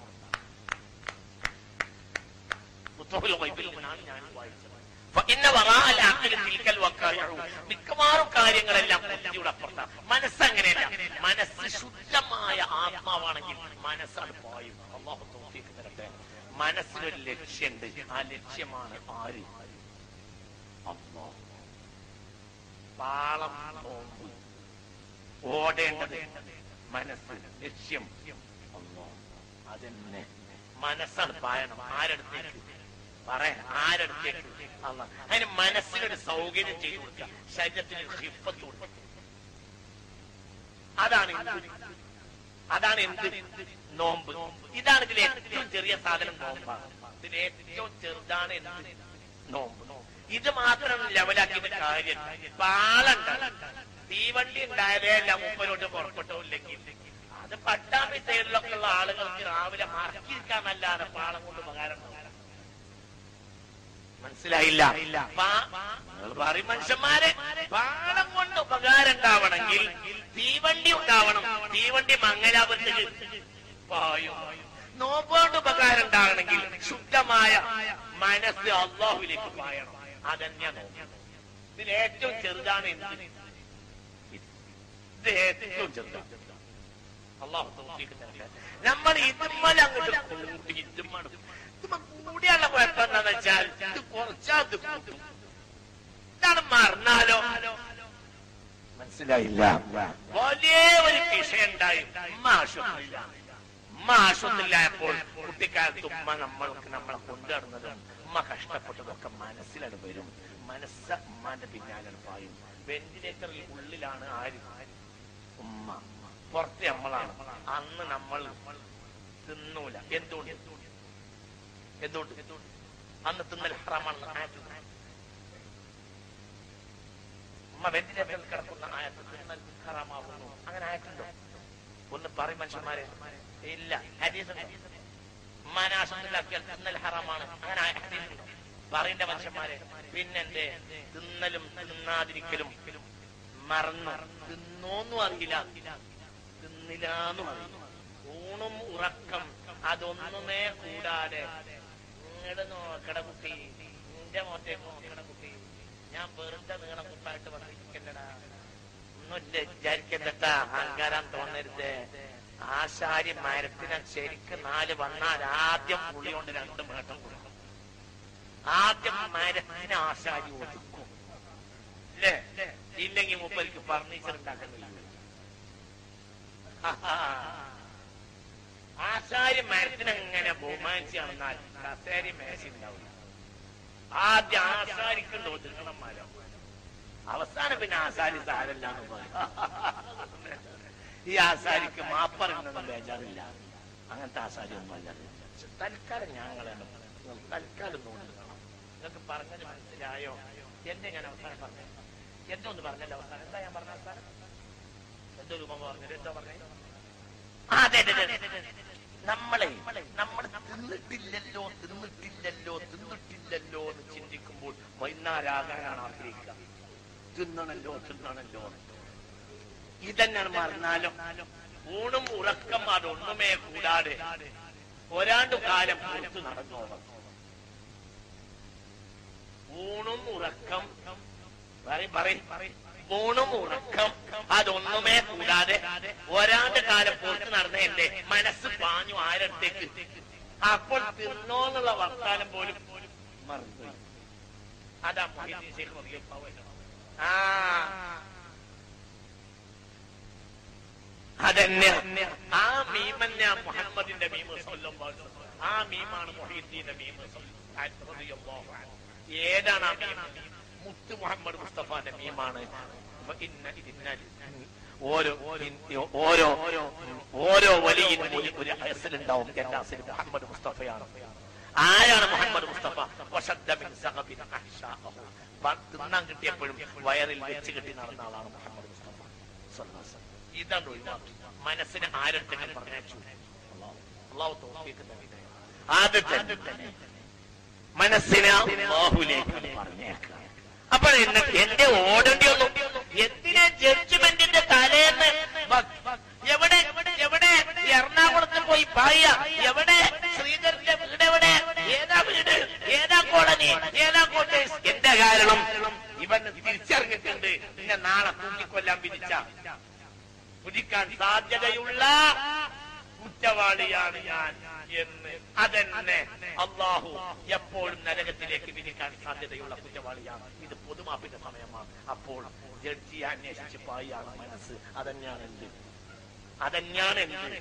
ബുദ്ധുൽ ഗൈബിൽ നിന്നാണ് ഞാൻ വായിച്ചത് فإن وراء العقل تلك الوقائع. മിക്കവാറും കാര്യങ്ങളെല്ലാം ബുദ്ധിയുടെ അപ്പുറത്താണ് മനസ്സ് അങ്ങനെയല്ല മനസ്സ് ശുദ്ധമായ ആത്മാവാണെങ്കിൽ മനസ്സാണ് പായും അള്ളാഹു തൗഫീഖ് തരട്ടെ മനസ്സിനൊരു ലക്ഷ്യമുണ്ട് ആ ലക്ഷ്യമാണ് ആര് അള്ളാഹ് പാളം നോമ്പ് ഓടേണ്ടത് മനസ്സ് ലക്ഷ്യം അള്ളാഹ് അതെന്നെ മനസ്സാണ് പായണം ആരടുത്തേക്ക് പറയാൻ ആരടുത്തേക്ക് അല്ല അതിന് മനസ്സിനൊരു സൗകര്യം ചെയ്തു കൊടുക്കുക ശരീരത്തിന് ഒരു ഹിഫത്ത് കൊടുക്കുക അതാണ് എന്ത് അതാണ് എന്ത് നോമ്പ് ഇതാണ് ഇതിലെ ഏറ്റവും ചെറിയ സാധനം നോമ്പാണ് ഇതിലെ ഏറ്റവും ചെറുതാണ് എന്ത് നോമ്പ് ഇത് മാത്രം ലെവലാക്കിയിട്ട് കാര്യം പാളുണ്ട് തീവണ്ടി ഉണ്ടായതേ അല്ല മുപ്പരോട്ട് പുറപ്പെട്ടില്ലെങ്കിൽ അത് പട്ടാമ്പി സൈഡിലൊക്കെ ഉള്ള ആളുകൾക്ക് രാവിലെ മറക്കിരിക്കാന്നല്ലാതെ പാളം കൊണ്ട് ഉപകാരം ഉണ്ടാവില്ല. മനസ്സിലായില്ല പാ- നിങ്ങൾ പറയും മനുഷ്യന്മാരെ പാളം കൊണ്ട് ഉപകാരം ഉണ്ടാവണമെങ്കിൽ തീവണ്ടി ഉണ്ടാവണം തീവണ്ടി മംഗലാപുരത്തേക്ക് പായും നോമ്പോണ്ട് ഉപകാരം ഉണ്ടാകണമെങ്കിൽ ശുദ്ധമായ മനസ്സ് അള്ളാഹുവിലേക്ക് പായണം അതന്നെ നോമ്പ് ഇതിൽ ഏറ്റവും ചെറുതാണ് എന്ത് ഇത് ഏറ്റവും ചെറുതാണ് അള്ളാഹു തൗഫീഖ് തരട്ടെ. നമ്മൾ ഇതുമ്മൽ അങ്ങോട്ട് കൂട്ടി ഇതുമാണ് ഇതുമ്മ കൂടിയുള്ള കുഴപ്പം എന്താണെന്ന് വെച്ചാൽ ഇത് കുറച്ചാ ഇത് കൂട്ടും ഇതാണ് മറന്നാലോ മനസ്സിലായില്ല വലിയ ഒരു വിഷയം ഉണ്ടായി ഉമ്മ ആശുപത്രിയില്ല ഉമ്മ ആശുപത്രിയിലായപ്പോൾ കുട്ടിക്കാലത്ത് ഉമ്മ നമ്മൾക്ക് നമ്മളെ കൊണ്ടുനടന്നതും ഉമ്മ കഷ്ടപ്പെട്ടതൊക്കെ മനസ്സിലാണ് വരും മനസ്സ് ഉമ്മാന്റെ പിന്നാലെ പായും വെന്റിലേറ്ററിൽ ഉള്ളിലാണ് ആര് ഉമ്മ പുറത്ത് നമ്മളാണ് അന്ന് നമ്മൾ തിന്നൂല എന്തുകൊണ്ട് എന്തുകൊണ്ട് അന്ന് തിന്നൽ ഹറാമാണെന്ന് ആയത്ത് ഉമ്മ വെന്റിലേറ്ററിൽ കിടക്കുന്ന ആയത്ത് തിന്നൽ ഹറാമാകുന്നു അങ്ങനെ ആയിട്ടുണ്ടോ ഒന്ന് പറയും മനുഷ്യന്മാരെ ഇല്ല ഹദീസ് ഉമ്മാനാശത്തിലാക്കിയാൽ തിന്നൽ ഹറാമാണ് അങ്ങനെ ഹദീസ് ഉണ്ടോ? പറയേണ്ട മനുഷ്യന്മാരെ പിന്നെന്തേ തിന്നലും തിന്നാതിരിക്കലും മറന്നു തിന്നോന്നും അറിയില്ല തിന്നില്ലാന്നും അറിയില്ല ഊണും ഉറക്കം അതൊന്നുമേ കൂടാതെ നിങ്ങളുടെ നോക്കട കുട്ടി നിന്റെ മോത്തേക്ക് നോക്കട കുട്ടി ഞാൻ വെറുതെ നീളം കുപ്പായിട്ട് വന്നിരിക്കല്ലടാ ഒന്നും വിചാരിക്കണ്ടട്ടാ അഹങ്കാരം തോന്നരുത് ആശാരി മരത്തിന് ശരിക്ക് നാല് വന്നാൽ ആദ്യം പുളി കൊണ്ട് രണ്ട് മേട്ടം കൊടുക്കും ആദ്യം മരത്തിന് ആശാരി ഒതുക്കും അല്ലേ ഇല്ലെങ്കിൽ മുപ്പതിക്ക് ഫർണിച്ചർ ഉണ്ടാക്കുന്നില്ല ആശാരി മരത്തിന് എങ്ങനെ ബഹുമാനിച്ച് നടന്നാൽ കസേരി മേശ ഉണ്ടാവില്ല ആദ്യം ആശാരിക്കുണ്ട് ഒതുക്കണം മരം അവസാനം പിന്നെ ആശാരി സാരല്ലാന്ന് പറയും ഈ ആശാരിക്ക് മാപ്പറങ്ങുന്നത് ബേജാറില്ല അങ്ങനത്തെ ആശാരി ഒന്നും അല്ല തൽക്കാലം ഞങ്ങളാണ് തൽക്കാലം നോക്കണം നിങ്ങൾക്ക് പറഞ്ഞത് മനസ്സിലായോ എന്റെ ഞാൻ അവസാനം പറഞ്ഞു എന്തോ ഒന്ന് പറഞ്ഞല്ലോ അവസാനം എന്താ ഞാൻ പറഞ്ഞ അവസാനം എന്തോ രൂപ പറഞ്ഞത് എന്താ പറഞ്ഞത് ആ, അതെ അതെ അതെ, അതെ, അതെ. നമ്മളെ നമ്മൾ തിന്നിട്ടില്ലല്ലോ തിന്നിട്ടില്ലല്ലോ തിന്നിട്ടില്ലല്ലോ എന്ന് ചിന്തിക്കുമ്പോൾ വൈകുന്നേരാകാനാണ് ആഗ്രഹിക്കുക തിന്നണല്ലോ തിന്നണല്ലോ ഇതന്നെയാണ് മറന്നാലും ഊണും ഉറക്കം അതൊന്നുമേ കൂടാതെ ഒരാണ്ട് കാലം പുറത്തു നടന്നോണം ഊണും ഉറക്കം പറയും പറയും ഊണും ഉറക്കം അതൊന്നുമേ കൂടാതെ ഒരാണ്ട് കാലം പുറത്ത് നടന്ന എന്റെ മനസ്സ് പാഞ്ഞു ആരടുത്തേക്ക് അപ്പോൾ തിന്നോന്നുള്ള വർത്താനം പോലും മറന്നു അതാ മൊഹീദ്ദീൻ ശൈഖ് റളിയല്ലാഹു അൻഹു. ആ അതന്നെ ആ മീമന്നെ മുഹമ്മദിന്റെ മീമ സ്വല്ലല്ലാഹു അലൈഹി വസല്ലം. ആ മീമാണ് മൊഹീദ്ദീന്റെ മീമ സ്വല്ലല്ലാഹു റളിയല്ലാഹു അൻഹു. ഏതാണ് ആ മീം മുത്ത് മുഹമ്മദ് മുസ്തഫാന്റെ മീമാണ് വ ഇന്ന ഇതിന്ന ഓരോ ഓരോ ഓരോ വലിയ ഒരു അസലുണ്ടാവും എന്റെ അസൽ മുഹമ്മദ് മുസ്തഫയാണ് ആരാണ് മുഹമ്മദ് മുസ്തഫ വശദ്ദ മിൻ സഖബിൻ അഹ്ശാഅഹു. വ- തിന്നാൻ കിട്ടിയപ്പോഴും വയറിൽ വെച്ച് കെട്ടി നടന്ന ആളാണ് മുഹമ്മദ് മുസ്തഫ സ്വല്ലല്ലാഹു അലൈഹി വസല്ലം. ഇതാണ് ഒഴിവാക്കി മനസ്സിനെ ആരെടുത്തെങ്കിലും പറഞ്ഞു അള്ളാഹു തൗഫീഖ് നൽകട്ടെ. ആദ്യത്തെ മനസ്സിനെ അള്ളാഹുലേക്ക് പറഞ്ഞേക്കുക അപ്പോൾ എന്നെ എന്റെ ഓടേണ്ടി ഒന്നും എന്തിനാ ജഡ്ജ്മെന്റിന്റെ തലേന്ന് വ- എവിടെ എവിടെ എറണാകുളത്ത് പോയി പായ എവിടെ ശ്രീധരന്റെ വീട് എവിടെ ഏതാ വീട് ഏതാ കോളനി ഏതാ കോട്ടേഴ്സ് എന്റെ കാരണം ഇവൻ തിരിച്ചറിഞ്ഞിട്ടുണ്ട് പിന്നെ നാളെ തൂക്കിക്കൊല്ലാൻ വിധിച്ച കുതിക്കാൻ സാധ്യതയുള്ള കുറ്റവാളിയാണ് ഞാൻ എന്ന് അതെന്നെ അള്ളാഹു എപ്പോഴും നരകത്തിലേക്ക് വിധിക്കാൻ സാധ്യതയുള്ള കുറ്റവാളിയാണ് ഇത് പൊതുമാപ്പിന്റെ സമയമാണ് അപ്പോൾ ജഡ്ജിയെ അന്വേഷിച്ച് പായാണ് മനസ്സ് അതന്നെയാണ് എന്ത് അതന്നെയാണ് എന്ത്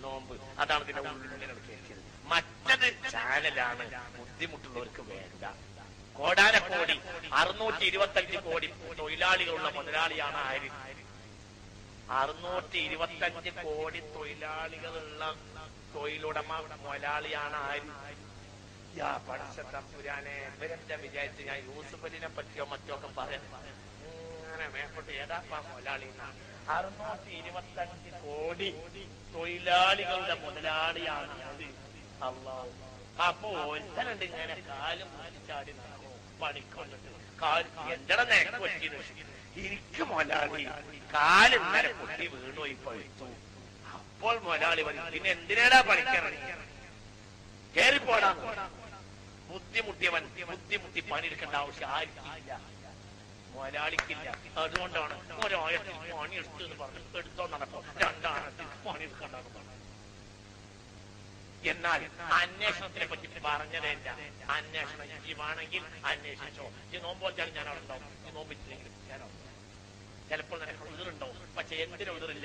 നോമ്പ് അതാണ് ഇതിന്റെ ഉള്ളിൽ കേൾക്കിയത് മറ്റത് ചാനലാണ് ബുദ്ധിമുട്ടുള്ളവർക്ക് വേണ്ട കോടാനക്കോടി അറുന്നൂറ്റി ഇരുപത്തഞ്ച് കോടി തൊഴിലാളികളുള്ള മുതലാളിയാണ് ആര് അറുന്നൂറ്റി ഇരുപത്തഞ്ച് കോടി തൊഴിലാളികളുള്ള തൊഴിലുടമ മുതലാളിയാണ് ആര് യാ പടച്ചത്തമ്പുരാനെ ഇവരെന്താ വിചാരിച്ച് ഞാൻ യൂസുഫലിനെ പറ്റിയോ മറ്റോ ഒക്കെ പറയാൻ അങ്ങനെ മേപ്പോട്ട് ഏതാപ്പാ മുതലാളി എന്നാണ് അറുന്നൂറ്റി ഇരുപത്തഞ്ച് കോടി തൊഴിലാളികളുടെ മുതലാളിയാണ് അത് അള്ളാഹു അപ്പൊ ഒരുത്തനുണ്ട് ഇങ്ങനെ കാലും ചാടി നടക്കും പണിക്കൊണ്ടിട്ട് കാൽ എന്റെ നേക്ക് പറ്റിയത് എനിക്ക് മുതലാളി കാല് ഇന്നലെ പൊട്ടി വീണു ഇപ്പൊ അപ്പോൾ മുതലാളി പറഞ്ഞു പിന്നെ എന്തിനാടാ പണിക്കണം കേറിപ്പോടാ ബുദ്ധിമുട്ടിയവൻ ബുദ്ധിമുട്ടി പണിയെടുക്കേണ്ട ആവശ്യം ആർക്കില്ല മുതലാളിക്കില്ല അതുകൊണ്ടാണ് ഒരാഴത്തിൽ പണിയെടുത്തു എന്ന് പറഞ്ഞു എടുത്തോ നടക്കോ രണ്ടാഴത്തിൽ പണിയെടുക്കണ്ടെന്ന് പറഞ്ഞു എന്നാൽ അന്വേഷണത്തിനെ പറ്റി പറഞ്ഞതേല്ല അന്വേഷണം ജീവാണെങ്കിൽ അന്വേഷിച്ചോ ഈ നോമ്പ് വെച്ചാൽ ഞാൻ അവിടെ ഉണ്ടാവും ഈ നോമ്പിച്ചില്ലെങ്കിലും ഞാനോ ചിലപ്പോൾ നിനക്ക് ഉതിറുണ്ടാവും പക്ഷെ എന്തിനും ഉതിറില്ല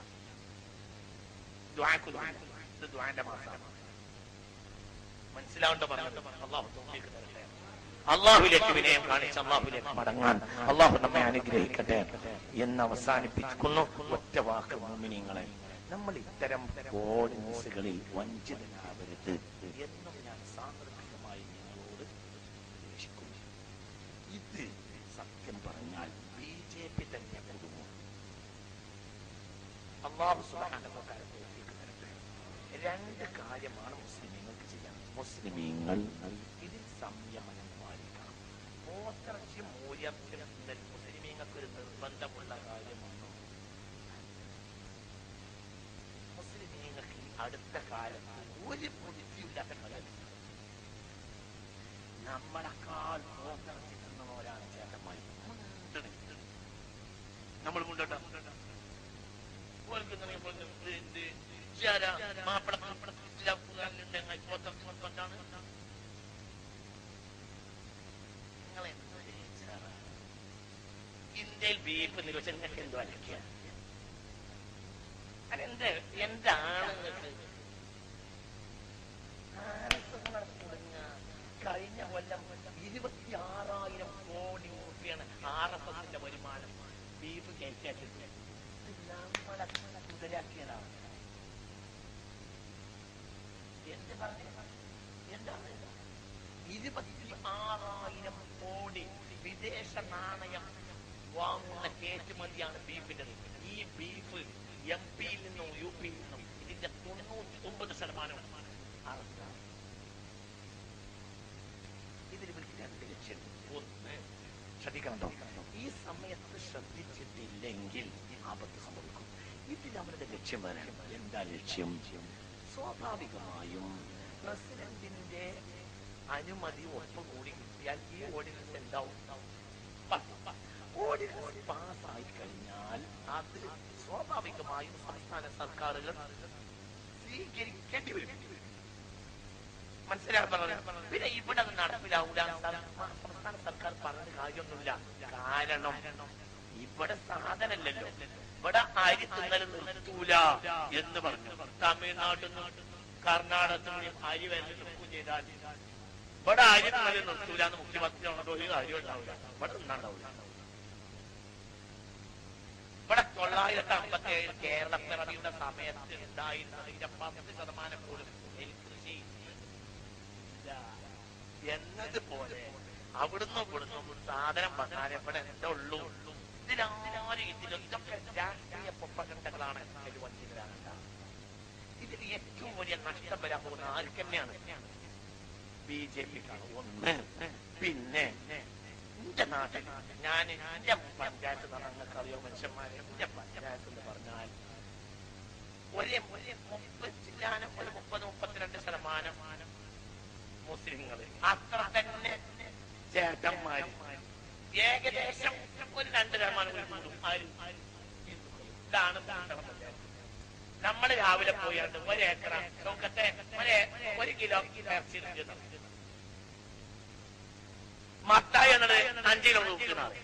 ദ്വാക്ക് ഇത് ദ്വാന്റെ മാസമാണ് മനസ്സിലാവേണ്ട പറഞ്ഞത് അള്ളാഹു തൗഫീഖ് തരട്ടെ. അള്ളാഹുലേക്ക് വിനയം കാണിച്ച് അള്ളാഹുലേക്ക് മടങ്ങാൻ അള്ളാഹു നമ്മെ അനുഗ്രഹിക്കട്ടെ എന്ന് അവസാനിപ്പിക്കുന്നു ഒറ്റ വാക്ക് മോമിനിങ്ങളെ നമ്മൾ ഇത്തരം ഓർഡിനൻസുകളിൽ വഞ്ചിതനാവരുത് എന്നും ഞാൻ സാന്ദർഭികമായി നിങ്ങളോട് ഉപദേശിക്കുന്നു ഇത് സത്യം പറഞ്ഞാൽ ബി ജെ പി തന്നെ കുടുങ്ങും അള്ളാഹു സുബ്ഹാനഹു വ തആല തൗഫീഖ് തരട്ടെ. രണ്ട് കാര്യമാണ് മുസ്ലിമീങ്ങൾക്ക് ചെയ്യാൻ മുസ്ലിമീങ്ങൾ ഇതിൽ സംയമനം പാലിക്കണം പോത്തിറച്ചി മൂല്യത്തിൽ മുസ്ലിമീങ്ങൾക്ക് ഒരു നിർബന്ധമുള്ള കാര്യമാണ് മുസ്ലിമീങ്ങൾക്ക് ഈ അടുത്ത കാലത്ത് ഒരു ബുദ്ധിയില്ലാത്ത കാലം നമ്മളെക്കാൾ പോത്തിറച്ചി തിന്നവരാണ് ചേട്ടന്മാർ മുണ്ടണ്. നമ്മൾ മുണ്ടോട്ടാ ഓർക്കുന്ന മാപ്പിള കൊണ്ടാണ് ഇന്ത്യയിൽ ബീഫ് നിരോധനം നിങ്ങൾക്ക് എന്തോ അലക്കിയ അതെന്ത് എന്താണ് നിങ്ങൾക്ക് ആനത്തുങ്ങളെ കുടുങ്ങ. കഴിഞ്ഞ കൊല്ലം ഇരുപത്തി ആറായിരം കോടി രൂപയാണ് ആർ എസ് എസിന്റെ വരുമാനം ബീഫ് കയറ്റിയത് നമ്മളെ മുതലാക്കിയതാണ് എന്ത് പറഞ്ഞു എന്താണ് ഇരുപത്തി ആറായിരം കോടി വിദേശ നാണയം വാങ്ങുന്ന കയറ്റുമതിയാണ് ബീഫിന്റെ ഈ ബീഫ് എം പിയിൽ നിന്നും യു പിയിൽ നിന്നും ഇതിന്റെ തൊണ്ണൂറ്റി ഒമ്പത് ശതമാനം അറസ്റ്റാണ് ഇതിൽ ഇവർക്ക് രണ്ട് ലക്ഷ്യമുണ്ട് ഒന്ന് ശ്രദ്ധിക്കണം ഈ സമയത്ത് ശ്രദ്ധിച്ചിട്ടില്ലെങ്കിൽ ആപത്ത് സംഭവിക്കും ഇതിൽ അവരുടെ ലക്ഷ്യം വരണം എന്താ ലക്ഷ്യം സ്വാഭാവികമായും പ്രസിഡന്റിന്റെ അനുമതി ഒപ്പുകൂടി കിട്ടിയാൽ ഈ ഓർഡിനൻസ് എന്താവും ഓർഡിനൻസ് പാസ്സായി കഴിഞ്ഞാൽ അത് സ്വാഭാവികമായും സംസ്ഥാന സർക്കാരുകൾ സ്വീകരിക്കേണ്ടി വരും മനസ്സിലാക്കാൻ പറഞ്ഞത് പിന്നെ ഇവിടെ അത് നടപ്പിലാവൂല സംസ്ഥാന സർക്കാർ പറഞ്ഞ കാര്യമൊന്നുമില്ല കാരണം ഇവിടെ സാധനല്ലല്ലോ ഇവിടെ അരി തിന്നൽ നിർത്തൂല എന്ന് പറഞ്ഞു തമിഴ്നാട്ടിൽ നിന്നും കർണാടകത്തിൽ നിന്നും അരി വരെ നിർത്തുകയും ചെയ്താൽ ഇവിടെ അരി തിന്നൽ നിർത്തൂല എന്ന് മുഖ്യമന്ത്രി പറഞ്ഞത് ഒരു കാര്യം ഉണ്ടാവില്ല ഇവിടെ തിന്നാണ്ടാവില്ല ഇവിടെ തൊള്ളായിരത്തി അമ്പത്തി ഏഴ് കേരള പിറവിയുടെ സമയത്ത് ഉണ്ടായിരുന്ന അതിന്റെ പത്ത് ശതമാനം പോലും നെൽകൃഷി ഇല്ല എന്നതുപോലെ അവിടുന്ന് ഇവിടുന്ന് സാധനം വന്നാലേ ഇവിടെ എന്താ ഉള്ളൂ ഇതിലാരും ഇതിലൊക്കെ രാഷ്ട്രീയ പൊപ്പകണ്ടകളാണ് വഞ്ചിതരാണ് ഇതിൽ ഏറ്റവും വലിയ നഷ്ടം വരാൻ പോകുന്ന ആർക്ക് തന്നെയാണ് ബി ജെ പിക്കാണ് ഒന്ന് പിന്നെ എന്റെ നാട്ടിൽ ഞാൻ എന്റെ പഞ്ചായത്ത് നിങ്ങൾക്ക് അറിയോ മനുഷ്യന്മാരെ എന്റെ പഞ്ചായത്ത് എന്ന് പറഞ്ഞാൽ ഒരേ ഒരേ മുപ്പത് ശതമാനം ഒരു മുപ്പത് മുപ്പത്തിരണ്ട് ശതമാനം മുസ്ലിങ്ങൾ അത്ര തന്നെ ചേട്ടന്മാര് ഏകദേശം ഒരു രണ്ട് ശതമാനം കൂടി കൂടും. ആര്? ഇതാണ് ഭൂഷണം പഞ്ചായത്ത്. നമ്മൾ രാവിലെ പോയാണ്ട് ഒരേക്കറ നോക്കത്തെ ഒരേ ഒരു കിലോ ഇറച്ചി എടുക്കുന്നത് മത്തായി എന്നത് അഞ്ച് കിലോ നോക്കുന്നത്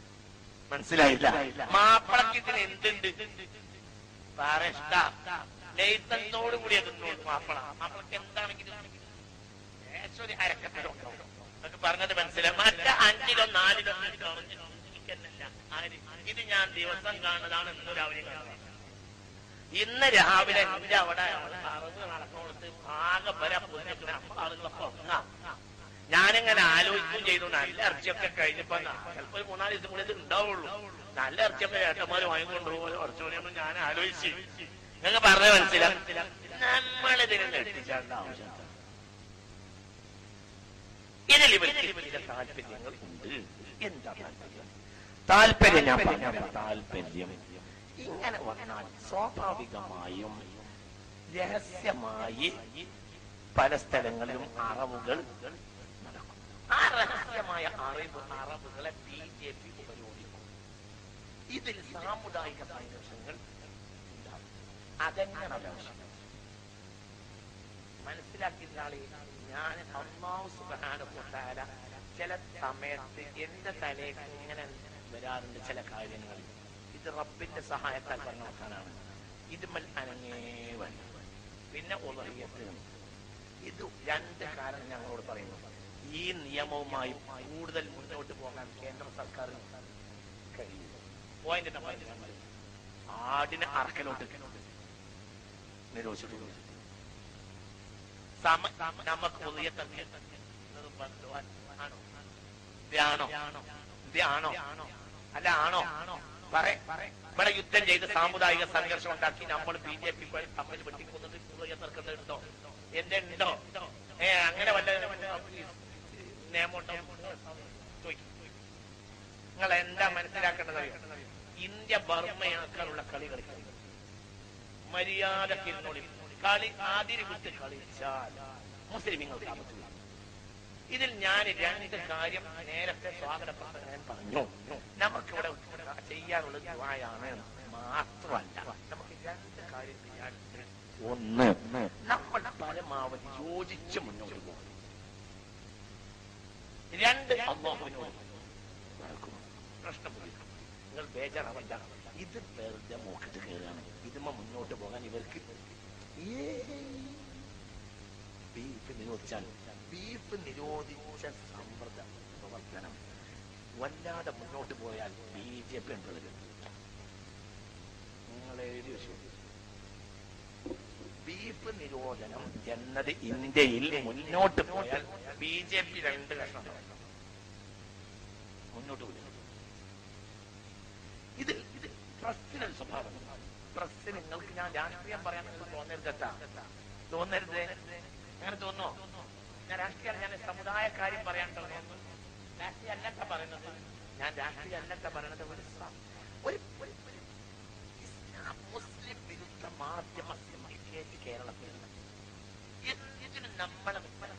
മനസ്സിലായില്ല മാപ്പിളക്ക് ഇതിന് എന്തുണ്ട് വേറെ ഇഷ്ട ലൈസൻസോട് കൂടിയേ കിട്ടുള്ളൂ മാപ്പിള മാപ്പിളക്ക് എന്താണെങ്കിലും ലേശം ഒരു അരക്കത്തിലുണ്ടാവും എന്നൊക്കെ പറഞ്ഞത് മനസ്സിലായി മറ്റേ അഞ്ചിലോ നാലിലോ ഒന്നും കുറഞ്ഞ് എനിക്കെന്നല്ല. ആര്? ഇത് ഞാൻ ദിവസം കാണുന്നതാണ് ഇന്ന് രാവിലെ കാണുന്നത് ഇന്ന് രാവിലെ എന്റെ അവിടെ അറിവ് നടക്കുന്നിടത്ത് ആകെ വരെ പൊന്നിക്കണ അപ്പൊ ആളുകളൊക്കെ ഉറങ്ങാം ഞാനിങ്ങനെ ആലോചിക്കുകയും ചെയ്തു നല്ല ഇറച്ചിയൊക്കെ കഴിഞ്ഞപ്പോ ചിലപ്പോ ഒരു മൂന്നാല് ദിവസം കൂടി ഇത് ഉണ്ടാവുള്ളൂ നല്ല ഇറച്ചിയൊക്കെ ഏട്ടന്മാര് വാങ്ങിക്കൊണ്ട് പോകുമോ കുറച്ചുകൂടിയൊന്നും ഞാൻ ആലോചിച്ച് നിങ്ങൾക്ക് പറഞ്ഞ മനസ്സിലായി നമ്മളിതിനെ നെട്ടിച്ചാണ്ട ആവശ്യം ഇതിൽ ഇവർക്ക് ചില താല്പര്യങ്ങൾ ഉണ്ട് എന്താ താല്പര്യം താല്പര്യം ഞാൻ പറഞ്ഞ താല്പര്യം ഇങ്ങനെ വന്നാൽ സ്വാഭാവികമായും രഹസ്യമായി പല സ്ഥലങ്ങളിലും അറവുകൾ നടക്കും ആ രഹസ്യമായ അറിവ് അറവുകളെ ബി ജെ പി ഉപയോഗിക്കും ഇതിൽ സാമുദായിക സംഘർഷങ്ങൾ ഉണ്ടാകും അതെങ്ങനെ ആവശ്യം മനസ്സിലാക്കിയ ആളെ ഞാൻ അള്ളാഹു സുബാനുഭൂത്താല ചില സമയത്ത് എന്റെ തലേക്ക് ഇങ്ങനെ വരാറുണ്ട് ചില കാര്യങ്ങൾ ഇത് റബ്ബിന്റെ സഹായത്താൽ പറഞ്ഞു നോക്കാനാണ് ഇതുമൽ അനങ്ങേ വരും പിന്നെ ഉദയത്ത് ഇത് രണ്ട് കാരണം ഞങ്ങളോട് പറയുന്നു ഈ നിയമവുമായി കൂടുതൽ മുന്നോട്ട് പോകാൻ കേന്ദ്ര സർക്കാർ കഴിയും പോയിന്റ് നമ്പർ രണ്ട്. ആടിനെ അറക്കലോട്ട് നിരോധിച്ചിട്ടുണ്ട് സമ നമുക്ക് ഉദയത്തെ നിർബന്ധവാൻ ആണോ ഇതാണോ ഇതാണോ അല്ല ആണോ പറ ഇവിടെ യുദ്ധം ചെയ്ത് സാമുദായിക സംഘർഷം ഉണ്ടാക്കി നമ്മൾ ബി ജെ പി തമ്മിൽ വെട്ടിക്കുന്നത് ഉദയത്തിറക്കുന്നുണ്ടോ എന്തുണ്ടോ ഏ അങ്ങനെ വല്ല നിയമമുണ്ടോ ചോദിക്കും നിങ്ങൾ എന്താ മനസ്സിലാക്കേണ്ടത് അറിയോ? ഇന്ത്യ ബർമ്മയാക്കാനുള്ള കളി കളിക്കുന്നത് മര്യാദക്ക് ഇരുന്നോളി കളി അതിരി വിട്ട് കളിച്ചാൽ മുസ്ലിമീങ്ങൾക്ക് ആപത്തില്ല ഇതിൽ ഞാൻ രണ്ട് കാര്യം നേരത്തെ സ്വാഗതപ്പെട്ട ഞാൻ പറഞ്ഞു നമുക്കിവിടെ ചെയ്യാനുള്ളത് ദുആയാണ് മാത്രമല്ല നമുക്ക് രണ്ട് കാര്യം ചെയ്യാൻ ഒന്ന് നമ്മൾ പരമാവധി യോജിച്ച് മുന്നോട്ട് പോകും രണ്ട് അള്ളാഹുവിനോട് നടക്കും പ്രശ്നമില്ല നിങ്ങൾ ബേജാറാവണ്ട ഇത് വെറുതെ മൂക്കിട്ട് കയറുകയാണ് ഇതുമ്മ മുന്നോട്ട് പോകാൻ ഇവർക്ക് ബീഫ് നിരോധിച്ചാൽ ബീഫ് നിരോധിച്ച സമ്പ്രദ പ്രവർത്തനം വല്ലാതെ മുന്നോട്ട് പോയാൽ ബി ജെ പി ഉണ്ടല്ലോ നിങ്ങൾ എഴുതി വെച്ചു ബീഫ് നിരോധനം എന്നത് ഇന്ത്യയിൽ മുന്നോട്ട് പോയാൽ ബി ജെ പി രണ്ട് കഷ്ണം മുന്നോട്ട് പോയി ഇത് ഇത് പ്രസ്സിനൊരു സ്വഭാവം പ്രസ് നിങ്ങൾക്ക് ഞാൻ രാഷ്ട്രീയം പറയാൻ നിങ്ങൾക്ക് തോന്നരുതട്ടാ തോന്നരുത് അങ്ങനെ തോന്നോ ഞാൻ രാഷ്ട്രീയം ഞാൻ സമുദായ കാര്യം പറയാൻ തോന്നുന്നു രാഷ്ട്രീയ അല്ലട്ട പറയുന്നത് ഞാൻ രാഷ്ട്രീയ അല്ലട്ട പറയുന്നത് ഒരു സ- ഒരു ഒരു- ഒരു ഇസ്ലാം മുസ്ലിം വിരുദ്ധ മാധ്യമ സിൻഡിക്കേറ്റ് കേരളത്തിൽ ഇതിന് നമ്മളെ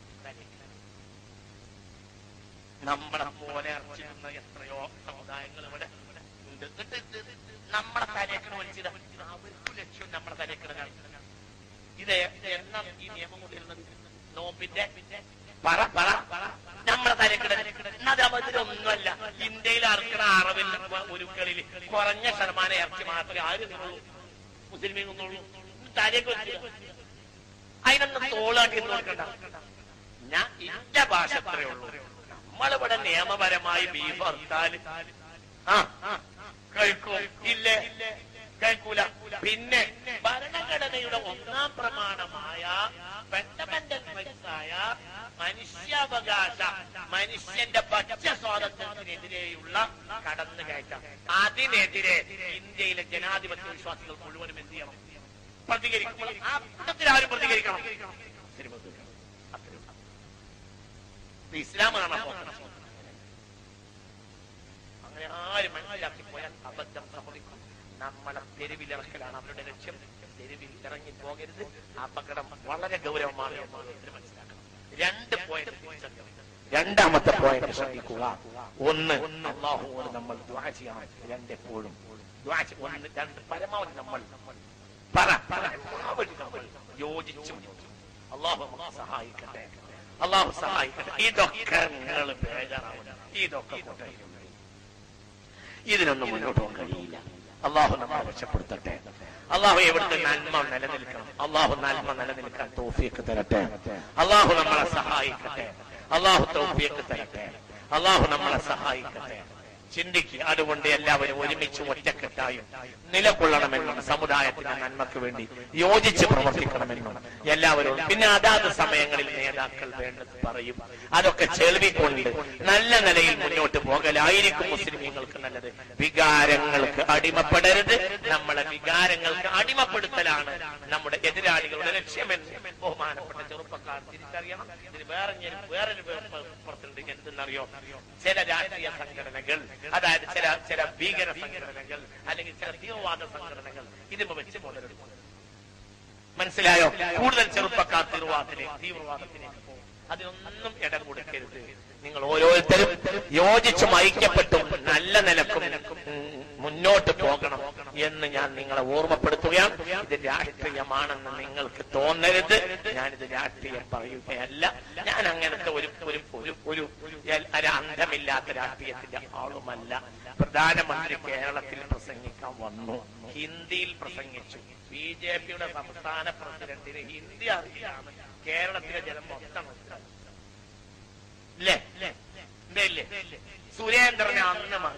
നമ്മളെ പോലെ അർച്ചിരുന്ന എത്രയോ സമുദായങ്ങൾ ഇവിടെ ഉണ്ട് എന്നിട്ട് ഇത് നമ്മളെ തലേക്കണ് വലിച്ചത് അവർക്ക് ലക്ഷ്യം നമ്മളെ തലേക്കണതാണ് ഇത് എന്ന ഈ നിയമം കൊണ്ടിരുന്നത് നോമ്പിന്റെ പറ പറ നമ്മളെ തലേക്കട അത് അവതിലൊന്നുമല്ല ഇന്ത്യയിൽ അറക്കണ അറവിൽ ഒരുക്കളിൽ കുറഞ്ഞ ശതമാനം ഇറച്ചി മാത്രമേ ആര് തിന്നുള്ളൂ മുസ്ലിമീ തിന്നുള്ളൂ തലേക്ക് വെച്ചില്ല അതിനൊന്നും തോളാട്ടി നോക്കണ്ട ഞാൻ എന്റെ ഭാഷ അത്രേ ഉള്ളൂ നമ്മളിവിടെ നിയമപരമായി ബീഫ് അറുത്താൽ ആ കഴിക്കും ഇല്ലേ കഴിക്കൂല പിന്നെ ഭരണഘടനയുടെ ഒന്നാം പ്രമാണമായ ഫണ്ടമെന്റൽ റൈറ്റ്സായ മനുഷ്യാവകാശ മനുഷ്യന്റെ ഭക്ഷ്യ സ്വാതന്ത്ര്യത്തിനെതിരെയുള്ള കടന്നുകയറ്റം അതിനെതിരെ ഇന്ത്യയിലെ ജനാധിപത്യ വിശ്വാസികൾ മുഴുവനും എന്ത് ചെയ്യണം പ്രതികരിക്കുമ്പോൾ ആ കൂട്ടത്തിൽ ആരും പ്രതികരിക്കണം ശരി, പ്രതികരിക്കണം. അത്രേ ഉള്ളൂ. ഇത് ഇസ്ലാമാണ് അപ്പോ അങ്ങനെ ആരും മനസ്സിലാക്കി പോയാൽ അബദ്ധം സംഭവിക്കും നമ്മളെ തെരുവിലിറക്കലാണ് അവരുടെ ലക്ഷ്യം തെരുവിൽ ഇറങ്ങി പോകരുത് അപകടം വളരെ ഗൗരവമാണ് എന്ന് ഓരോരുത്തർ മനസ്സിലാക്കണം രണ്ട് പോയിന്റ് തിരിച്ചറിയണം രണ്ടാമത്തെ പോയിന്റ് ശ്രദ്ധിക്കുക ഒന്ന് അള്ളാഹുവോട് നമ്മൾ ദ്വാ ചെയ്യണം രണ്ടെപ്പോഴും ദ്വാ ചെയ്യ- ഒന്ന് രണ്ട് പരമാവധി നമ്മൾ പറ പരമാവധി നമ്മൾ യോജിച്ചു അള്ളാഹു നമ്മളെ സഹായിക്കട്ടെ അള്ളാഹു സഹായിക്കട്ടെ ഇതൊക്കെ നിങ്ങൾ ബേജാറാവണം ഇതൊക്കെ കൊണ്ടുവരും ഇതിനൊന്നും മുന്നോട്ട് പോകാൻ കഴിയില്ല അള്ളാഹു നമ്മളെ രക്ഷപ്പെടുത്തട്ടെ അള്ളാഹു എവിടുത്തെ നന്മ നിലനിൽക്കണം അള്ളാഹു നന്മ നിലനിൽക്കാൻ തോഫിയൊക്കെ തരട്ടെ അള്ളാഹു നമ്മളെ സഹായിക്കട്ടെ അള്ളാഹു തോഫിയൊക്കെ തരട്ടെ അള്ളാഹു നമ്മളെ സഹായിക്കട്ടെ ചിന്തിക്കുക അതുകൊണ്ട് എല്ലാവരും ഒരുമിച്ച് ഒറ്റക്കെട്ടായും നിലകൊള്ളണമെന്നും സമുദായത്തിന്റെ നന്മയ്ക്ക് വേണ്ടി യോജിച്ച് പ്രവർത്തിക്കണമെന്നും എല്ലാവരും പിന്നെ അതാത് സമയങ്ങളിൽ നേതാക്കൾ വേണ്ടത് പറയും അതൊക്കെ ചെലവിക്കൊണ്ട് നല്ല നിലയിൽ മുന്നോട്ട് പോകലായിരിക്കും മുസ്ലിമീങ്ങൾക്ക് നല്ലത് വികാരങ്ങൾക്ക് അടിമപ്പെടരുത് നമ്മളെ വികാരങ്ങൾക്ക് അടിമപ്പെടുത്തലാണ് നമ്മുടെ എതിരാളികളുടെ ലക്ഷ്യമെന്ന് ബഹുമാനപ്പെട്ട ചെറുപ്പക്കാർ തിരിച്ചറിയണം ഇതിന് വേറെ ഞാൻ വേറൊരു പുറത്തുണ്ട് എന്തെന്നറിയോ ചില രാഷ്ട്രീയ സംഘടനകൾ അതായത് ചില ചില ഭീകര സംഘടനകൾ അല്ലെങ്കിൽ ചില തീവ്രവാദ സംഘടനകൾ ഇതിന് വെച്ച് മുതലെടുക്കും മനസ്സിലായോ കൂടുതൽ ചെറുപ്പക്കാർ തീവ്രവാദത്തിലേക്ക് തീവ്രവാദത്തിലേക്ക് പോകും അതിനൊന്നും ഇടം കൊടുക്കരുത് നിങ്ങൾ ഓരോരുത്തരും യോജിച്ചും ഐക്യപ്പെട്ടും നല്ല നിലക്കും ഉം, മുന്നോട്ട് പോകണം എന്ന് ഞാൻ നിങ്ങളെ ഓർമ്മപ്പെടുത്തുകയാണ് ഇത് രാഷ്ട്രീയമാണെന്ന് നിങ്ങൾക്ക് തോന്നരുത് ഞാനിത് രാഷ്ട്രീയം പറയുകയല്ല ഞാൻ അങ്ങനത്തെ ഒരു ഒരു ഒരു ഒരു എൽ- ഒരു അന്തമില്ലാത്ത രാഷ്ട്രീയത്തിന്റെ ആളുമല്ല പ്രധാനമന്ത്രി കേരളത്തിൽ പ്രസംഗിക്കാൻ വന്നു ഹിന്ദിയിൽ പ്രസംഗിച്ചു ബി ജെ പിയുടെ സംസ്ഥാന പ്രസിഡന്റിന് ഹിന്ദി അറിയാം കേരളത്തിലെ ജനം മൊത്തം മനസ്സിലാക്കി. ഇല്ലേ ഇല്ലേ ഇല്ലേ സുരേന്ദ്രനെ അന്ന് മ-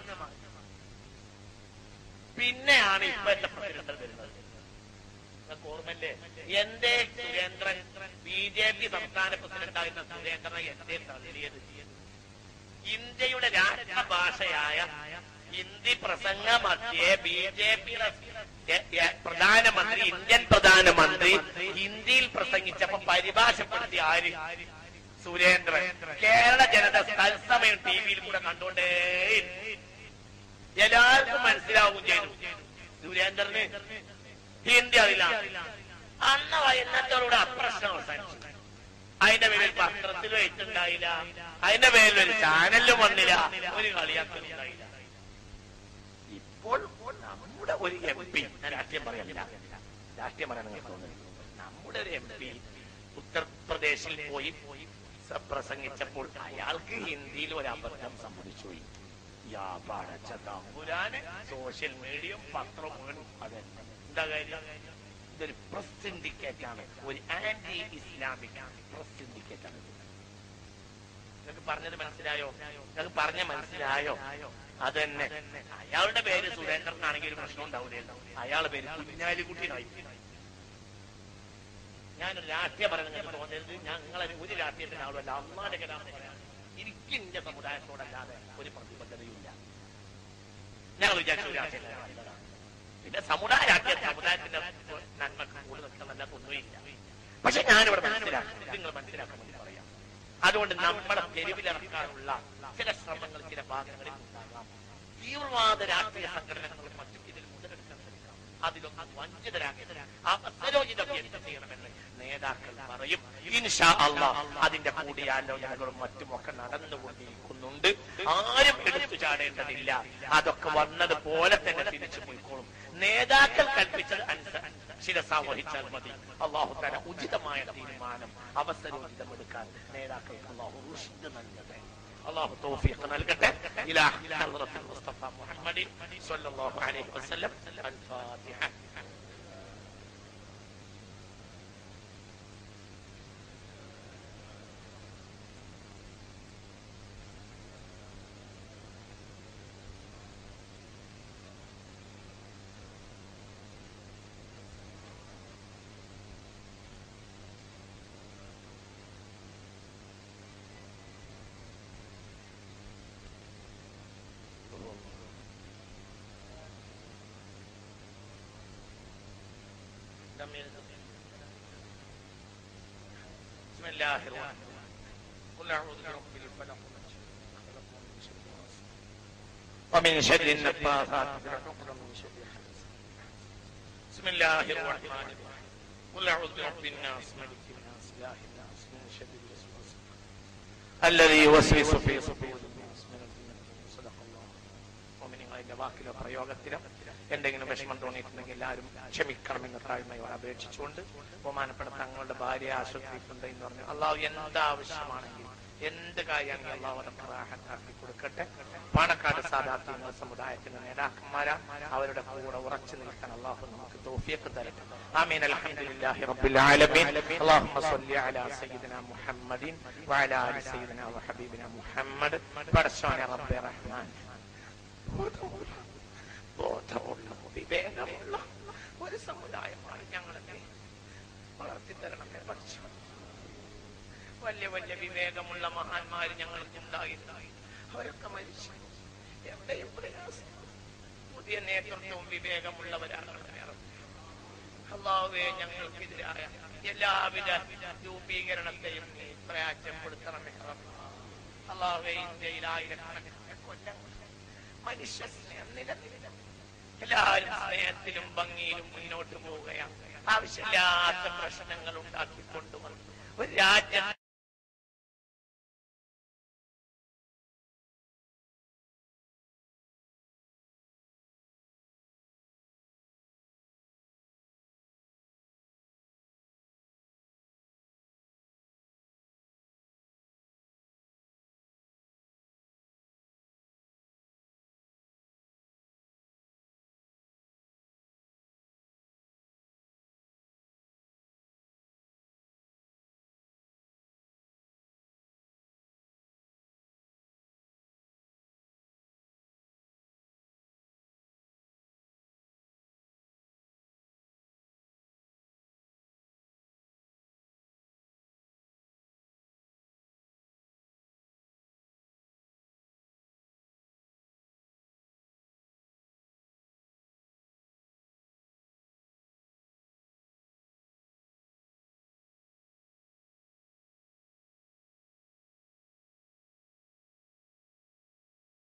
പിന്നെയാണ് ഇപ്പോഴത്തെ പ്രസിഡന്റ് വരുന്നത് നിങ്ങൾക്ക് ഓർമ്മല്ലേ എന്തേ സുരേന്ദ്രൻ ബി ജെ പി സംസ്ഥാന പ്രസിഡന്റ് ആയിരുന്ന സുരേന്ദ്രനെ എന്തേ തള്ളിയത് ഇന്ത്യയുടെ രാഷ്ട്രഭാഷയായ ഹിന്ദി പ്രസംഗ മധ്യേ ബി ജെ പിയുടെ പ്രധാനമന്ത്രി ഇന്ത്യൻ പ്രധാനമന്ത്രി ഹിന്ദിയിൽ പ്രസംഗിച്ചപ്പോ പരിഭാഷപ്പെടുത്തി ആര് സുരേന്ദ്രൻ കേരള ജനത തത്സമയം ടി വിയിൽ കൂടെ കണ്ടോണ്ടേ എല്ലാവർക്കും മനസ്സിലാവും ചെയ്തു സുരേന്ദ്രന് ഹിന്ദി അറിയില്ല അന്ന് വൈകുന്നേരത്തോടുകൂടെ അപ്രശ്നം അവസാനിച്ചു അതിന്റെ പേരിൽ പത്രത്തിലും എത്തുണ്ടായില്ല അതിന്റെ പേരിൽ ഒരു ചാനലിലും വന്നില്ല ഒരു കളിയാക്കലും ഉണ്ടായില്ല ഇപ്പോൾ നമ്മുടെ ഒരു എം പി രാഷ്ട്രീയം പറയാനില്ല രാഷ്ട്രീയം പറയാൻ നിങ്ങൾക്ക് തോന്നുന്നു നമ്മുടെ ഒരു എം പി ഉത്തർപ്രദേശിൽ പോയി സ- പ്രസംഗിച്ചപ്പോൾ അയാൾക്ക് ഹിന്ദിയിൽ ഒരു അബദ്ധം സംഭവിച്ചു പോയി യാ പടച്ച തമ്പുരാന് സോഷ്യൽ മീഡിയയും പത്രവും മുഴുവൻ അതെ എന്താ കാര്യം ഇതൊരു പ്രസ് സിൻഡിക്കേറ്റ് ആണ് ഒരു ആന്റി ഇസ്ലാമിക് പ്രസ് സിൻഡിക്കേറ്റ് ആണ് നിങ്ങൾക്ക് പറഞ്ഞത് മനസ്സിലായോ നിങ്ങൾക്ക് പറഞ്ഞ മനസ്സിലായോ അത് തന്നെ അയാളുടെ പേര് സുരേന്ദ്രൻ ആണെങ്കിൽ ഒരു പ്രശ്നം ഉണ്ടാവില്ലല്ലോ അയാളുടെ പേര് കുഞ്ഞാലിക്കുട്ടിയായി ഞാനൊരു രാഷ്ട്രീയ പറയുന്നത് നിങ്ങൾക്ക് തോന്നരുത് ഞങ്ങളെ ഒരു രാഷ്ട്രീയത്തിന്റെ ആളുമല്ല അമ്മാന്റെ കലാമ പറയാം എനിക്ക് എന്റെ സമുദായത്തോടല്ലാതെ ഒരു പ്രതിബദ്ധതയുമില്ല ഞങ്ങൾ വിചാരിച്ച ഒരു രാഷ്ട്രീയ നല്ലതാണ് പിന്നെ സമുദായ രാഷ്ട്രീയ സമുദായത്തിന്റെ നന്മക്ക് കൂടുതൽ ഒന്നുമില്ല പക്ഷെ ഞാനിവിടെ മനസ്സിലാക്കും ഇത് നിങ്ങൾ മനസ്സിലാക്കാൻ വേണ്ടി പറയാം അതുകൊണ്ട് നമ്മളെ തെരുവിലിറക്കാനുള്ള ചില ശ്രമങ്ങൾ ചില ഭാഗങ്ങളിൽ ഉണ്ടാകാം തീവ്രവാദ രാഷ്ട്രീയ സംഘടനകളും മറ്റും ഇതിൽ മുതലെടുക്കാൻ ശ്രമിക്കാം അതിലൊന്നും വഞ്ചിതരാകരുത് അവസരോചിതം എന്ത് ചെയ്യണമെന്ന് നേതാക്കൾ പറയും ഇൻഷാ അള്ളാ അതിന്റെ കൂടിയാലോചനകളും മറ്റുമൊക്കെ നടന്നുകൊണ്ടിരിക്കുന്നുണ്ട് ആരും എടുത്തു ചാടേണ്ടതില്ല അതൊക്കെ വന്നതുപോലെ തന്നെ തിരിച്ചു പോയിക്കോളും നേതാക്കൾ കൽപ്പിച്ചത് അനുസരിച്ച് ശിരസ വഹിച്ചാൽ മതി അള്ളാഹു തല ഉചിതമായ തീരുമാനം അവസരോചിതം എടുക്കാൻ നേതാക്കൾക്ക് അള്ളാഹു റുഷ്ദ് നൽകട്ടെ അള്ളാഹു തൗഫീഖ് നൽകട്ടെ ഇലാ ഹദ്റത്തിൽ മുസ്തഫ മുഹമ്മദ് സ്വല്ലല്ലാഹു അലൈഹി വസല്ലം അൽ ഫാത്തിഹ بسم الله الرحمن الرحيم قل اعوذ برب الفلق ومن شر النفاثات في العقد ومن شر حاسد بسم الله الرحمن الرحيم قل اعوذ برب الناس ملك الناس اله الناس من شر الوسواس الذي يوسوس في صدور الناس من الجنة صدق الله മോമിനിങ്ങളുടെ വാക്കിലോ പ്രയോഗത്തിലോ എന്തെങ്കിലും വിഷമം തോന്നിയിട്ടുണ്ടെങ്കിൽ എല്ലാവരും ക്ഷമിക്കണമെന്ന് താഴ്മയോട് അപേക്ഷിച്ചുകൊണ്ട് ബഹുമാനപ്പെട്ട തങ്ങളുടെ ഭാര്യ ആശുപത്രിക്കുണ്ട് എന്ന് പറഞ്ഞു അള്ളാഹു എന്താവശ്യമാണെങ്കിലും എന്ത് കാര്യമാണ് അള്ളാഹു നമുക്ക് റാഹത്താക്കി കൊടുക്കട്ടെ പാണക്കാട് സാധാർത്ഥ്യങ്ങൾ സമുദായത്തിന്റെ നേതാക്കന്മാരാ അവരുടെ കൂടെ ഉറച്ചു നിൽക്കാൻ അള്ളാഹു നമുക്ക് തോഫിയൊക്കെ തരട്ടെ ആമീൻ അൽഹംദുലില്ലാഹി റബ്ബിൽ ആലമീൻ അല്ലാഹുമ്മ സ്വല്ലി അലാ സയ്യിദിനാ മുഹമ്മദിൻ വഅലാ ആലി സയ്യിദിനാ വഹബീബിനാ മുഹമ്മദ് പടച്ചോനെ റബ്ബേ റഹ്മാൻ ബോധമുള്ള ബോധമുള്ള വിവേകമുള്ള ഒരു സമുദായമാണ് ഞങ്ങളെ വളർത്തിത്തരണമേ പഠിച്ചു വലിയ വലിയ വിവേകമുള്ള മഹാന്മാര് ഞങ്ങൾക്ക് ഉണ്ടായിരുന്നു അവരൊക്കെ മരിച്ചു എവിടെയും പ്രയാസം പുതിയ നേതൃത്വവും വിവേകമുള്ളവരാണ് അള്ളാഹുവെ ഞങ്ങൾക്കെതിരായ എല്ലാവിധ രൂപീകരണത്തെയും നീ പ്രയാജപ്പെടുത്തണമേ അള്ളാഹുവെ ഇന്ത്യയിൽ ആയിരക്കണക്കിന് കൊല്ലം മനുഷ്യ സ്നേഹം നിലനിൽക്കും എല്ലാവരും സ്നേഹത്തിലും ഭംഗിയിലും മുന്നോട്ട് പോവുകയാണ് ആവശ്യമില്ലാത്ത പ്രശ്നങ്ങൾ ഉണ്ടാക്കിക്കൊണ്ടുവന്നു ഒരു രാജ്യം